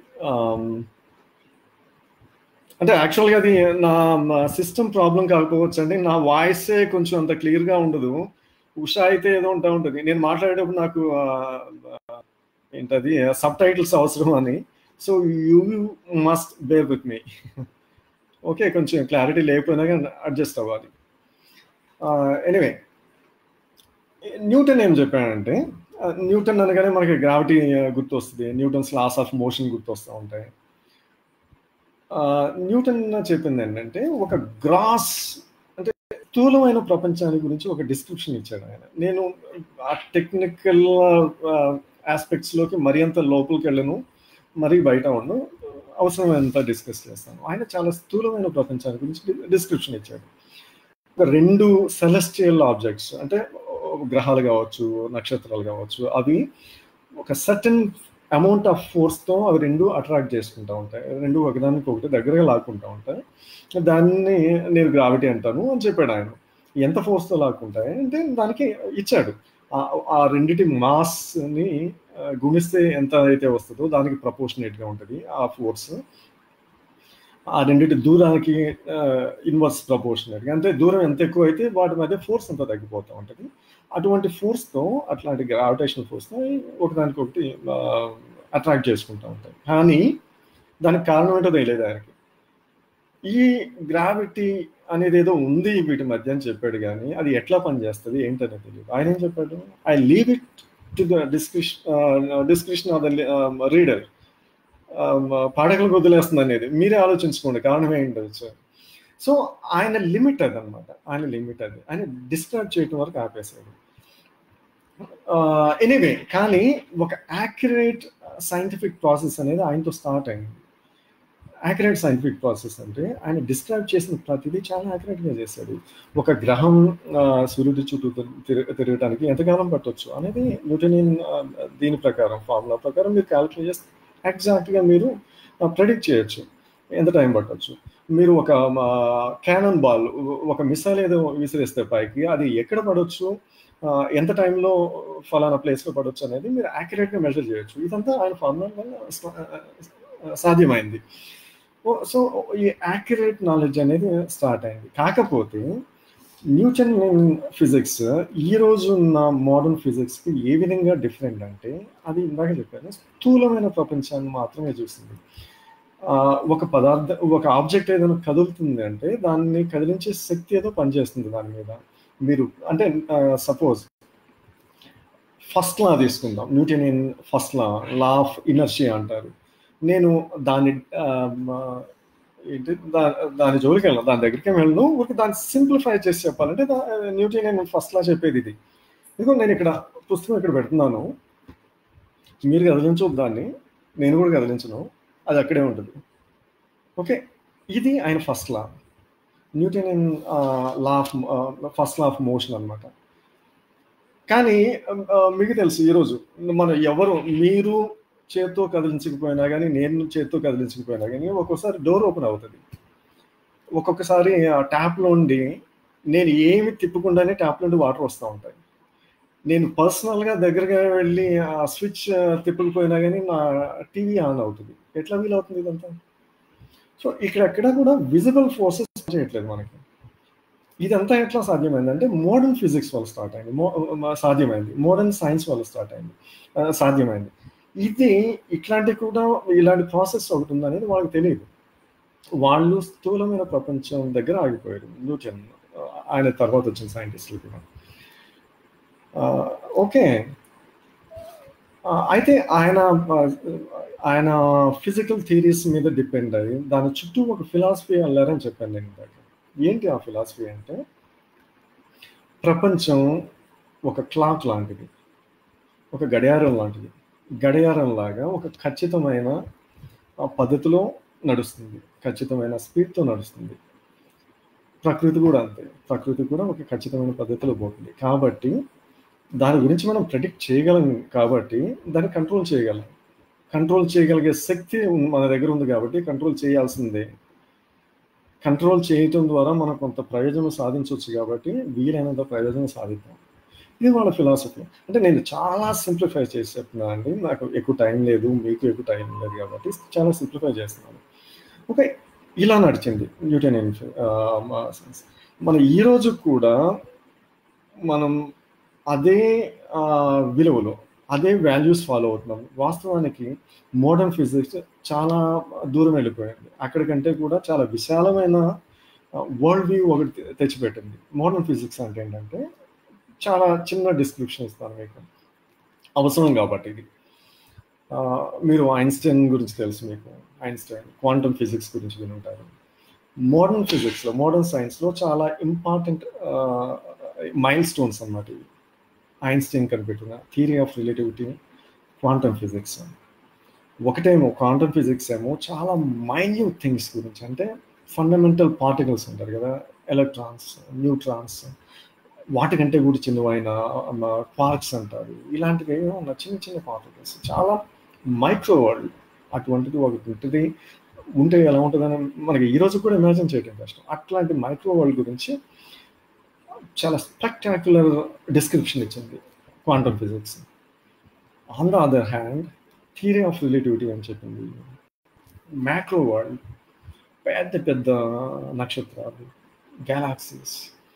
అంటే యాక్చువల్గా అది నా సిస్టమ్ ప్రాబ్లం కాకపోవచ్చు అండి నా వాయిసే కొంచెం అంత క్లియర్గా ఉండదు ఉషా అయితే ఏదో ఉంటా ఉంటుంది నేను మాట్లాడేటప్పుడు నాకు ఏంటది సబ్ టైటిల్స్ అవసరం అని so you must bear with me okay కొంచెం క్లారిటీ లేకపోయినా కానీ అడ్జస్ట్ అవ్వాలి ఎనీవే న్యూటన్ ఏం చెప్పాడంటే న్యూటన్ అనగానే మనకి గ్రావిటీ గుర్తొస్తుంది న్యూటన్స్ లాస్ ఆఫ్ మోషన్ గుర్తొస్తూ ఉంటాయి న్యూటన్ చెప్పింది ఏంటంటే ఒక గ్రాస్ అంటే స్థూలమైన ప్రపంచాన్ని గురించి ఒక డిస్క్రిప్షన్ ఇచ్చాడు ఆయన నేను ఆ టెక్నికల్ ఆస్పెక్ట్స్లోకి మరి అంత లోపలికి వెళ్ళను మరీ బయట ఉండు అవసరమైనంత డిస్కస్ చేస్తాను ఆయన చాలా స్థూలమైన ప్రపంచాన్ని గురించి డిస్క్రిప్షన్ ఇచ్చాడు ఒక రెండు సెలెస్టియల్ ఆబ్జెక్ట్స్ అంటే గ్రహాలు కావచ్చు నక్షత్రాలు కావచ్చు అవి ఒక సర్టన్ అమౌంట్ ఆఫ్ ఫోర్స్తో అవి రెండు అట్రాక్ట్ చేసుకుంటూ ఉంటాయి రెండు ఒకదానికి ఒకటి దగ్గరగా లాక్కుంటూ ఉంటాయి దాన్ని నేను గ్రావిటీ అంటాను అని చెప్పాడు ఆయన ఎంత ఫోర్స్తో లాక్కుంటాయి అంటే దానికి ఇచ్చాడు ఆ రెండిటి మాస్ని గుణిస్తే ఎంత అయితే వస్తుందో దానికి ప్రపోర్షనేట్గా ఉంటుంది ఆ ఫోర్స్ ఆ రెండింటి దూరానికి ఇన్వర్స్ ప్రపోర్షనేట్గా అంటే దూరం ఎంత ఎక్కువ అయితే వాటి మధ్య ఫోర్స్ అంత తగ్గిపోతూ ఉంటుంది అటువంటి ఫోర్స్తో అట్లాంటి గ్రావిటేషనల్ ఫోర్స్తో ఒకదానికి ఒకటి అట్రాక్ట్ చేసుకుంటూ ఉంటాయి కానీ దానికి కారణం ఏంటో తెలియదు ఆయనకి ఈ గ్రావిటీ అనేది ఏదో ఉంది వీటి మధ్య అని చెప్పాడు కానీ అది ఎట్లా పనిచేస్తుంది ఏంటనేది తెలియదు ఆయన ఏం చెప్పాడు I leave it to the description description of the reader పాఠకులకు వదిలేస్తుంది అనేది మీరే ఆలోచించుకోండి కారణం ఏంటో సో ఆయన లిమిట్ అది అనమాట ఆయన లిమిట్ అది ఆయన డిస్క్రైబ్ చేయటం వరకు ఆపేశాడు ఎనీవే కానీ ఒక యాక్యురేట్ సైంటిఫిక్ ప్రాసెస్ అనేది ఆయనతో స్టార్ట్ అయింది యాక్యురేట్ సైంటిఫిక్ ప్రాసెస్ అంటే ఆయన డిస్క్రైబ్ చేసిన ప్రతిదీ చాలా యాక్యురేట్గా చేశాడు ఒక గ్రహం సూర్యుడి చుట్టూ తిరగడానికి ఎంతకాలం పట్టవచ్చు అనేది న్యూటనియన్ దీని ప్రకారం ఫార్ములా ప్రకారం మీరు క్యాలిక్యులేట్ చేస్తే ఎగ్జాక్ట్గా మీరు ప్రెడిక్ట్ చేయొచ్చు ఎంత టైం పట్టవచ్చు మీరు ఒక క్యానన్ బాల్ ఒక మిసైల్ ఏదో విసిరేస్తే పైకి అది ఎక్కడ పడవచ్చు ఎంత టైంలో ఫలానా ప్లేస్లో పడవచ్చు అనేది మీరు యాక్యురేట్గా మెజర్ చేయొచ్చు ఇదంతా ఆయన ఫార్ములా వల్ల సాధ్యమైంది సో ఈ యాక్యురేట్ నాలెడ్జ్ అనేది స్టార్ట్ అయింది కాకపోతే న్యూటన్ ఫిజిక్స్ ఈ రోజు ఉన్న మోడర్న్ ఫిజిక్స్కి ఏ విధంగా డిఫరెంట్ అంటే అది ఇందాక చెప్పాను స్థూలమైన ప్రపంచాన్ని మాత్రమే చూసింది ఒక పదార్థ ఒక ఆబ్జెక్ట్ ఏదైనా కదులుతుంది అంటే దాన్ని కదిలించే శక్తి ఏదో పనిచేస్తుంది దాని మీద మీరు అంటే సపోజ్ ఫస్ట్ లా తీసుకుందాం Newton first law law of inertia అంటారు నేను దాన్ని ఏంటి దాని జోలికి వెళ్ళను దాని దగ్గరికి వెళ్ళను ఊరికి దాన్ని సింప్లిఫై చేసి చెప్పాలంటే న్యూటన్ నేను ఫస్ట్ లా చెప్పేది ఇది ఇదిగో నేను ఇక్కడ పుస్తకం ఇక్కడ పెడుతున్నాను మీరు కదిలించు దాన్ని నేను కూడా కదిలించను అది అక్కడే ఉంటుంది ఓకే ఇది ఆయన first law Newton law of first law of motion అనమాట కానీ మీకు తెలుసు ఈరోజు మనం ఎవరు మీరు చేత్తో కదిలించకపోయినా కానీ నేను చేత్తో కదిలించకపోయినా కానీ ఒక్కొక్కసారి డోర్ ఓపెన్ అవుతుంది ఒక్కొక్కసారి ఆ ట్యాప్లో ఉండి నేను ఏమి తిప్పకుండానే ట్యాప్ నుండి వాటర్ వస్తూ ఉంటాయి నేను పర్సనల్గా దగ్గరగా వెళ్ళి ఆ స్విచ్ తిప్పకపోయినా కానీ నా టీవీ ఆన్ అవుతుంది ఎట్లా వీల్ అవుతుంది ఇదంతా సో ఇక్కడెక్కడ కూడా విజిబుల్ ఫోర్సెస్ చేయట్లేదు మనకి ఇదంతా ఎట్లా సాధ్యమైంది అంటే మోడర్న్ ఫిజిక్స్ వల్ల స్టార్ట్ అయింది సాధ్యమైంది మోడర్న్ సైన్స్ వల్ల స్టార్ట్ అయింది సాధ్యమైంది ఇది ఇట్లాంటి కూడా ఇలాంటి ప్రాసెస్ ఒకటి ఉందనేది వాళ్ళకి తెలియదు వాళ్ళు స్థూలమైన ప్రపంచం దగ్గర ఆగిపోయారు న్యూటన్ ఆయన తర్వాత వచ్చిన సైంటిస్టులు కూడా ఓకే అయితే ఆయన ఆయన ఫిజికల్ థియరీస్ మీద డిపెండ్ అయ్యి దాని చుట్టూ ఒక ఫిలాసఫీ వెళ్ళారని చెప్పాను నేను ఇందాక ఏంటి ఆ ఫిలాసఫీ అంటే ప్రపంచం ఒక క్లాక్ లాంటిది ఒక గడియారం లాంటిది గడియారం లాగా ఒక ఖచ్చితమైన పద్ధతిలో నడుస్తుంది ఖచ్చితమైన స్పీడ్తో నడుస్తుంది ప్రకృతి కూడా అంతే ప్రకృతి కూడా ఒక ఖచ్చితమైన పద్ధతిలో పోతుంది కాబట్టి దాని గురించి మనం ప్రెడిక్ట్ చేయగలం కాబట్టి దాన్ని కంట్రోల్ చేయగలం కంట్రోల్ చేయగలిగే శక్తి మన దగ్గర ఉంది కాబట్టి కంట్రోల్ చేయాల్సిందే కంట్రోల్ చేయటం ద్వారా మనం కొంత ప్రయోజనం సాధించవచ్చు కాబట్టి వీలైనంత ప్రయోజనం సాధిద్దాం ఇది వాళ్ళ ఫిలాసఫీ అంటే నేను చాలా సింప్లిఫై చేసి చెప్తున్నాను అండి నాకు ఎక్కువ టైం లేదు మీకు ఎక్కువ టైం లేదు కాబట్టి చాలా సింప్లిఫై చేస్తున్నాను ఓకే ఇలా నడిచింది న్యూటన్ సైన్స్ మన ఈరోజు కూడా మనం అదే విలువలు అదే వాల్యూస్ ఫాలో అవుతున్నాం వాస్తవానికి మోడర్న్ ఫిజిక్స్ చాలా దూరం వెళ్ళిపోయింది అక్కడికంటే కూడా చాలా విశాలమైన వరల్డ్ వ్యూ ఒకటి తెచ్చిపెట్టింది మోడర్న్ ఫిజిక్స్ అంటే ఏంటంటే చాలా చిన్న డిస్క్రిప్షన్ ఇస్తాను మీకు అవసరం కాబట్టి ఇది మీరు ఐన్స్టైన్ గురించి తెలుసు మీకు ఐన్స్టైన్ క్వాంటమ్ ఫిజిక్స్ గురించి వినుంటారు మోడర్న్ ఫిజిక్స్లో మోడర్న్ సైన్స్లో చాలా ఇంపార్టెంట్ మైల్ స్టోన్స్ అన్నమాట ఇవి ఐన్స్టీన్ కనిపెట్టిన theory of relativity quantum physics ఒకటేమో క్వాంటమ్ ఫిజిక్స్ ఏమో చాలా మైన్యూట్ థింగ్స్ గురించి అంటే ఫండమెంటల్ పార్టికల్స్ ఉంటారు కదా ఎలక్ట్రాన్స్ న్యూట్రాన్స్ వాటికంటే కూడా చిన్నవైన క్వార్క్స్ అంటారు ఇలాంటివి ఏమన్నా చిన్న చిన్న పార్టికల్స్ చాలా మైక్రో వరల్డ్ అటువంటిది ఒకటి ఉంటుంది ఉంటే ఎలా ఉంటుందని మనకి ఈ రోజు కూడా ఇమాజిన్ చేయడం కష్టం అట్లాంటి మైక్రో వరల్డ్ గురించి చాలా స్పెక్టాక్యులర్ డిస్క్రిప్షన్ ఇచ్చింది quantum physics on the other hand theory of relativity అని చెప్పింది మ్యాక్రో వరల్డ్ పెద్ద పెద్ద నక్షత్రాలు గ్యాలాక్సీస్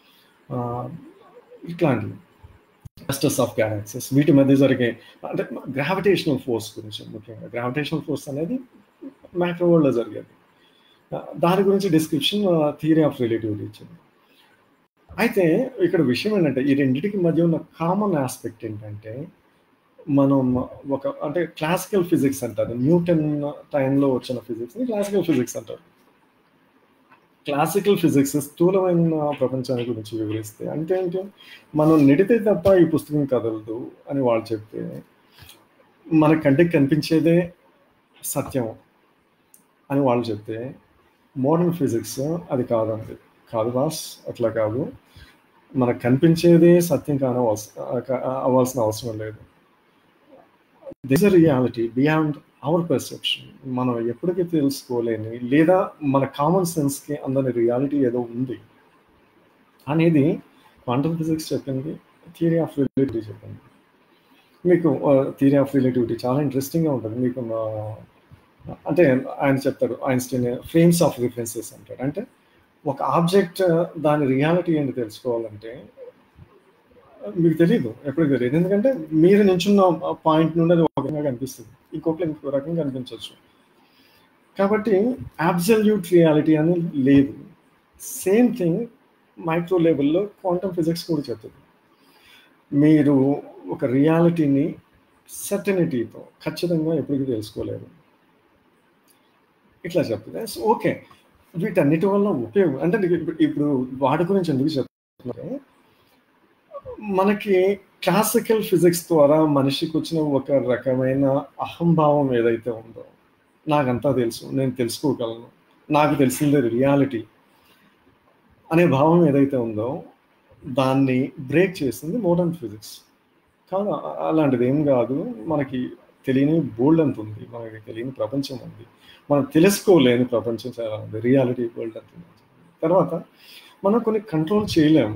ఇట్లాంటివి క్లస్టర్స్ ఆఫ్ గ్యాలాక్సీస్ వీటి మధ్య జరిగే అంటే గ్రావిటేషనల్ ఫోర్స్ గురించి ముఖ్యంగా గ్రావిటేషనల్ ఫోర్స్ అనేది మ్యాక్రో వరల్డ్లో జరిగేది దాని గురించి డిస్క్రిప్షన్ థియరీ ఆఫ్ రిలేటివిటీ ఇచ్చింది అయితే ఇక్కడ విషయం ఏంటంటే ఈ రెండింటికి మధ్య ఉన్న కామన్ ఆస్పెక్ట్ ఏంటంటే మనం ఒక అంటే క్లాసికల్ ఫిజిక్స్ అంటారు న్యూటన్ టైంలో వచ్చిన ఫిజిక్స్ని క్లాసికల్ ఫిజిక్స్ అంటారు క్లాసికల్ ఫిజిక్స్ స్థూలమైన ప్రపంచాన్ని గురించి వివరిస్తే అంటే ఏంటి మనం నెడితే తప్ప ఈ పుస్తకం కదలదు అని వాళ్ళు చెప్తే మన కంటికి కనిపించేదే సత్యం అని వాళ్ళు చెప్తే మోడర్న్ ఫిజిక్స్ అది కాదండి కాదు బాస్ అట్లా కాదు మనకు కనిపించేదే సత్యం కానవలసిన అవ్వాల్సిన అవసరం లేదు this reality beyond our perception మనం ఎప్పటికీ తెలుసుకోలేని లేదా మన కామన్ సెన్స్కి అందని రియాలిటీ ఏదో ఉంది అనేది క్వాంటమ్ ఫిజిక్స్ చెప్పింది థియరీ ఆఫ్ రిలేటివిటీ చెప్పింది మీకు థియరీ ఆఫ్ రిలేటివిటీ చాలా ఇంట్రెస్టింగ్గా ఉంటుంది మీకు అంటే ఆయన చెప్తారు ఐన్స్టీన్ ఫ్రేమ్స్ ఆఫ్ రిఫరెన్సెస్ అంటాడు అంటే ఒక ఆబ్జెక్ట్ దాని రియాలిటీ ఏంటి తెలుసుకోవాలంటే మీకు తెలియదు ఎప్పుడు తెలియదు ఎందుకంటే మీరు నించున్న పాయింట్ నుండి అది ఒక రకంగా కనిపిస్తుంది ఇంకొకరు ఇంకో రకంగా కనిపించవచ్చు కాబట్టి అబ్జల్యూట్ రియాలిటీ అని లేదు సేమ్ థింగ్ మైక్రో లెవెల్లో క్వాంటమ్ ఫిజిక్స్ కూడా చెప్తుంది మీరు ఒక రియాలిటీని సర్టనిటీతో ఖచ్చితంగా ఎప్పటికీ తెలుసుకోలేరు ఇట్లా చెప్తుంది సో ఓకే వీటన్నిటి వల్ల ఉపయోగం అంటే ఇప్పుడు వాటి గురించి ఎందుకు చెప్తున్నారు మనకి క్లాసికల్ ఫిజిక్స్ ద్వారా మనిషికి వచ్చిన ఒక రకమైన అహంభావం ఏదైతే ఉందో నాకంతా తెలుసు నేను తెలుసుకోగలను నాకు తెలిసిందే రియాలిటీ అనే భావం ఏదైతే ఉందో దాన్ని బ్రేక్ చేసింది మోడర్న్ ఫిజిక్స్ కాదు అలాంటిది ఏం కాదు మనకి తెలియని బోల్డ్ అంత ఉంది మనకి తెలియని ప్రపంచం ఉంది మనం తెలుసుకోలేని ప్రపంచం చాలా ఉంది రియాలిటీ వరల్డ్ అంత ఉంది తర్వాత మనం కొన్ని కంట్రోల్ చేయలేము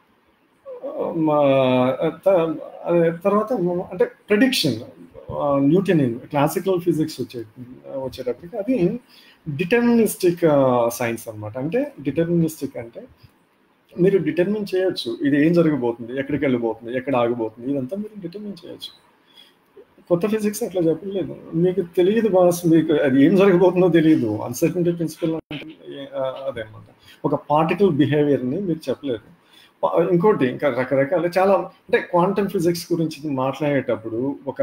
తర్వాత అంటే ప్రెడిక్షన్ న్యూటన్ క్లాసికల్ ఫిజిక్స్ వచ్చే వచ్చేటప్పటికి అది డిటర్మినిస్టిక్ సైన్స్ అనమాట అంటే డిటర్మినిస్టిక్ అంటే మీరు డిటర్మిన్ చేయొచ్చు ఇది ఏం జరగబోతుంది ఎక్కడికి వెళ్ళిపోతుంది ఎక్కడ ఆగిపోతుంది ఇదంతా మీరు డిటర్మిన్ చేయొచ్చు కొత్త ఫిజిక్స్ అట్లా చెప్పలేదు మీకు తెలియదు బాస్ మీకు అది ఏం జరగబోతుందో తెలియదు అన్సర్టనిటీ ప్రిన్సిపల్ అంటే అదే అనమాట ఒక పార్టికల్ బిహేవియర్ని మీరు చెప్పలేదు ఇంకోటి ఇంకా రకరకాల చాలా అంటే క్వాంటమ్ ఫిజిక్స్ గురించి మాట్లాడేటప్పుడు ఒక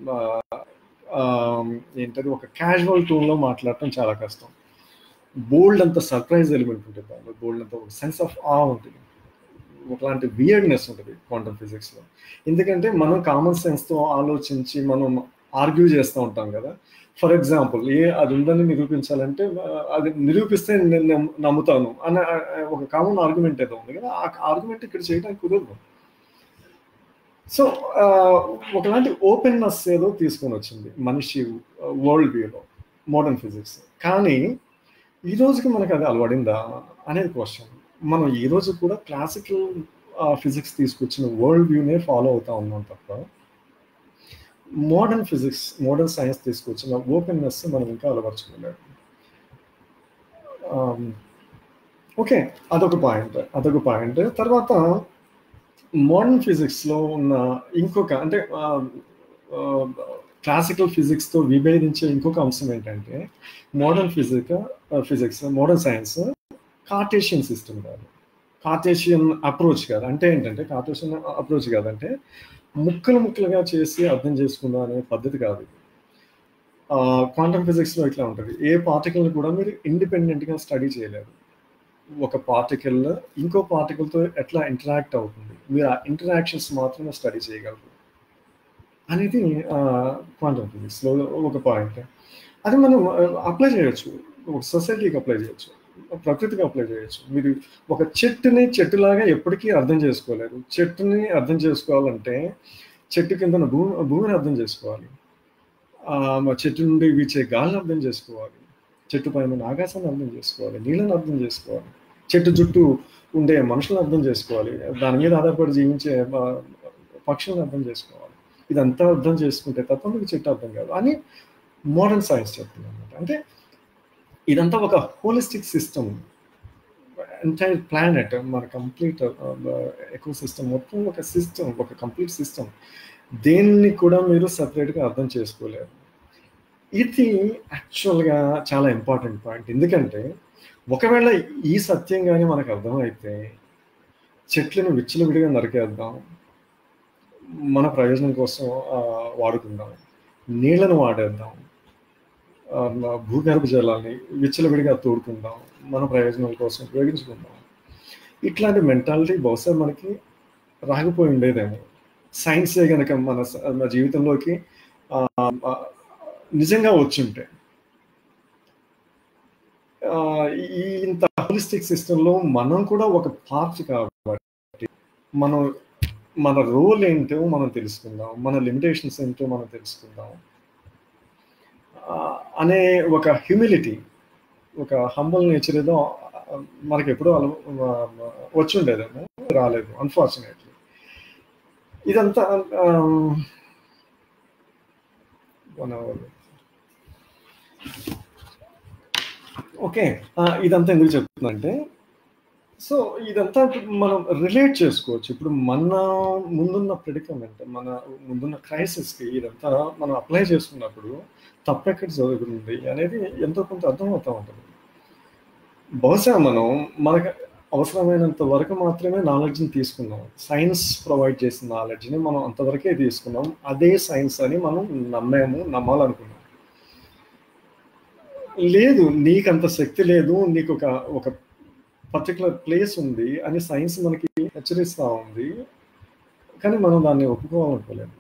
ఏంటది ఒక క్యాజువల్ టూన్లో మాట్లాడటం చాలా కష్టం బోల్డ్ అంత సర్ప్రైజ్ ఎలిమెంట్ ఉంటుంది దాంట్లో బోల్డ్ అంత ఒక సెన్స్ ఆఫ్ ఆ ఉంటుంది ఒకలాంటి వియర్డ్నెస్ ఉంటుంది క్వాంటమ్ ఫిజిక్స్లో ఎందుకంటే మనం కామన్ సెన్స్తో ఆలోచించి మనం ఆర్గ్యూ చేస్తూ ఉంటాం కదా ఫర్ ఎగ్జాంపుల్ ఏ అది ఉందని నిరూపించాలంటే అది నిరూపిస్తే నేను నమ్ముతాను అన్న ఒక కామన్ ఆర్గ్యుమెంట్ ఏదో ఉంది కదా ఆ ఆర్గ్యుమెంట్ ఇక్కడ చేయడానికి కుదరదు సో ఒకలాంటి ఓపెన్నెస్ ఏదో తీసుకొని వచ్చింది మనిషి వరల్డ్ వ్యూలో మోడర్న్ ఫిజిక్స్ కానీ ఈ రోజుకి మనకు అది అలవడిందా అనేది క్వశ్చన్ మనం ఈ రోజు కూడా క్లాసికల్ ఫిజిక్స్ తీసుకొచ్చిన వరల్డ్ వ్యూనే ఫాలో అవుతా ఉన్నాం తప్ప మోడర్న్ ఫిజిక్స్ మోడర్న్ సైన్స్ తీసుకొచ్చిన ఓపెన్నెస్ మనం ఇంకా అలవర్చుకోలేదు ఓకే అదొక పాయింట్ అదొక పాయింట్ తర్వాత మోడర్న్ ఫిజిక్స్లో ఉన్న ఇంకొక అంటే క్లాసికల్ ఫిజిక్స్తో విభేదించే ఇంకొక అంశం ఏంటంటే modern physic physics modern science Cartesian system కాదు కార్టేషియన్ అప్రోచ్ కాదు అంటే ఏంటంటే కార్టేషియన్ అప్రోచ్ కాదంటే ముక్కలు ముక్కలుగా చేసి అర్థం చేసుకుందాం అనే పద్ధతి కాదు క్వాంటమ్ ఫిజిక్స్లో ఇట్లా ఉంటుంది ఏ పార్టికల్ కూడా మీరు ఇండిపెండెంట్గా స్టడీ చేయలేరు ఒక పార్టికల్ ఇంకో పార్టికల్తో ఎట్లా ఇంటరాక్ట్ అవుతుంది మీరు ఆ ఇంటరాక్షన్స్ మాత్రమే స్టడీ చేయగలరు అనేది క్వాంటమ్ ఫిజిక్స్లో ఒక పాయింట్ అది మనం అప్లై చేయొచ్చు ఒక సొసైటీకి అప్లై చేయొచ్చు ప్రకృతికి అప్లై చేయొచ్చు మీరు ఒక చెట్టుని చెట్టులాగా ఎప్పటికీ అర్థం చేసుకోలేరు చెట్టుని అర్థం చేసుకోవాలంటే చెట్టు కింద భూమి భూమిని అర్థం చేసుకోవాలి చెట్టు నుండి వీచే గాలిని అర్థం చేసుకోవాలి చెట్టు పైన ఆకాశాన్ని అర్థం చేసుకోవాలి నీళ్ళని అర్థం చేసుకోవాలి చెట్టు చుట్టూ ఉండే మనుషులను అర్థం చేసుకోవాలి దాని మీద ఆధారపడి జీవించే పక్షులను అర్థం చేసుకోవాలి ఇదంతా అర్థం చేసుకుంటే తప్ప మీకు చెట్టు అర్థం కాదు అని మోడర్న్ సైన్స్ చెప్తుంది అనమాట అంటే ఇదంతా ఒక హోలిస్టిక్ సిస్టమ్ ఎంటైర్ ప్లానెట్ మన కంప్లీట్ ఎకో సిస్టమ్ మొత్తం ఒక సిస్టమ్ ఒక కంప్లీట్ సిస్టమ్ దేన్ని కూడా మీరు సపరేట్గా అర్థం చేసుకోలేరు ఇది యాక్చువల్గా చాలా ఇంపార్టెంట్ పాయింట్ ఎందుకంటే ఒకవేళ ఈ సత్యం కానీ మనకు అర్థమైతే చెట్లను విచ్చలవిడిగా నరికేద్దాం మన ప్రయోజనం కోసం వాడుకుందాం నీళ్లను వాడేద్దాం భూగర్భ జలాన్ని విచ్చలవిడిగా తోడుకుందాం మన ప్రయోజనాల కోసం ఉపయోగించుకుందాం ఇట్లాంటి మెంటాలిటీ బహుశా మనకి రాకపోయి ఉండేదేమో సైన్సే కనుక మన మన జీవితంలోకి నిజంగా వచ్చి ఉంటే ఈ ఇంత హోలిస్టిక్ సిస్టంలో మనం కూడా ఒక పార్ట్ కాబట్టి మనం మన రోల్ ఏంటో మనం తెలుసుకుందాం మన లిమిటేషన్స్ ఏంటో మనం తెలుసుకుందాం అనే ఒక హ్యూమిలిటీ ఒక హంబల్ నేచర్ ఏదో మనకి ఎప్పుడూ అల వచ్చి ఉండేదేమో రాలేదు అన్ఫార్చునేట్లీ ఇదంతా వన్ అవర్ ఓకే ఇదంతా ఎందుకు చెప్తుందంటే సో ఇదంతా మనం రిలేట్ చేసుకోవచ్చు ఇప్పుడు మన ముందున్న ప్రిడికమెంట్ మన ముందున్న క్రైసిస్కి ఇదంతా మనం అప్లై చేసుకున్నప్పుడు తప్పెక్కడ జరుగుతుంది అనేది ఎంతో కొంత అర్థమవుతూ ఉంటుంది బహుశా మనం మనకు అవసరమైనంత వరకు మాత్రమే నాలెడ్జ్ని తీసుకున్నాం సైన్స్ ప్రొవైడ్ చేసిన నాలెడ్జ్ని మనం అంతవరకే తీసుకున్నాం అదే సైన్స్ అని మనం నమ్మాము నమ్మాలనుకున్నాం లేదు నీకు అంత శక్తి లేదు నీకు ఒక ఒక పర్టికులర్ ప్లేస్ ఉంది అని సైన్స్ మనకి హెచ్చరిస్తూ ఉంది కానీ మనం దాన్ని ఒప్పుకోవాలనుకోలేదు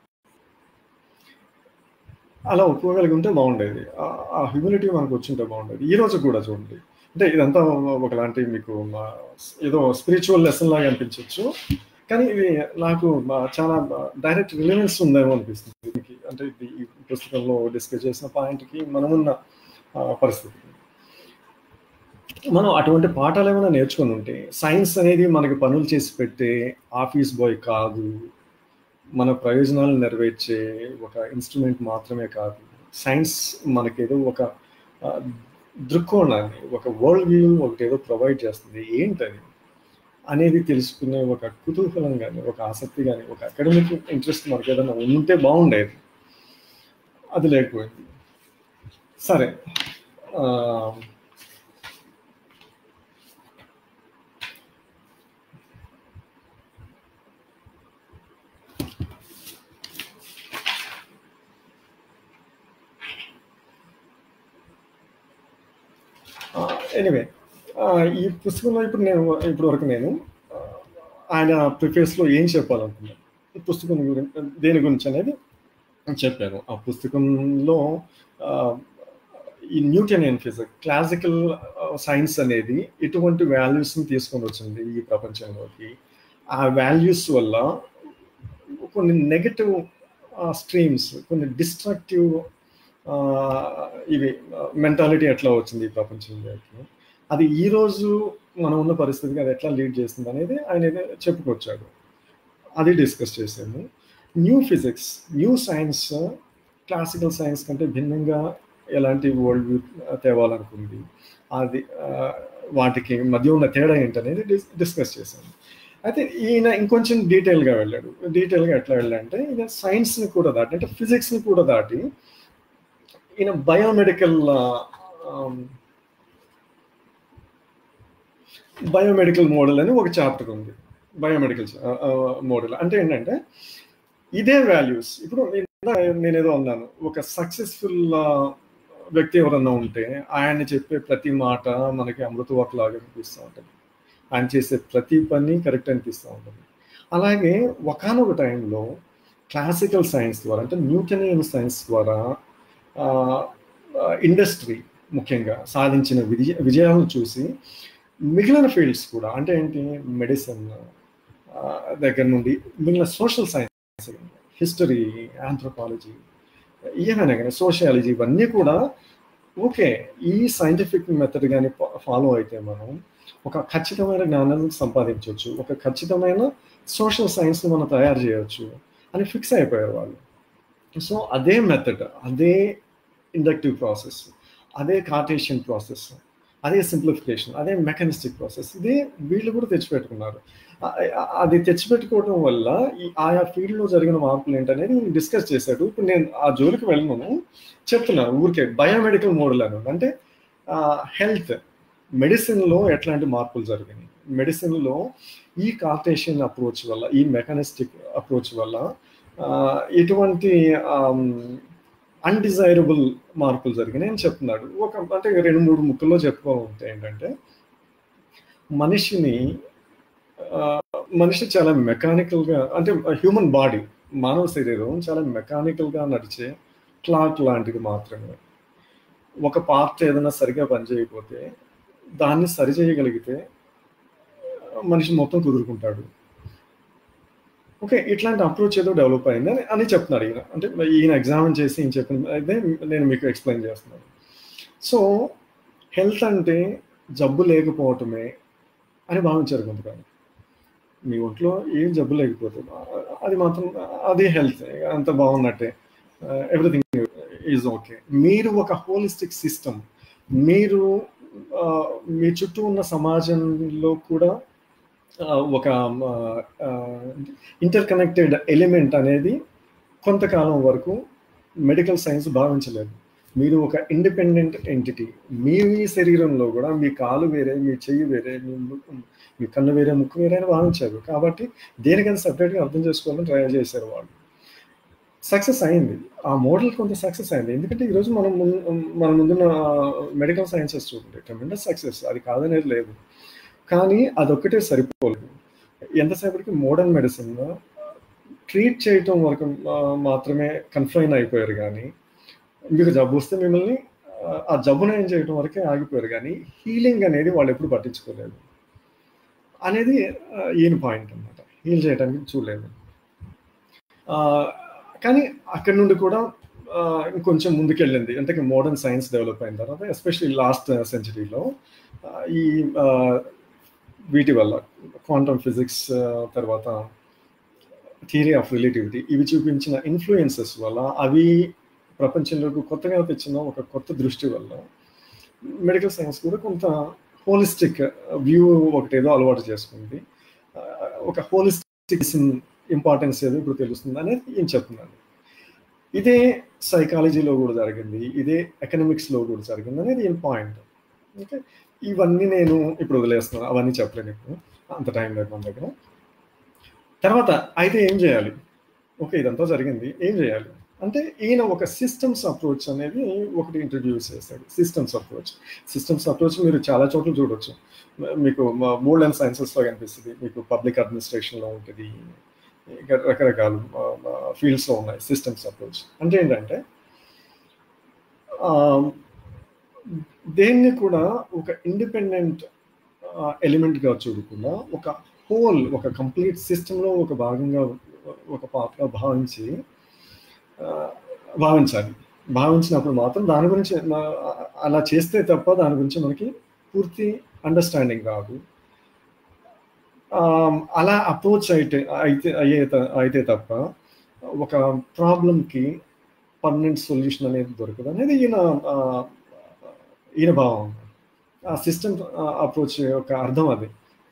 అలా ఒప్పుకోగలిగి ఉంటే బాగుండేది ఆ హ్యూమిలిటీ మనకు వచ్చింటే బాగుండేది ఈ రోజు కూడా చూడండి అంటే ఇదంతా ఒకలాంటి మీకు ఏదో స్పిరిచువల్ లెసన్ లాగా అనిపించవచ్చు కానీ ఇది నాకు చాలా డైరెక్ట్ రిలవెన్స్ ఉందేమో అనిపిస్తుంది అంటే ఇది ఈ పుస్తకంలో డిస్కస్ చేసిన పాయింట్కి మనమున్న పరిస్థితి మనం అటువంటి పాఠాలు ఏమైనా నేర్చుకుని ఉంటే సైన్స్ అనేది మనకి పనులు చేసి పెట్టే ఆఫీస్ బాయ్ కాదు మన ప్రయోజనాలు నెరవేర్చే ఒక ఇన్స్ట్రుమెంట్ మాత్రమే కాదు సైన్స్ మనకేదో ఒక దృక్కోణాన్ని ఒక వరల్డ్ వ్యూ ఒకటి ఏదో ప్రొవైడ్ చేస్తుంది ఏంటది అనేది తెలుసుకునే ఒక కుతూహలం కానీ ఒక ఆసక్తి కానీ ఒక అకాడమిక్ ఇంట్రెస్ట్ మనకి ఏదైనా ఉంటే బాగుండేది అది లేకపోయింది సరే ఎనీవే ఈ పుస్తకంలో ఇప్పుడు నేను ఇప్పటి వరకు నేను ఆయన ప్రిఫేస్లో ఏం చెప్పాలనుకున్నాను ఈ పుస్తకం గురించి దేని గురించి అనేది చెప్పాను ఆ పుస్తకంలో ఈ న్యూటనియన్ ఫిజిక్స్ క్లాసికల్ సైన్స్ అనేది ఎటువంటి వాల్యూస్ని తీసుకొని వచ్చింది ఈ ప్రపంచంలోకి ఆ వాల్యూస్ వల్ల కొన్ని నెగటివ్ స్ట్రీమ్స్ కొన్ని డిస్ట్రక్టివ్ ఇవి మెంటాలిటీ ఎట్లా వచ్చింది ఈ ప్రపంచంలోకి అది ఈ రోజు మనం ఉన్న పరిస్థితికి అది ఎట్లా లీడ్ చేస్తుంది అనేది ఆయన చెప్పుకొచ్చాడు అది డిస్కస్ చేసాము new physics new science classical science కంటే భిన్నంగా ఎలాంటి వరల్డ్ వ్యూ తేవాలనుకుంది అది వాటికి మధ్య ఉన్న తేడా ఏంటనేది డిస్కస్ చేశాను అయితే ఈయన ఇంకొంచెం డీటెయిల్గా వెళ్ళాడు డీటెయిల్గా ఎట్లా వెళ్ళాడంటే ఈయన సైన్స్ని కూడా దాటి అంటే ఫిజిక్స్ని కూడా దాటి ఈయన బయోమెడికల్ బయోమెడికల్ మోడల్ అని ఒక చాప్టర్ ఉంది బయోమెడికల్ మోడల్ అంటే ఏంటంటే ఇదే వాల్యూస్ ఇప్పుడు నేను ఏదో అన్నాను ఒక సక్సెస్ఫుల్ వ్యక్తి ఎవరన్నా ఉంటే ఆయన చెప్పే ప్రతి మాట మనకి అమృతవాక్ లాగా అనిపిస్తూ ఉంటుంది ఆయన చేసే ప్రతి పని కరెక్ట్ అనిపిస్తూ ఉంటుంది అలాగే ఒకనొక టైంలో క్లాసికల్ సైన్స్ ద్వారా అంటే న్యూటనియన్ సైన్స్ ద్వారా ఇండస్ట్రీ ముఖ్యంగా సాధించిన విజయ విజయాలను చూసి మిగిలిన ఫీల్డ్స్ కూడా అంటే ఏంటి మెడిసిన్ దగ్గర నుండి మిగిలిన సోషల్ సైన్స్ హిస్టరీ ఆంథ్రోపాలజీ ఏమైనా కానీ సోషియాలజీ ఇవన్నీ కూడా ఓకే ఈ సైంటిఫిక్ మెథడ్ కానీ ఫాలో అయితే మనం ఒక ఖచ్చితమైన జ్ఞానాన్ని సంపాదించవచ్చు ఒక ఖచ్చితమైన సోషల్ సైన్స్ని మనం తయారు చేయవచ్చు అని ఫిక్స్ అయిపోయారు వాళ్ళు సో అదే మెథడ్ అదే ఇండక్టివ్ ప్రాసెస్ అదే కార్టేషియన్ ప్రాసెస్ అదే సింప్లిఫికేషన్ అదే మెకానిస్టిక్ ప్రాసెస్ ఇదే వీళ్ళు కూడా తెచ్చిపెట్టుకున్నారు అది తెచ్చిపెట్టుకోవడం వల్ల ఈ ఆయా ఫీల్డ్లో జరిగిన మార్పులు ఏంటనేది నేను డిస్కస్ చేశాడు ఇప్పుడు నేను ఆ జోలికి వెళ్ళను చెప్తున్నాను ఊరికే బయోమెడికల్ మోడల్ అని అంటే హెల్త్ మెడిసిన్లో ఎట్లాంటి మార్పులు జరిగినాయి మెడిసిన్లో ఈ కార్టేషియన్ అప్రోచ్ వల్ల ఈ మెకానిస్టిక్ అప్రోచ్ వల్ల ఎటువంటి అన్డిజైరబుల్ మార్పులు జరిగినాయి అని చెప్తున్నాడు ఒక అంటే రెండు మూడు ముక్కల్లో చెప్పుకోవాలంటే ఏంటంటే మనిషిని మనిషి చాలా మెకానికల్గా అంటే హ్యూమన్ బాడీ మానవ శరీరం చాలా మెకానికల్గా నడిచే క్లాక్ లాంటిది మాత్రమే ఒక పార్ట్ ఏదైనా సరిగా పనిచేయకపోతే దాన్ని సరి చేయగలిగితే మనిషి మొత్తం కుదురుకుంటాడు ఓకే ఇట్లాంటి అప్రోచ్ ఏదో డెవలప్ అయింది అని అని చెప్తున్నాడు ఈయన అంటే ఈయన ఎగ్జామిన్ చేసి ఈయన చెప్పిన అయితే నేను మీకు ఎక్స్ప్లెయిన్ చేస్తున్నాను సో హెల్త్ అంటే జబ్బు లేకపోవటమే అని భావించారు కొంతకాలం మీ ఒంట్లో ఏం జబ్బు లేకపోతే అది మాత్రం అది హెల్త్ అంత బాగున్నట్టే ఎవ్రీథింగ్ ఈజ్ ఓకే మీరు ఒక హోలిస్టిక్ సిస్టమ్ మీరు మీ చుట్టూ ఉన్న సమాజంలో కూడా ఒక ఇంటర్ కనెక్టెడ్ ఎలిమెంట్ అనేది కొంతకాలం వరకు మెడికల్ సైన్స్ భావించలేదు మీరు ఒక ఇండిపెండెంట్ ఎంటిటీ మీ మీ శరీరంలో కూడా మీ కాలు వేరే మీ చెయ్యి వేరే మీ మీ కన్ను వేరే ముక్కు వేరే అని భావించారు కాబట్టి దేనికైనా సపరేట్గా అర్థం చేసుకోవాలని ట్రై చేశారు వాళ్ళు సక్సెస్ అయింది ఆ మోడల్ కొంత సక్సెస్ అయింది ఎందుకంటే ఈరోజు మనం మన ముందున్న మెడికల్ సైన్సెస్ చూడండి ట్రెమెండస్ సక్సెస్ అది కాదనేది లేదు కానీ అదొక్కటే సరిపోలేదు ఎంతసేపటికి మోడర్న్ మెడిసిన్ ట్రీట్ చేయటం వరకు మాత్రమే కన్ఫైన్ అయిపోయారు కానీ మీకు జబ్బు వస్తే మిమ్మల్ని ఆ జబ్బును ఏం చేయడం వరకే ఆగిపోయారు కానీ హీలింగ్ అనేది వాళ్ళు ఎప్పుడు పట్టించుకోలేదు అనేది ఈయన పాయింట్ అనమాట హీల్ చేయడానికి చూడలేదు కానీ అక్కడి నుండి కూడా ఇంకొంచెం ముందుకెళ్ళింది అంటే మోడర్న్ సైన్స్ డెవలప్ అయిన తర్వాత ఎస్పెషల్లీ లాస్ట్ సెంచరీలో ఈ వీటి వల్ల క్వాంటమ్ ఫిజిక్స్ తర్వాత థియరీ ఆఫ్ రిలేటివిటీ ఇవి చూపించిన ఇన్ఫ్లుయెన్సెస్ వల్ల అవి ప్రపంచంలోకి కొత్తగా తెచ్చిన ఒక కొత్త దృష్టి వల్ల మెడికల్ సైన్స్ కూడా కొంత హోలిస్టిక్ వ్యూ ఒకటి ఏదో అలవాటు చేసుకుంది ఒక హోలిస్టిక్ ఇంపార్టెన్స్ ఏదో ఇప్పుడు తెలుస్తుంది అనేది ఏం చెప్తున్నాను ఇదే సైకాలజీలో కూడా జరిగింది ఇదే ఎకనామిక్స్లో కూడా జరిగింది అనేది ఏం పాయింట్ ఓకే ఇవన్నీ నేను ఇప్పుడు వదిలేస్తున్నాను అవన్నీ చెప్పలేను ఇప్పుడు అంత టైం లేదు మన దగ్గర తర్వాత అయితే ఏం చేయాలి ఓకే ఇదంతా జరిగింది ఏం చేయాలి అంటే ఈయన ఒక సిస్టమ్స్ అప్రోచ్ అనేది ఒకటి ఇంట్రడ్యూస్ చేశాడు సిస్టమ్స్ అప్రోచ్ సిస్టమ్స్ అప్రోచ్ మీరు చాలా చోట్ల చూడొచ్చు మీకు మోల్డ్ అండ్ సైన్సెస్లో కనిపిస్తుంది మీకు పబ్లిక్ అడ్మినిస్ట్రేషన్లో ఉంటుంది రకరకాల ఫీల్డ్స్లో ఉన్నాయి సిస్టమ్స్ అప్రోచ్ అంటే ఏంటంటే దేన్ని కూడా ఒక ఇండిపెండెంట్ ఎలిమెంట్గా చూడకుండా ఒక హోల్ ఒక కంప్లీట్ సిస్టంలో ఒక భాగంగా ఒక పాత్ర భావించి భావించాలి భావించినప్పుడు మాత్రం దాని గురించి అలా చేస్తే తప్ప దాని గురించి మనకి పూర్తి అండర్స్టాండింగ్ రాదు అలా అప్రోచ్ అయితే అయితే అయ్యే అయితే తప్ప ఒక ప్రాబ్లంకి పర్మనెంట్ సొల్యూషన్ అనేది దొరకదు అనేది ఈయన ఈయన భావం ఆ సిస్టమ్ అప్రోచ్ యొక్క అర్థం అది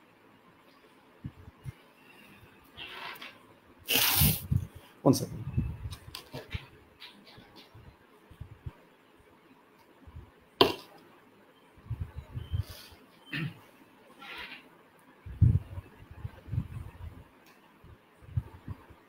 వన్ సెకండ్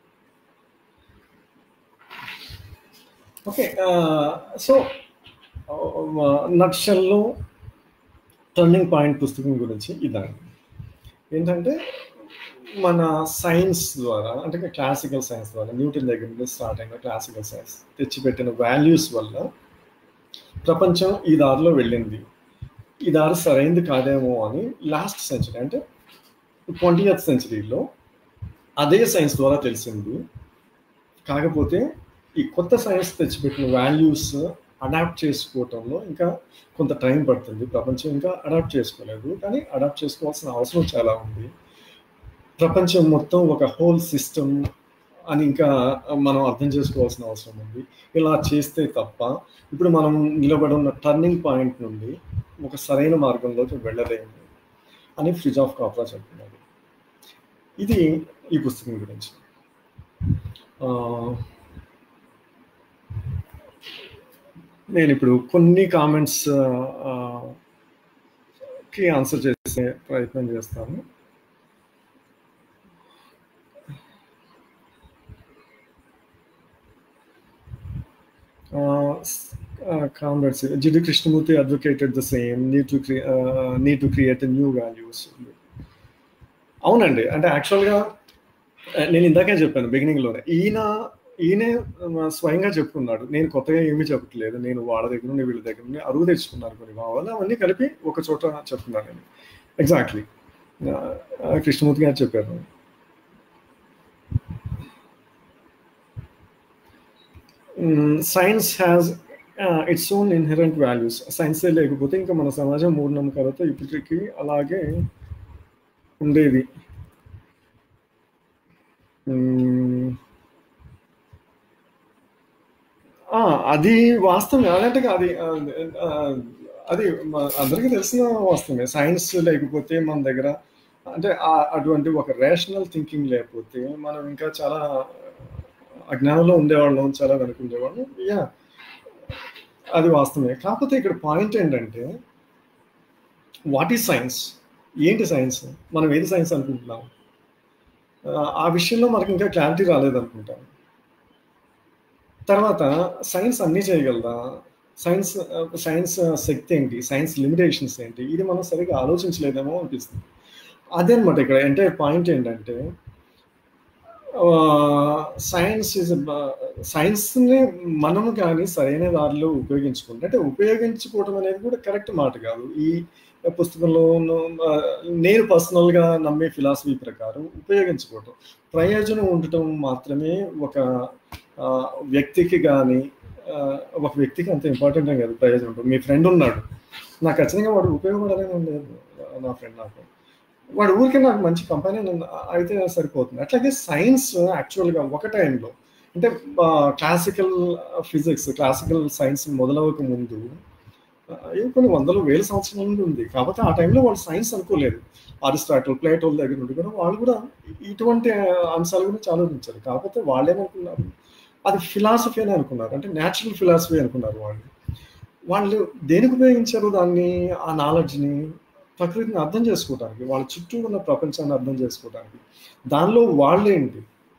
ఓకే సో నక్షల్లో టర్నింగ్ పాయింట్ పుస్తకం గురించి ఇదండి ఏంటంటే మన సైన్స్ ద్వారా అంటే క్లాసికల్ సైన్స్ ద్వారా న్యూటన్ దగ్గర నుండి స్టార్ట్ అయిన క్లాసికల్ సైన్స్ తెచ్చిపెట్టిన వాల్యూస్ వల్ల ప్రపంచం ఈ దారిలో వెళ్ళింది ఈ దారి సరైంది కాదేమో అని లాస్ట్ సెంచరీ అంటే ట్వంటీ ఎయిత్ సెంచరీలో అదే సైన్స్ ద్వారా తెలిసింది కాకపోతే ఈ కొత్త సైన్స్ తెచ్చిపెట్టిన వాల్యూస్ అడాప్ట్ చేసుకోవటంలో ఇంకా కొంత టైం పడుతుంది ప్రపంచం ఇంకా అడాప్ట్ చేసుకోలేదు కానీ అడాప్ట్ చేసుకోవాల్సిన అవసరం చాలా ఉంది ప్రపంచం మొత్తం ఒక హోల్ సిస్టమ్ అని ఇంకా మనం అర్థం చేసుకోవాల్సిన అవసరం ఉంది ఇలా చేస్తే తప్ప ఇప్పుడు మనం నిలబడి ఉన్న టర్నింగ్ పాయింట్ నుండి ఒక సరైన మార్గంలోకి వెళ్ళలేము అని ఫ్రిజ్ ఆఫ్ కాప్రా చెప్తున్నారు ఇది ఈ పుస్తకం గురించి నేను ఇప్పుడు కొన్ని కామెంట్స్ కి ఆన్సర్ చేసే ప్రయత్నం చేస్తాను comrades GD Krishnamurthy advocated the same need to need to create new values అవునండి అంటే యాక్చువల్గా నేను ఇందాకే చెప్పాను బిగినింగ్లోనే ఈయన ఈయనే స్వయంగా చెప్పుకున్నాడు నేను కొత్తగా ఏమీ చెప్పట్లేదు నేను వాళ్ళ దగ్గర నుండి వీళ్ళ దగ్గర నుండి అరువు తెచ్చుకున్నారు కొన్ని భావాలు అవన్నీ కలిపి ఒక చోట చెప్తున్నాను నేను ఎగ్జాక్ట్లీ కృష్ణమూర్తి గారు చెప్పారు science has its own inherent values సైన్సే లేకపోతే ఇంకా మన సమాజం మూఢనమ్మకాలతో ఇప్పటికీ అలాగే ఉండేది అది వాస్తవమే అదంటే అది అది అందరికీ తెలిసిన వాస్తవమే సైన్స్ లేకపోతే మన దగ్గర అంటే అటువంటి ఒక రేషనల్ థింకింగ్ లేకపోతే మనం ఇంకా చాలా అజ్ఞానంలో ఉండేవాళ్ళం చాలా వెనక ఉండేవాళ్ళం యా అది వాస్తవమే కాకపోతే ఇక్కడ పాయింట్ ఏంటంటే వాట్ ఈజ్ సైన్స్ ఏంటి సైన్స్ మనం ఏది సైన్స్ అనుకుంటున్నాం ఆ విషయంలో మనకి ఇంకా క్లారిటీ రాలేదనుకుంటాం తర్వాత సైన్స్ అన్నీ చేయగలదా సైన్స్ సైన్స్ శక్తి ఏంటి సైన్స్ లిమిటేషన్స్ ఏంటి ఇది మనం సరిగ్గా ఆలోచించలేదేమో అనిపిస్తుంది అదే అనమాట ఇక్కడ అంటే పాయింట్ ఏంటంటే సైన్స్ ఇస్ సైన్స్ని మనము కానీ సరైన దారిలో ఉపయోగించుకుంటే అంటే ఉపయోగించుకోవడం అనేది కూడా కరెక్ట్ మాట కాదు ఈ పుస్తకంలో నేను పర్సనల్గా నమ్మే ఫిలాసఫీ ప్రకారం ఉపయోగించుకోవటం ప్రయోజనం ఉండటం మాత్రమే ఒక వ్యక్తికి కానీ ఒక వ్యక్తికి అంత ఇంపార్టెంట్ ఏం కాదు ప్రయోజనం ఉంటుంది మీ ఫ్రెండ్ ఉన్నాడు నాకు ఖచ్చితంగా వాడు ఉపయోగపడాలని లేదు నా ఫ్రెండ్ నాకు వాడు ఊరికే నాకు మంచి కంపెనీ అయితే సరిపోతుంది అట్లాగే సైన్స్ యాక్చువల్గా ఒక టైంలో అంటే క్లాసికల్ ఫిజిక్స్ క్లాసికల్ సైన్స్ మొదలవక ముందు కొన్ని వందల వేల సంవత్సరాల నుండి ఉంది కాకపోతే ఆ టైంలో వాళ్ళు సైన్స్ అనుకోలేదు అరిస్టాటిల్ ప్లేటోల్ దగ్గర నుండి కూడా వాళ్ళు కూడా ఇటువంటి అంశాల గురించి ఆలోచించారు కాకపోతే వాళ్ళు ఏమనుకున్నారు అది ఫిలాసఫీ అని అనుకున్నారు అంటే న్యాచురల్ ఫిలాసఫీ అనుకున్నారు వాళ్ళు వాళ్ళు దేనికి ఉపయోగించారు దాన్ని ఆ నాలెడ్జ్ని ప్రకృతిని అర్థం చేసుకోవడానికి వాళ్ళ చుట్టూ ఉన్న ప్రపంచాన్ని అర్థం చేసుకోవడానికి దానిలో వాళ్ళేంటి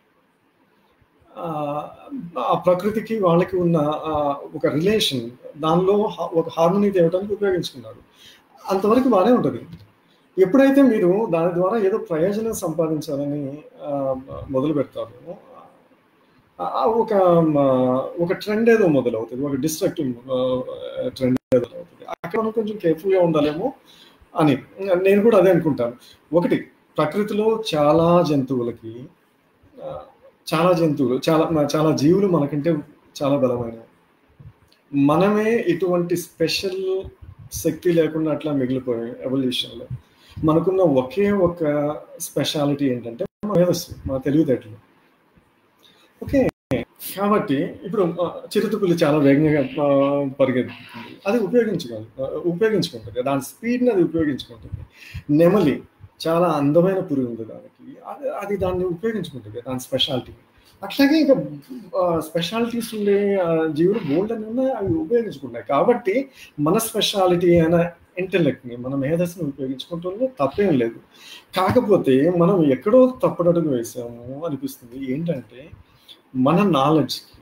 ఆ ప్రకృతికి వాళ్ళకి ఉన్న ఒక రిలేషన్ దానిలో ఒక హార్మోనీ తేవడానికి ఉపయోగించుకున్నారు అంతవరకు బాగానే ఉంటుంది ఎప్పుడైతే మీరు దాని ద్వారా ఏదో ప్రయోజనం సంపాదించాలని మొదలు పెడతారు ఒక ఒక ట్రెండ్ ఏదో మొదలవుతుంది ఒక డిస్ట్రక్టివ్ ట్రెండ్ ఏదో అవుతుంది అక్కడ మనం కొంచెం కేర్ఫుల్గా ఉండాలేమో అని నేను కూడా అదే అనుకుంటాను ఒకటి ప్రకృతిలో చాలా జంతువులకి చాలా జంతువులు చాలా చాలా జీవులు మనకంటే చాలా బలమైనవి మనమే ఇటువంటి స్పెషల్ శక్తి లేకుండా అట్లా మిగిలిపోయాం ఎవల్యూషన్లో మనకున్న ఒకే ఒక స్పెషాలిటీ ఏంటంటే మేధస్సు మన తెలివితేటలు ఓకే కాబట్టి ఇప్పుడు చిరుతుపులు చాలా వేగంగా పరిగెత్తుతుంది అది ఉపయోగించగలదు ఉపయోగించుకుంటుంది దాని స్పీడ్ని అది ఉపయోగించుకుంటుంది నెమలి చాలా అందమైన పురుగు ఉంది దానికి అది అది దాన్ని ఉపయోగించుకుంటుంది దాని స్పెషాలిటీ అట్లాగే ఇంకా స్పెషాలిటీస్ ఉండే జీవులు బోల్డ్ అని ఉన్నాయి అవి ఉపయోగించుకుంటాయి కాబట్టి మన స్పెషాలిటీ అయిన ఇంటెలెక్ట్ని మన మేధస్సుని ఉపయోగించుకుంటుందో తప్పేం లేదు కాకపోతే మనం ఎక్కడో తప్పడడుగు వేసాము అనిపిస్తుంది ఏంటంటే మన నాలెడ్జ్కి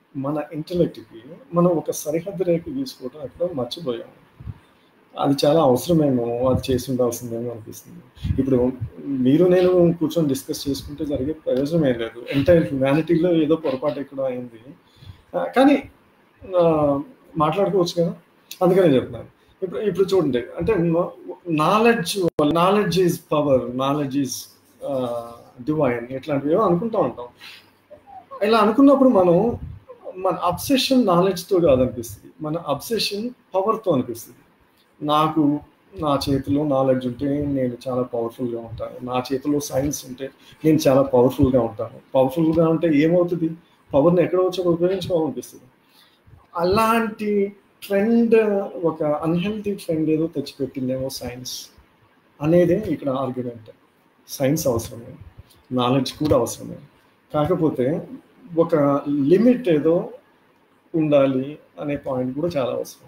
మన ఇంటలెక్ట్కి మనం ఒక సరిహద్దు రేఖ తీసుకోవడం ఎక్కడో మర్చిపోయాము అది చాలా అవసరమేమో అది చేసి ఉండాల్సిందేమో అనిపిస్తుంది ఇప్పుడు మీరు నేను కూర్చొని డిస్కస్ చేసుకుంటే జరిగే ప్రయోజనం ఏం లేదు ఎంటైర్ హ్యుమానిటీలో ఏదో పొరపాటు ఎక్కడో అయింది ఆ, కానీ ఆ, మాట్లాడుకోవచ్చు కదా అందుకనే చెప్తున్నాను ఇప్పుడు ఇప్పుడు చూడండి అంటే knowledge knowledge is power knowledge is divine ఇట్లాంటివి ఏవో అనుకుంటా ఉంటాం ఇలా అనుకున్నప్పుడు మనం మన అబ్సెషన్ నాలెడ్జ్తో కాదనిపిస్తుంది మన అబ్సెషన్ పవర్తో అనిపిస్తుంది నాకు నా చేతిలో నాలెడ్జ్ ఉంటే నేను చాలా పవర్ఫుల్గా ఉంటాను నా చేతిలో సైన్స్ ఉంటే నేను చాలా పవర్ఫుల్గా ఉంటాను పవర్ఫుల్గా ఉంటే ఏమవుతుంది పవర్ని ఎక్కడో వచ్చి ఉపయోగించుకోవాలనిపిస్తుంది అలాంటి ట్రెండ్ ఒక అన్హెల్తీ ట్రెండ్ ఏదో తెచ్చిపెట్టిందేమో సైన్స్ అనేదే ఇక్కడ ఆర్గ్యుమెంట్ సైన్స్ అవసరమే నాలెడ్జ్ కూడా అవసరమే కాకపోతే ఒక లిమిట్ ఏదో ఉండాలి అనే పాయింట్ కూడా చాలా అవసరం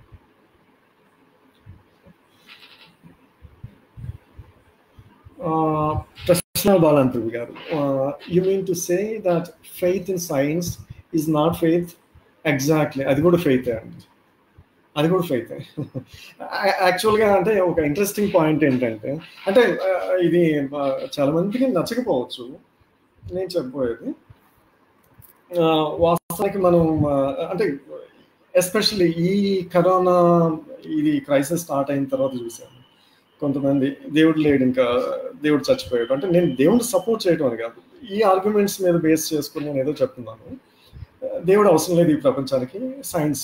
ప్రశ్న బాలంపృవి గారు you mean to say that faith in science is not faith exactly అది కూడా ఫెయిత్ అండి అది కూడా ఫెయిత్ యాక్చువల్గా అంటే ఒక ఇంట్రెస్టింగ్ పాయింట్ ఏంటంటే అంటే ఆ, ఇది ఆ, చాలా మందికి నచ్చకపోవచ్చు నేను చెప్పబోయేది ఆ, వాస్తవానికి మనం ఆ, అంటే ఎస్పెషల్లీ ఈ కరోనా ఇది క్రైసిస్ స్టార్ట్ అయిన తర్వాత చూసాను కొంతమంది దేవుడు లేడు ఇంకా దేవుడు చచ్చిపోయాడు అంటే నేను దేవుడిని సపోర్ట్ చేయడం అని కాదు ఈ ఆర్గ్యుమెంట్స్ మీద బేస్ చేసుకుని నేను ఏదో చెప్తున్నాను దేవుడు అవసరం లేదు ఈ ప్రపంచానికి సైన్స్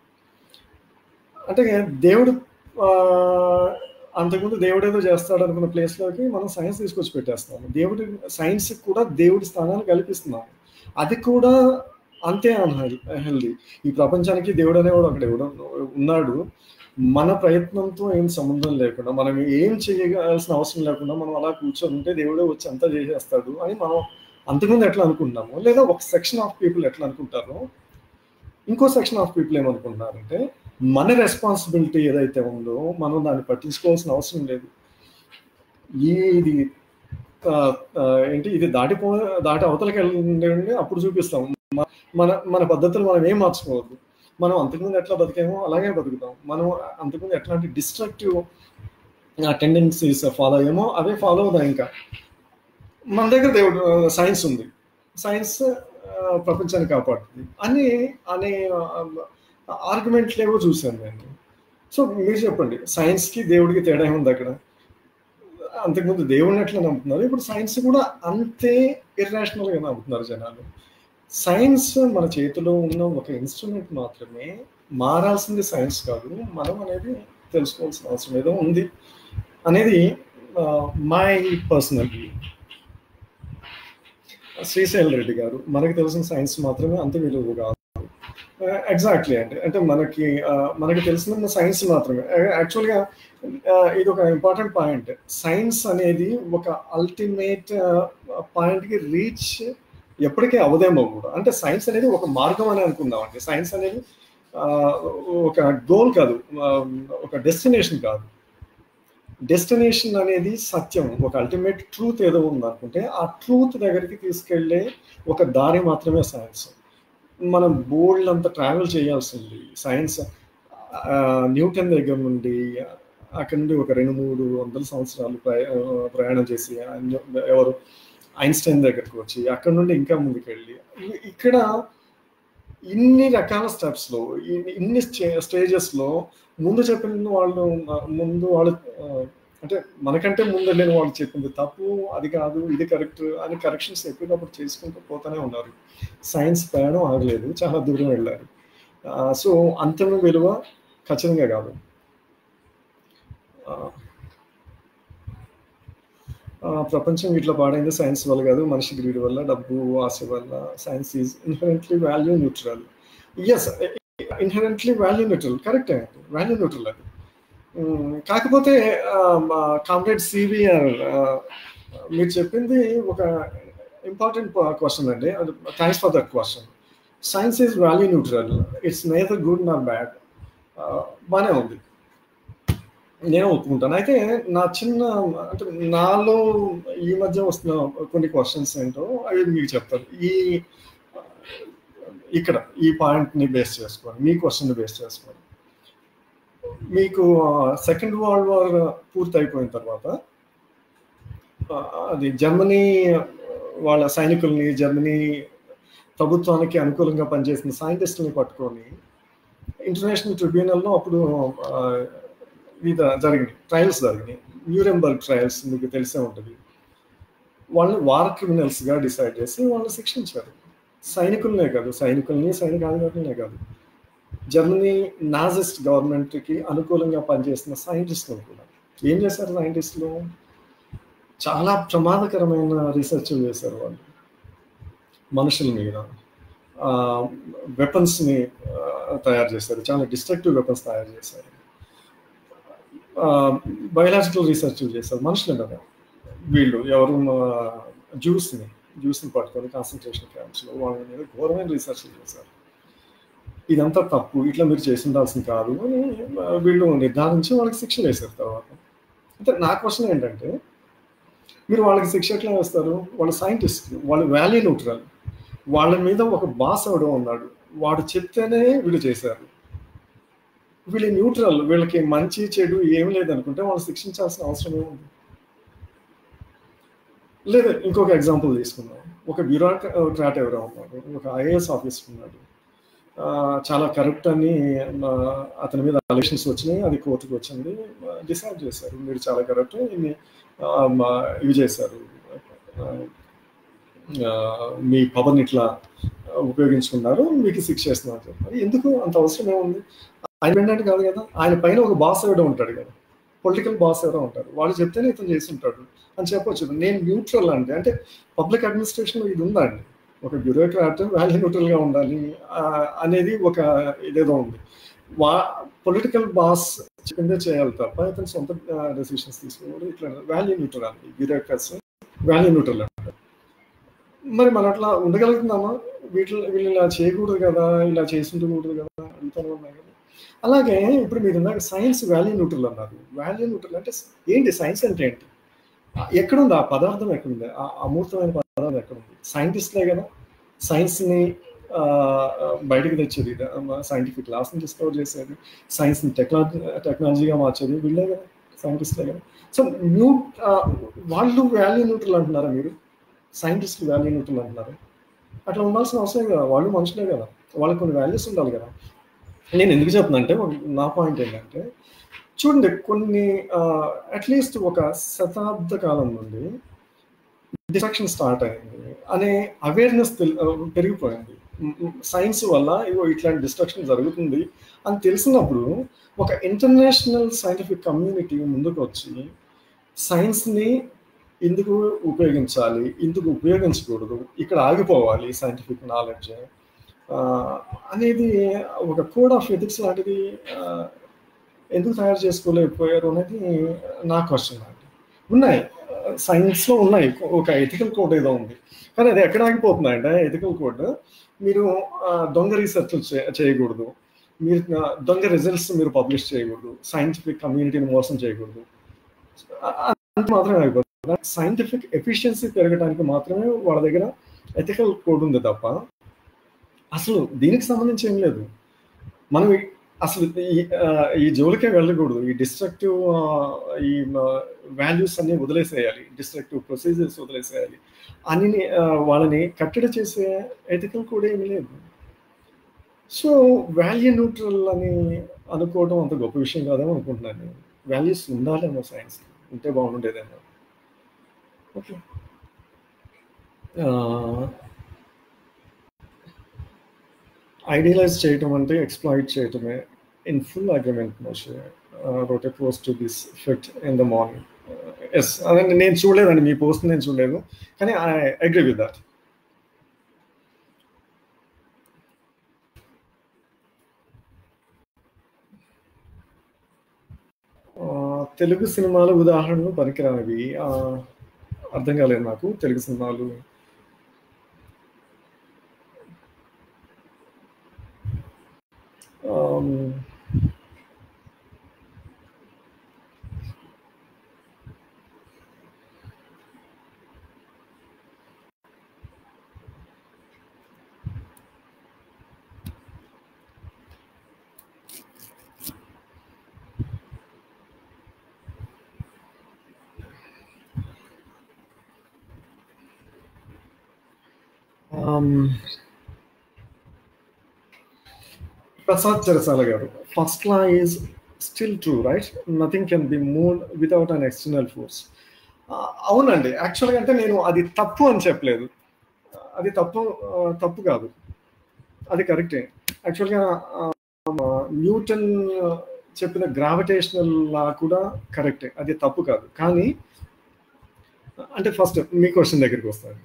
అంటే దేవుడు ఆ, అంతకుముందు దేవుడు ఏదో చేస్తాడు అనుకున్న ప్లేస్లోకి మనం సైన్స్ తీసుకొచ్చి పెట్టేస్తాము దేవుడి సైన్స్ కూడా దేవుడి స్థానాన్ని కల్పిస్తున్నాము అది కూడా అంతే అన్హెల్దీ ఈ ప్రపంచానికి దేవుడు అనేవాడు అక్కడ ఎవడో ఉన్నాడు మన ప్రయత్నంతో ఏం సంబంధం లేకుండా మనం ఏం చేయవలసిన అవసరం లేకుండా మనం అలా కూర్చొని ఉంటే దేవుడే వచ్చి అంతా చేసేస్తాడు అని మనం అంతకుముందు ఎట్లా అనుకుంటున్నాము లేదా ఒక సెక్షన్ ఆఫ్ పీపుల్ ఎట్లా అనుకుంటారో ఇంకో సెక్షన్ ఆఫ్ పీపుల్ ఏమనుకుంటున్నారంటే మన రెస్పాన్సిబిలిటీ ఏదైతే ఉందో మనం దాన్ని పట్టించుకోవాల్సిన అవసరం లేదు ఈ ఇది ఆ, ఆ, ఏంటి ఇది దాటిపో దాటి అవతలకి వెళ్ళండి అప్పుడు చూపిస్తాం మ- మన మన పద్ధతులు మనం ఏం మార్చుకోవద్దు మనం అంతకుముందు ఎట్లా బతికేమో అలాగే బతుకుతాం మనం అంతకుముందు ఎట్లాంటి డిస్ట్రక్టివ్ టెండెన్సీస్ ఫాలో అయ్యామో అవే ఫాలో అవుదాం ఇంకా మన దగ్గర దేవుడు సైన్స్ ఉంది సైన్స్ ప్రపంచాన్ని కాపాడుతుంది అని అనే ఆర్గ్యుమెంట్లు ఏవో చూశాను నేను సో మీరు చెప్పండి సైన్స్కి దేవుడికి తేడా ఏముంది అక్కడ అంతకుముందు దేవుడిని ఎట్లా నమ్ముతున్నారు ఇప్పుడు సైన్స్ కూడా అంతే ఇర్రాషనల్గా నమ్ముతున్నారు జనాలు సైన్స్ మన చేతిలో ఉన్న ఒక ఇన్స్ట్రుమెంట్ మాత్రమే మారాల్సింది సైన్స్ కాదు మనం అనేది తెలుసుకోవాల్సిన అవసరం ఏదో ఉంది అనేది my personal view Srisaila Reddy గారు మనకి తెలిసిన సైన్స్ మాత్రమే అంత విలువ కాదు ఎగ్జాక్ట్లీ అండి అంటే మనకి ఆ, మనకి తెలిసిన సైన్స్ మాత్రమే యాక్చువల్గా ఇది ఒక ఇంపార్టెంట్ పాయింట్ సైన్స్ అనేది ఒక అల్టిమేట్ పాయింట్కి రీచ్ ఎప్పటికీ అవదేమో కూడా అంటే సైన్స్ అనేది ఒక మార్గం అని అనుకుందాం అండి సైన్స్ అనేది ఆ, ఒక గోల్ కాదు ఆ, ఒక డెస్టినేషన్ కాదు డెస్టినేషన్ అనేది సత్యం ఒక అల్టిమేట్ ట్రూత్ ఏదో ఉందనుకుంటే ఆ ట్రూత్ దగ్గరికి తీసుకెళ్లే ఒక దారి మాత్రమే సైన్స్ మనం బోల్డ్ అంత ట్రావెల్ చేయాల్సింది సైన్స్ న్యూటన్ దగ్గర నుండి అక్కడ నుండి ఒక రెండు మూడు వందల సంవత్సరాలు ప్రయా- ప్రయాణం చేసి ఆయన- ఎవరు ఐన్స్టైన్ దగ్గరకు వచ్చి అక్కడ నుండి ఇంకా ముందుకెళ్ళి ఇ- ఇక్కడ ఇన్ని రకాల స్టెప్స్లో ఇన్ని స్టేజెస్లో ముందు చెప్పిన వాళ్ళు ముందు వాళ్ళు ఆ, అంటే మనకంటే ముందు వెళ్ళిన వాళ్ళు చెప్పింది తప్పు అది కాదు ఇది కరెక్ట్ అని కరెక్షన్స్ ఎప్పటికప్పుడు చేసుకుంటూ పోతూనే ఉన్నారు సైన్స్ ప్రయాణం ఆగలేదు చాలా దూరం వెళ్ళారు సో అంతిమ విలువ ఖచ్చితంగా కాదు ఆ, ఆ, ప్రపంచం ఇట్లా పాడైంది సైన్స్ వల్ల కాదు మనిషి గ్రీడ్ వల్ల డబ్బు ఆశ వల్ల science is inherently value neutral yes inherently value neutral కరెక్టే వాల్యూ న్యూట్రల్ అది ఉమ్, కాకపోతే కామ్రేడ్ సివిఆర్ మీరు చెప్పింది ఒక ఇంపార్టెంట్ క్వశ్చన్ అండి thanks for that question science is value neutral it's neither good nor bad బాగానే ఉంది నేను ఒప్పుకుంటాను అయితే నా చిన్న అంటే నాలో ఈ మధ్య వస్తున్న కొన్ని క్వశ్చన్స్ ఏంటో అవి మీకు చెప్తాను ఈ ఇక్కడ ఈ పాయింట్ని బేస్ చేసుకొని మీ క్వశ్చన్ బేస్ చేసుకొని మీకు సెకండ్ వరల్డ్ వార్ పూర్తి అయిపోయిన తర్వాత ఆ, అది జర్మనీ వాళ్ళ సైనికుల్ని జర్మనీ ప్రభుత్వానికి అనుకూలంగా పనిచేసిన సైంటిస్టుల్ని పట్టుకొని ఇంటర్నేషనల్ ట్రిబ్యునల్లో అప్పుడు ఆ, ఇది జరిగినాయి ట్రయల్స్ జరిగినాయి న్యూరెంబర్గ్ ట్రయల్స్ మీకు తెలిసే ఉంటుంది వాళ్ళని వార్ క్రిమినల్స్గా డిసైడ్ చేసి వాళ్ళని శిక్షించారు సైనికులనే కాదు సైనికుల్ని సైనికాధికారులనే కాదు జర్మనీ నాజిస్ట్ గవర్నమెంట్కి అనుకూలంగా పనిచేసిన సైంటిస్టులు కూడా ఏం చేశారు సైంటిస్టులు చాలా ప్రమాదకరమైన రీసెర్చ్ చేశారు వాళ్ళు మనుషుల మీద వెపన్స్ని తయారు చేశారు చాలా డిస్ట్రక్టివ్ వెపన్స్ తయారు చేశారు బయలాజికల్ రీసెర్చ్ చేశారు మనుషుల మీద వీళ్ళు ఎవరు జ్యూస్ని జ్యూస్ని పట్టుకొని కాన్సన్ట్రేషన్ క్యాంప్స్లో వాళ్ళ మీద ఘోరమైన రీసెర్చ్ చేశారు ఇదంతా తప్పు ఇట్లా మీరు చేసి ఉండాల్సింది కాదు అని వీళ్ళు నిర్ధారించి వాళ్ళకి శిక్ష వేశారు తర్వాత అంటే నా క్వశ్చన్ ఏంటంటే మీరు వాళ్ళకి శిక్ష ఎట్లా వేస్తారు వాళ్ళ సైంటిస్ట్ వాళ్ళు వాల్యూ న్యూట్రల్ వాళ్ళ మీద ఒక బాస్ అవడం ఉన్నాడు వాడు చెప్తేనే వీళ్ళు చేశారు వీళ్ళు న్యూట్రల్ వీళ్ళకి మంచి చెడు ఏం లేదనుకుంటే వాళ్ళు శిక్షించాల్సిన అవసరం ఏముంది లేదా ఇంకొక ఎగ్జాంపుల్ తీసుకుందాం ఒక బ్యూరోక్రాట్ ఎవరో ఉన్నాడు ఒక ఐఏఎస్ ఆఫీసర్ ఉన్నాడు ఆ, చాలా కరప్ట్ అని ఆ, అతని మీద అలెక్షన్స్ వచ్చినాయి అది కోర్టుకు వచ్చింది డిసైడ్ చేశారు మీరు చాలా కరప్ట్ ఇన్ని ఆ, మా- ఇవి చేశారు ఆ, ఆ, మీ పవర్ని ఇట్లా ఉపయోగించుకున్నారు మీకు శిక్ష చేస్తున్నారు అని చెప్పారు ఎందుకు అంత అవసరం ఏముంది ఆయన ఏంటంటే కాదు కదా ఆయన పైన ఒక బాస్ ఎవడో ఉంటాడు కదా పొలిటికల్ బాస్ ఎవరో ఉంటారు వాళ్ళు చెప్తేనే ఇతను చేసి ఉంటాడు అని చెప్పొచ్చు నేను న్యూట్రల్ అంటే అంటే పబ్లిక్ అడ్మినిస్ట్రేషన్ ఇది ఉందా అండి ఒక బ్యూరోక్రాట్ వాల్యూ న్యూట్రల్ గా ఉండాలి ఆ, అనేది ఒక ఇదేదో ఉంది వా పొలిటికల్ బాస్ చెప్పిందే చేయాలి తప్ప ఇతను సొంత డెసిషన్స్ తీసుకోవడం ఇట్లా వాల్యూ న్యూట్రల్ అండి బ్యూరోక్రాట్స్ వాల్యూ న్యూట్రల్ అంటారు మరి మనం అట్లా ఉండగలుగుతున్నామా వీటిలో వీళ్ళు ఇలా చేయకూడదు కదా ఇలా చేసిండకూడదు కదా అంతనే ఉన్నాయి కదా అలాగే ఇప్పుడు మీరు ఇందాక సైన్స్ వాల్యూ న్యూట్రల్ అన్నారు వాల్యూ న్యూట్రల్ అంటే ఏంటి సైన్స్ అంటే ఏంటి ఎక్కడుంది ఆ పదార్థం ఎక్కడుంది ఆ అమూర్తమైన పదార్థం ఎక్కడుంది సైంటిస్ట్లే కదా సైన్స్ని బయటకు తెచ్చేది సైంటిఫిక్ లాస్ని డిస్కవర్ చేసేది సైన్స్ని టెక్నాలజీ టెక్నాలజీగా మార్చేది వీళ్ళే కదా సైంటిస్ట్లే కదా సో న్యూ వాళ్ళు వాల్యూ న్యూట్రల్ అంటున్నారా మీరు సైంటిస్టులు వాల్యూ న్యూట్రల్ అంటున్నారు అట్లా ఉండాల్సిన అవసరం కదా వాళ్ళు మనుషులే కదా వాళ్ళకి కొన్ని వాల్యూస్ ఉండాలి కదా నేను ఎందుకు చెప్తున్నా అంటే నా పాయింట్ ఏంటంటే చూడండి కొన్ని అట్లీస్ట్ ఒక శతాబ్ద కాలం నుండి డిస్ట్రక్షన్ స్టార్ట్ అయింది అనే అవేర్నెస్ పెరిగిపోయింది సైన్స్ వల్ల ఇగో ఇట్లాంటి డిస్ట్రక్షన్ జరుగుతుంది అని తెలిసినప్పుడు ఒక ఇంటర్నేషనల్ సైంటిఫిక్ కమ్యూనిటీ ముందుకు వచ్చి సైన్స్ని ఎందుకు ఉపయోగించాలి ఎందుకు ఉపయోగించకూడదు ఇక్కడ ఆగిపోవాలి సైంటిఫిక్ నాలెడ్జ్ అనేది ఒక కోడ్ ఆఫ్ ఎథిక్స్ లాంటిది ఎందుకు తయారు చేసుకోలేకపోయారు అనేది నా క్వశ్చన్ అండి ఉన్నాయి సైన్స్లో ఉన్నాయి ఒక ఎథికల్ కోడ్ ఏదో ఉంది కానీ అది ఎక్కడ ఆగిపోతుందంటే ఎథికల్ కోడ్ మీరు దొంగ రీసెర్చ్ చేయకూడదు మీరు దొంగ రిజల్ట్స్ మీరు పబ్లిష్ చేయకూడదు సైంటిఫిక్ కమ్యూనిటీని మోసం చేయకూడదు అంత మాత్రమే అయిపోతుంది సైంటిఫిక్ ఎఫిషియన్సీ పెరగడానికి మాత్రమే వాళ్ళ దగ్గర ఎథికల్ కోడ్ ఉంది తప్ప అసలు దీనికి సంబంధించి ఏం లేదు మనం అసలు ఈ ఈ జోలికే వెళ్ళకూడదు ఈ డిస్ట్రక్టివ్ ఈ వాల్యూస్ అన్ని వదిలేసేయాలి డిస్ట్రక్టివ్ ప్రొసీజర్స్ వదిలేసేయాలి అని వాళ్ళని కట్టడి చేసే ఎథికల్ కూడా ఏమీ లేదు సో వాల్యూ న్యూట్రల్ అని అనుకోవడం అంత గొప్ప విషయం కాదేమో అనుకుంటున్నాను నేను వాల్యూస్ ఉండాలేమో సైన్స్ ఉంటే బాగుండేదేమో ఓకే ఐడియలైజ్ చేయటం అంటే ఎక్స్ప్లాయిట్ చేయటమే in full agreement Moshe wrote a post to this effect in the morning yes అదే నేను చూడలేదండి మీ పోస్ట్ నేను చూడలేదు కానీ I agree with that Telugu సినిమాల ఉదాహరణలు పనికిరానివి అర్థం కాలేదు నాకు తెలుగు సినిమాలు um, ప్రసాద్ చెరసాల గారు first law is still true right nothing can be move without an external force అవునండి యాక్చువల్గా అంటే నేను అది తప్పు అని చెప్పలేదు అది తప్పు తప్పు కాదు అది కరెక్టే యాక్చువల్గా న్యూటన్ చెప్పిన గ్రావిటేషనల్ లా కూడా కరెక్టే అది తప్పు కాదు కానీ అంటే ఫస్ట్ మీ క్వశ్చన్ దగ్గరికి వస్తాను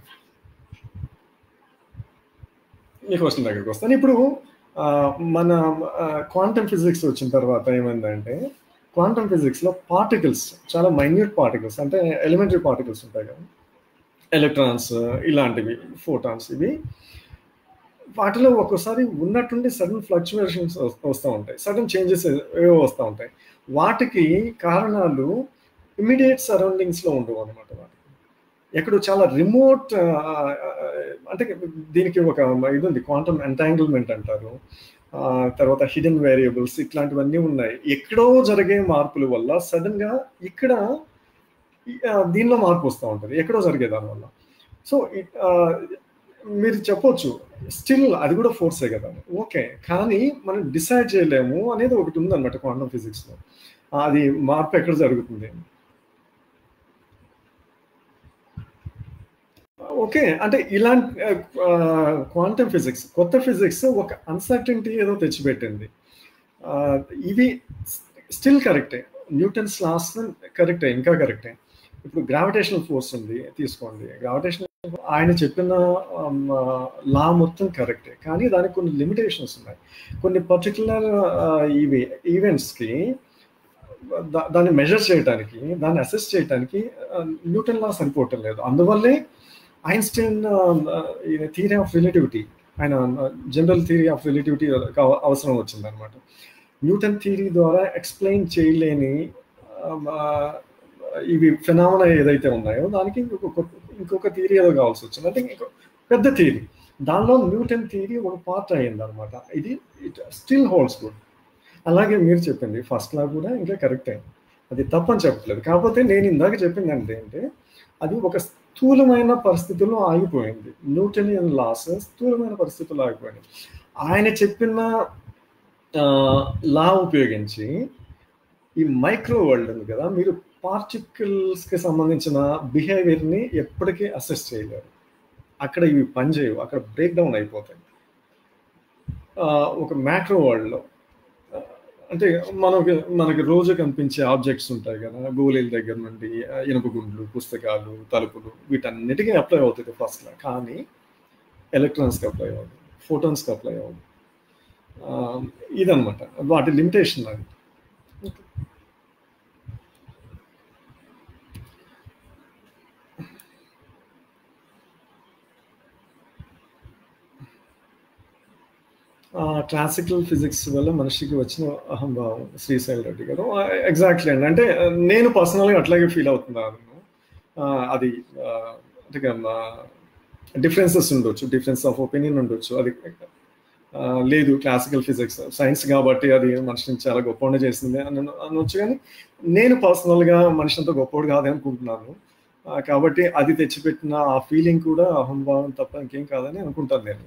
మీ క్వశ్చన్ దగ్గరికి వస్తాను ఇప్పుడు మన క్వాంటమ్ ఫిజిక్స్ వచ్చిన తర్వాత ఏమైందంటే క్వాంటమ్ ఫిజిక్స్లో పార్టికల్స్ చాలా మైన్యూట్ పార్టికల్స్ అంటే ఎలిమెంటరీ పార్టికల్స్ ఉంటాయి కదా ఎలక్ట్రాన్స్ ఇలాంటివి ఫోటాన్స్ ఇవి వాటిలో ఒక్కోసారి ఉన్నట్టుండి సడన్ ఫ్లక్చువేషన్స్ వస్తూ ఉంటాయి సడన్ చేంజెస్ ఏవో వస్తూ ఉంటాయి వాటికి కారణాలు ఇమీడియట్ సరౌండింగ్స్లో ఉండవు అనమాట వాటికి ఎక్కడో చాలా రిమోట్ అంటే దీనికి ఒక ఇది ఉంది క్వాంటమ్ ఎంటాంగిల్మెంట్ అంటారు తర్వాత హిడెన్ వేరియబుల్స్ ఇట్లాంటివన్నీ ఉన్నాయి ఎక్కడో జరిగే మార్పుల వల్ల సడన్ గా ఇక్కడ దీనిలో మార్పు వస్తూ ఉంటుంది ఎక్కడో జరిగే దానివల్ల సో మీరు చెప్పొచ్చు స్టిల్ అది కూడా ఫోర్సే కదా ఓకే కానీ మనం డిసైడ్ చేయలేము అనేది ఒకటి ఉందన్నమాట క్వాంటమ్ ఫిజిక్స్లో అది మార్పు ఎక్కడ జరుగుతుంది ఓకే అంటే ఇలాంటి క్వాంటమ్ ఫిజిక్స్ కొత్త ఫిజిక్స్ ఒక అన్సర్టనిటీ ఏదో తెచ్చిపెట్టింది ఇవి స్టిల్ కరెక్టే న్యూటన్స్ లాస్ కరెక్టే ఇంకా కరెక్టే ఇప్పుడు గ్రావిటేషనల్ ఫోర్స్ ఉంది తీసుకోండి గ్రావిటేషన్ ఆయన చెప్పిన లా మొత్తం కరెక్టే కానీ దానికి కొన్ని లిమిటేషన్స్ ఉన్నాయి కొన్ని పర్టికులర్ ఇవి ఈవెంట్స్కి దాన్ని మెజర్ చేయడానికి దాన్ని అసెస్ చేయడానికి న్యూటన్ లా సరిపోవటం లేదు అందువల్లే ఐన్స్టైన్ థియరీ ఆఫ్ రిలేటివిటీ ఆయన జనరల్ థియరీ ఆఫ్ రిలేటివిటీ అవసరం వచ్చిందనమాట న్యూటన్ థియరీ ద్వారా ఎక్స్ప్లెయిన్ చేయలేని ఇవి ఫినామన ఏదైతే ఉన్నాయో దానికి ఇంకొక ఇంకొక థియరీ ఏదో కావాల్సి వచ్చింది అంటే ఇంకో పెద్ద థియరీ దానిలో న్యూటన్ థియరీ ఒక పార్ట్ అయ్యింది అనమాట ఇది ఇట్ స్టిల్ హోల్డ్స్ గుడ్ అలాగే మీరు చెప్పింది ఫస్ట్ లా కూడా ఇంకా కరెక్ట్ అయింది అది తప్పని చెప్పట్లేదు కాకపోతే నేను ఇందాక చెప్పింది అంటే అంటే అది ఒక స్థూలమైన పరిస్థితుల్లో ఆగిపోయింది న్యూటనియన్ లాస్ స్థూలమైన పరిస్థితుల్లో ఆగిపోయింది ఆయన చెప్పిన లా ఉపయోగించి ఈ మైక్రో వరల్డ్ ఉంది కదా మీరు పార్టికల్స్కి సంబంధించిన బిహేవియర్ని ఎప్పటికీ అసెస్ చేయలేరు అక్కడ ఇవి పనిచేయవు అక్కడ బ్రేక్ డౌన్ అయిపోతాయి ఒక మ్యాక్రో వరల్డ్లో అంటే మనకి మనకి రోజు కనిపించే ఆబ్జెక్ట్స్ ఉంటాయి కదా గోళీల దగ్గర నుండి ఇనుప గుండ్లు పుస్తకాలు తలుపులు వీటన్నిటికీ అప్లై అవుతుంది ఫస్ట్లో కానీ ఎలక్ట్రాన్స్కి అప్లై అవుతుంది ఫోటోన్స్కి అప్లై అవుతుంది ఇదనమాట వాటి లిమిటేషన్ అది క్లాసికల్ ఫిజిక్స్ వల్ల మనిషికి వచ్చిన అహంభావం శ్రీశైల్ రెడ్డి గారు ఎగ్జాక్ట్లీ అండి అంటే నేను పర్సనల్గా అట్లాగే ఫీల్ అవుతున్నాను అది అంటే డిఫరెన్సెస్ ఉండొచ్చు డిఫరెన్స్ ఆఫ్ ఒపీనియన్ ఉండొచ్చు అది లేదు క్లాసికల్ ఫిజిక్స్ సైన్స్ కాబట్టి అది మనిషిని చాలా గొప్పగా చేసింది అని అనొచ్చు కానీ నేను పర్సనల్గా మనిషి అంత గొప్పవాడు కాదని అనుకుంటున్నాను కాబట్టి అది తెచ్చిపెట్టిన ఆ ఫీలింగ్ కూడా అహంభావం తప్ప ఇంకేం కాదని అనుకుంటాను నేను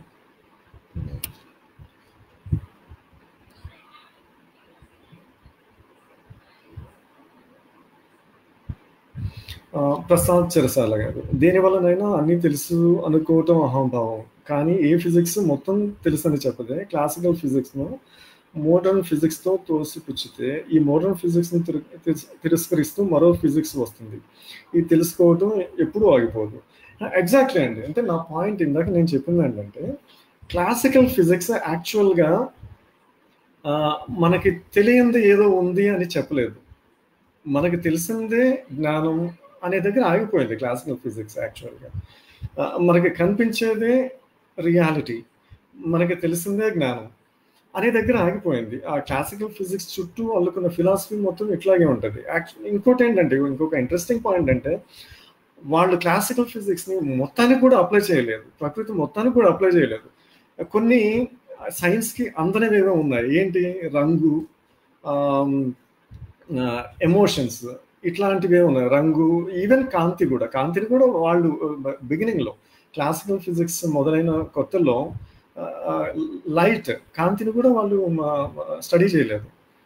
ప్రసాద్ చెరసాల గారు దేనివల్లనైనా అన్నీ తెలుసు అనుకోవటం అహంభావం కానీ ఏ ఫిజిక్స్ మొత్తం తెలుసు అని చెప్పదే క్లాసికల్ ఫిజిక్స్ను మోడర్న్ ఫిజిక్స్తో తోసిపుచ్చితే ఈ మోడర్న్ ఫిజిక్స్ని తిరస్కరిస్తూ మరో ఫిజిక్స్ వస్తుంది ఇది తెలుసుకోవటం ఎప్పుడూ ఆగిపోదు ఎగ్జాక్ట్లీ అండి అంటే నా పాయింట్ ఇందాక నేను చెప్పింది ఏంటంటే క్లాసికల్ ఫిజిక్స్ యాక్చువల్గా మనకి తెలియంది ఏదో ఉంది అని చెప్పలేదు మనకి తెలిసిందే జ్ఞానం అనే దగ్గర ఆగిపోయింది క్లాసికల్ ఫిజిక్స్ యాక్చువల్గా మనకి కనిపించేదే రియాలిటీ మనకి తెలిసిందే జ్ఞానం అనే దగ్గర ఆగిపోయింది ఆ క్లాసికల్ ఫిజిక్స్ చుట్టూ అల్లుకున్న ఫిలాసఫీ మొత్తం ఇట్లాగే ఉంటుంది యాక్చువల్ ఇంకోటి ఏంటంటే ఇంకొక ఇంట్రెస్టింగ్ పాయింట్ అంటే వాళ్ళు క్లాసికల్ ఫిజిక్స్ని మొత్తానికి కూడా అప్లై చేయలేదు ప్రకృతి మొత్తానికి కూడా అప్లై చేయలేదు కొన్ని సైన్స్కి అందనివేవో ఉన్నాయి ఏంటి రంగు ఎమోషన్స్ ఇట్లాంటివి ఉన్నాయి రంగు ఈవెన్ కాంతి కూడా కాంతిని కూడా వాళ్ళు బిగినింగ్లో క్లాసికల్ ఫిజిక్స్ మొదలైన కొత్తలో లైట్ కాంతిని కూడా వాళ్ళు స్టడీ చేయలేదు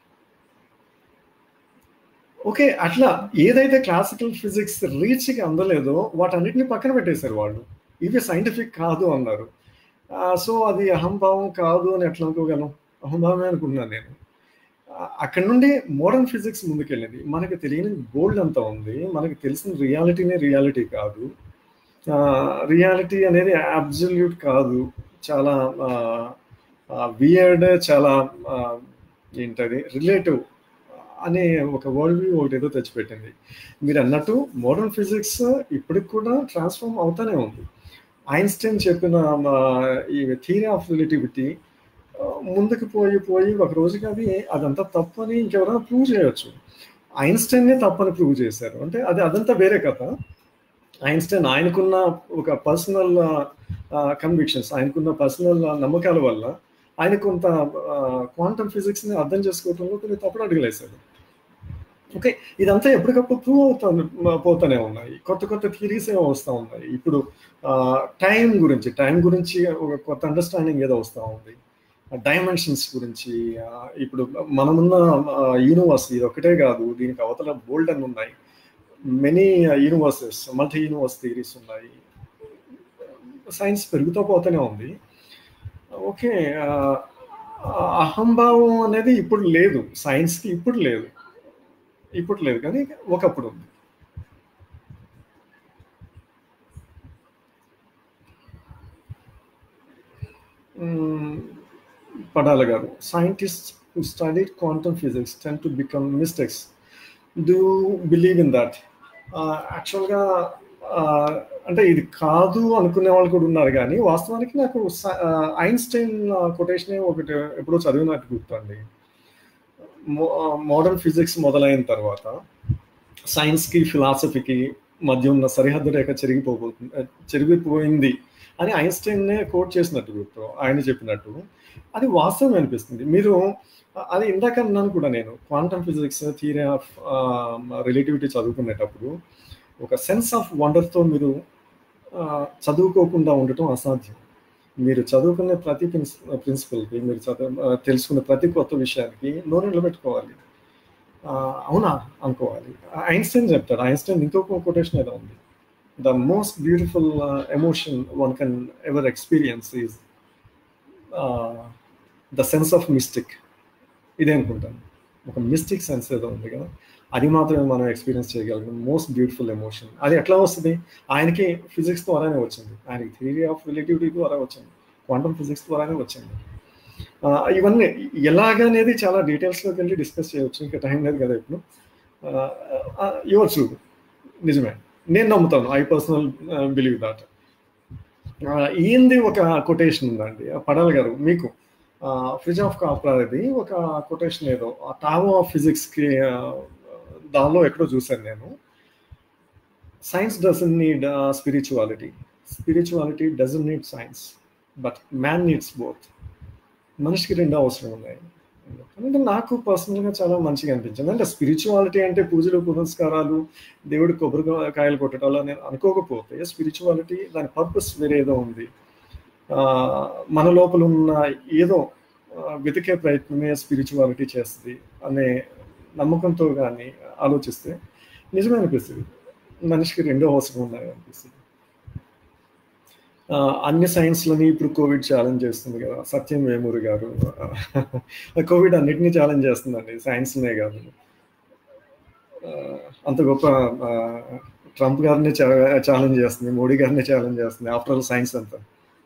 ఓకే అట్లా ఏదైతే క్లాసికల్ ఫిజిక్స్ రీచ్కి అందలేదో వాటన్నిటిని పక్కన పెట్టేశారు వాళ్ళు ఇవి సైంటిఫిక్ కాదు అన్నారు సో అది అహంభావం కాదు అని ఎట్లా అనుకోగలం అహంభావమే అనుకున్నాను నేను అక్కడ నుండి మోడర్న్ ఫిజిక్స్ ముందుకెళ్ళింది మనకు తెలియని గోల్డ్ అంతా ఉంది మనకు తెలిసిన రియాలిటీనే రియాలిటీ కాదు రియాలిటీ అనేది అబ్జల్యూట్ కాదు చాలా వియర్డ్ చాలా ఏంటది రిలేటివ్ అనే ఒక వరల్డ్ వ్యూ ఒకటి ఏదో తెచ్చిపెట్టింది మీరు అన్నట్టు మోడర్న్ ఫిజిక్స్ ఇప్పటికి కూడా ట్రాన్స్ఫార్మ్ అవుతానే ఉంది ఐన్స్టైన్ చెప్పిన ఈ థియరీ ఆఫ్ రిలేటివిటీ ముందుకు పోయి పోయి ఒక రోజుకి అది అదంతా తప్పు అని ఇంకెవరైనా ప్రూవ్ చేయొచ్చు ఐన్స్టైన్నే తప్పని ప్రూవ్ చేశారు అంటే అది అదంతా వేరే కథ ఐన్స్టైన్ ఆయనకున్న ఒక పర్సనల్ కన్విక్షన్స్ ఆయనకున్న పర్సనల్ నమ్మకాల వల్ల ఆయన కొంత క్వాంటమ్ ఫిజిక్స్ని అర్థం చేసుకోవడంలో కొన్ని తప్పుడు అడుగులేశారు ఓకే ఇదంతా ఎప్పటికప్పుడు ప్రూవ్ అవుతా పోతూనే ఉన్నాయి కొత్త కొత్త థియరీస్ ఏమో వస్తూ ఉన్నాయి ఇప్పుడు టైం గురించి టైం గురించి ఒక కొత్త అండర్స్టాండింగ్ ఏదో వస్తూ ఉంది డైమెన్షన్స్ గురించి ఇప్పుడు మనమున్న యూనివర్స్ ఇది ఒకటే కాదు దీనికి అవతల బోల్డ్ అని ఉన్నాయి many universes multi universe theories ఉన్నాయి సైన్స్ పెరుగుతూ పోతూనే ఉంది ఓకే అహంభావం అనేది ఇప్పుడు లేదు సైన్స్కి ఇప్పుడు లేదు ఇప్పుడు లేదు కానీ ఒకప్పుడు ఉంది పడాల గారు scientist who studied quantum physics tend to become mystics do believe in that యాక్చువల్గా అంటే ఇది కాదు అనుకునే వాళ్ళు కూడా ఉన్నారు కానీ వాస్తవానికి నాకు ఐన్స్టైన్ కొటేషన్ ఒకటి ఎప్పుడో చదివినట్టు గుర్తండి మోడర్న్ ఫిజిక్స్ మొదలైన తర్వాత సైన్స్కి ఫిలాసఫీకి మధ్య ఉన్న సరిహద్దు రేఖ చెరిగిపోబోతుంది చెరిగిపోయింది అని ఐన్స్టైన్నే కోట్ చేసినట్టు గుర్తు ఆయన చెప్పినట్టు అది వాస్తవం అనిపిస్తుంది మీరు అది ఇందాక అన్నాను కూడా నేను quantum physics theory of relativity చదువుకునేటప్పుడు ఒక సెన్స్ ఆఫ్ వండర్తో మీరు చదువుకోకుండా ఉండటం అసాధ్యం మీరు చదువుకునే ప్రతి ప్రిన్సిపల్కి మీరు చదువు తెలుసుకునే ప్రతి కొత్త విషయానికి నోరు నిలబెట్టుకోవాలి అవునా అనుకోవాలి ఐన్స్టైన్ చెప్తాడు ఐన్స్టైన్ ఇంకొక కొటేషన్ ఏదో ఉంది the most beautiful emotion one can ever experience is the sense of mystic ఇదే అనుకుంటాను ఒక మిస్టేక్ సెన్స్ ఏదో ఉంది కదా అది మాత్రమే మనం ఎక్స్పీరియన్స్ చేయగలిగిన మోస్ట్ బ్యూటిఫుల్ ఎమోషన్ అది ఎట్లా వస్తుంది ఆయనకి ఫిజిక్స్ ద్వారానే వచ్చింది ఆయనకి థియరీ ఆఫ్ రిలేటివిటీ ద్వారా వచ్చింది క్వాంటమ్ ఫిజిక్స్ ద్వారానే వచ్చింది ఇవన్నీ ఎలాగనేది చాలా డీటెయిల్స్లోకి వెళ్ళి డిస్కస్ చేయవచ్చు ఇంకా టైం లేదు కదా ఇప్పుడు ఇవ్వచ్చు నిజమే నేను నమ్ముతాను ఐ పర్సనల్ బిలీవ్ దాట్ ఈయనది ఒక కొటేషన్ ఉందండి పడాలి గారు మీకు ఫ్రిజ్ ఆఫ్ కాప్రాది ఒక కొటేషన్ ఏదో టావో ఆఫ్ ఫిజిక్స్కి దానిలో ఎక్కడో చూశాను నేను science doesn't need spirituality spirituality doesn't need science but man needs both మనిషికి రెండు అవసరం ఉన్నాయి అంటే నాకు పర్సనల్గా చాలా మంచిగా అనిపించింది అంటే స్పిరిచువాలిటీ అంటే పూజలు పురస్కారాలు దేవుడి కొబ్బరికాయలు కొట్టడాలు నేను అనుకోకపోతే స్పిరిచువాలిటీ దాని పర్పస్ వేరే ఏదో ఉంది మన లోపల ఉన్న ఏదో వెతికే ప్రయత్నమే స్పిరిచువాలిటీ చేస్తుంది అనే నమ్మకంతో కానీ ఆలోచిస్తే నిజమే అనిపిస్తుంది మనిషికి రెండో అవసరం ఉన్నాయి అనిపిస్తుంది అన్ని సైన్స్లని ఇప్పుడు కోవిడ్ ఛాలెంజ్ చేస్తుంది కదా సత్యం వేమూరి గారు కోవిడ్ అన్నిటినీ ఛాలెంజ్ చేస్తుందండి సైన్స్నే కాదు అంత గొప్ప ట్రంప్ గారిని ఛాలెంజ్ చేస్తుంది మోడీ గారిని ఛాలెంజ్ చేస్తుంది ఆఫ్టర్ ఆల్ సైన్స్ అంతా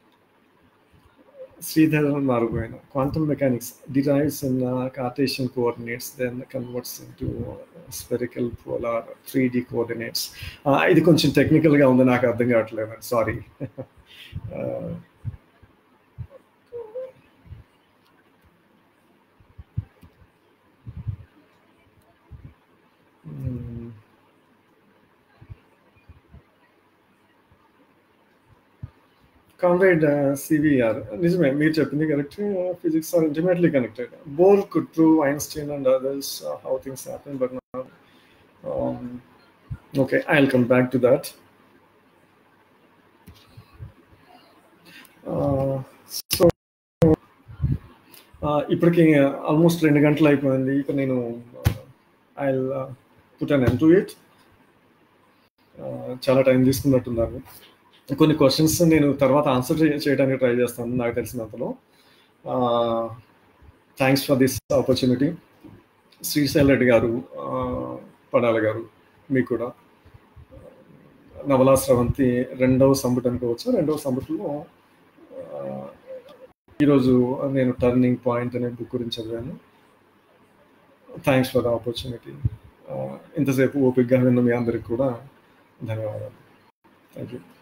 శ్రీధర్ మారిపోయిన quantum mechanics derives in Cartesian coordinates then converts into spherical polar three D coordinates ఇది కొంచెం టెక్నికల్గా ఉంది నాకు అర్థం కావట్లేదు సారీ కామ్రేడ్ సివిఆర్ నిజమే మీరు చెప్పింది correct physics are intimately connected Bohr could prove Einstein and others how things happen but okay I will come back to that so ఇప్పటికి ఆల్మోస్ట్ రెండు గంటలు అయిపోయింది ఇక నేను I put an end to it చాలా టైం తీసుకున్నట్టున్నారు కొన్ని questions నేను తర్వాత ఆన్సర్ చేయడానికి ట్రై చేస్తాను నాకు తెలిసినంతలో thanks for this opportunity Srishail Reddy గారు పడాల గారు మీకు కూడా నవలా స్రవంతి రెండవ సంపుటి అనుకోవచ్చు రెండవ సంపుటిలో ఈరోజు నేను టర్నింగ్ పాయింట్ అనే బుక్ గురించి చదివాను థ్యాంక్స్ ఫర్ ద ఆపర్చునిటీ ఇంతసేపు ఓపిక్గా విన్న మీ అందరికి కూడా ధన్యవాదాలు థ్యాంక్ యూ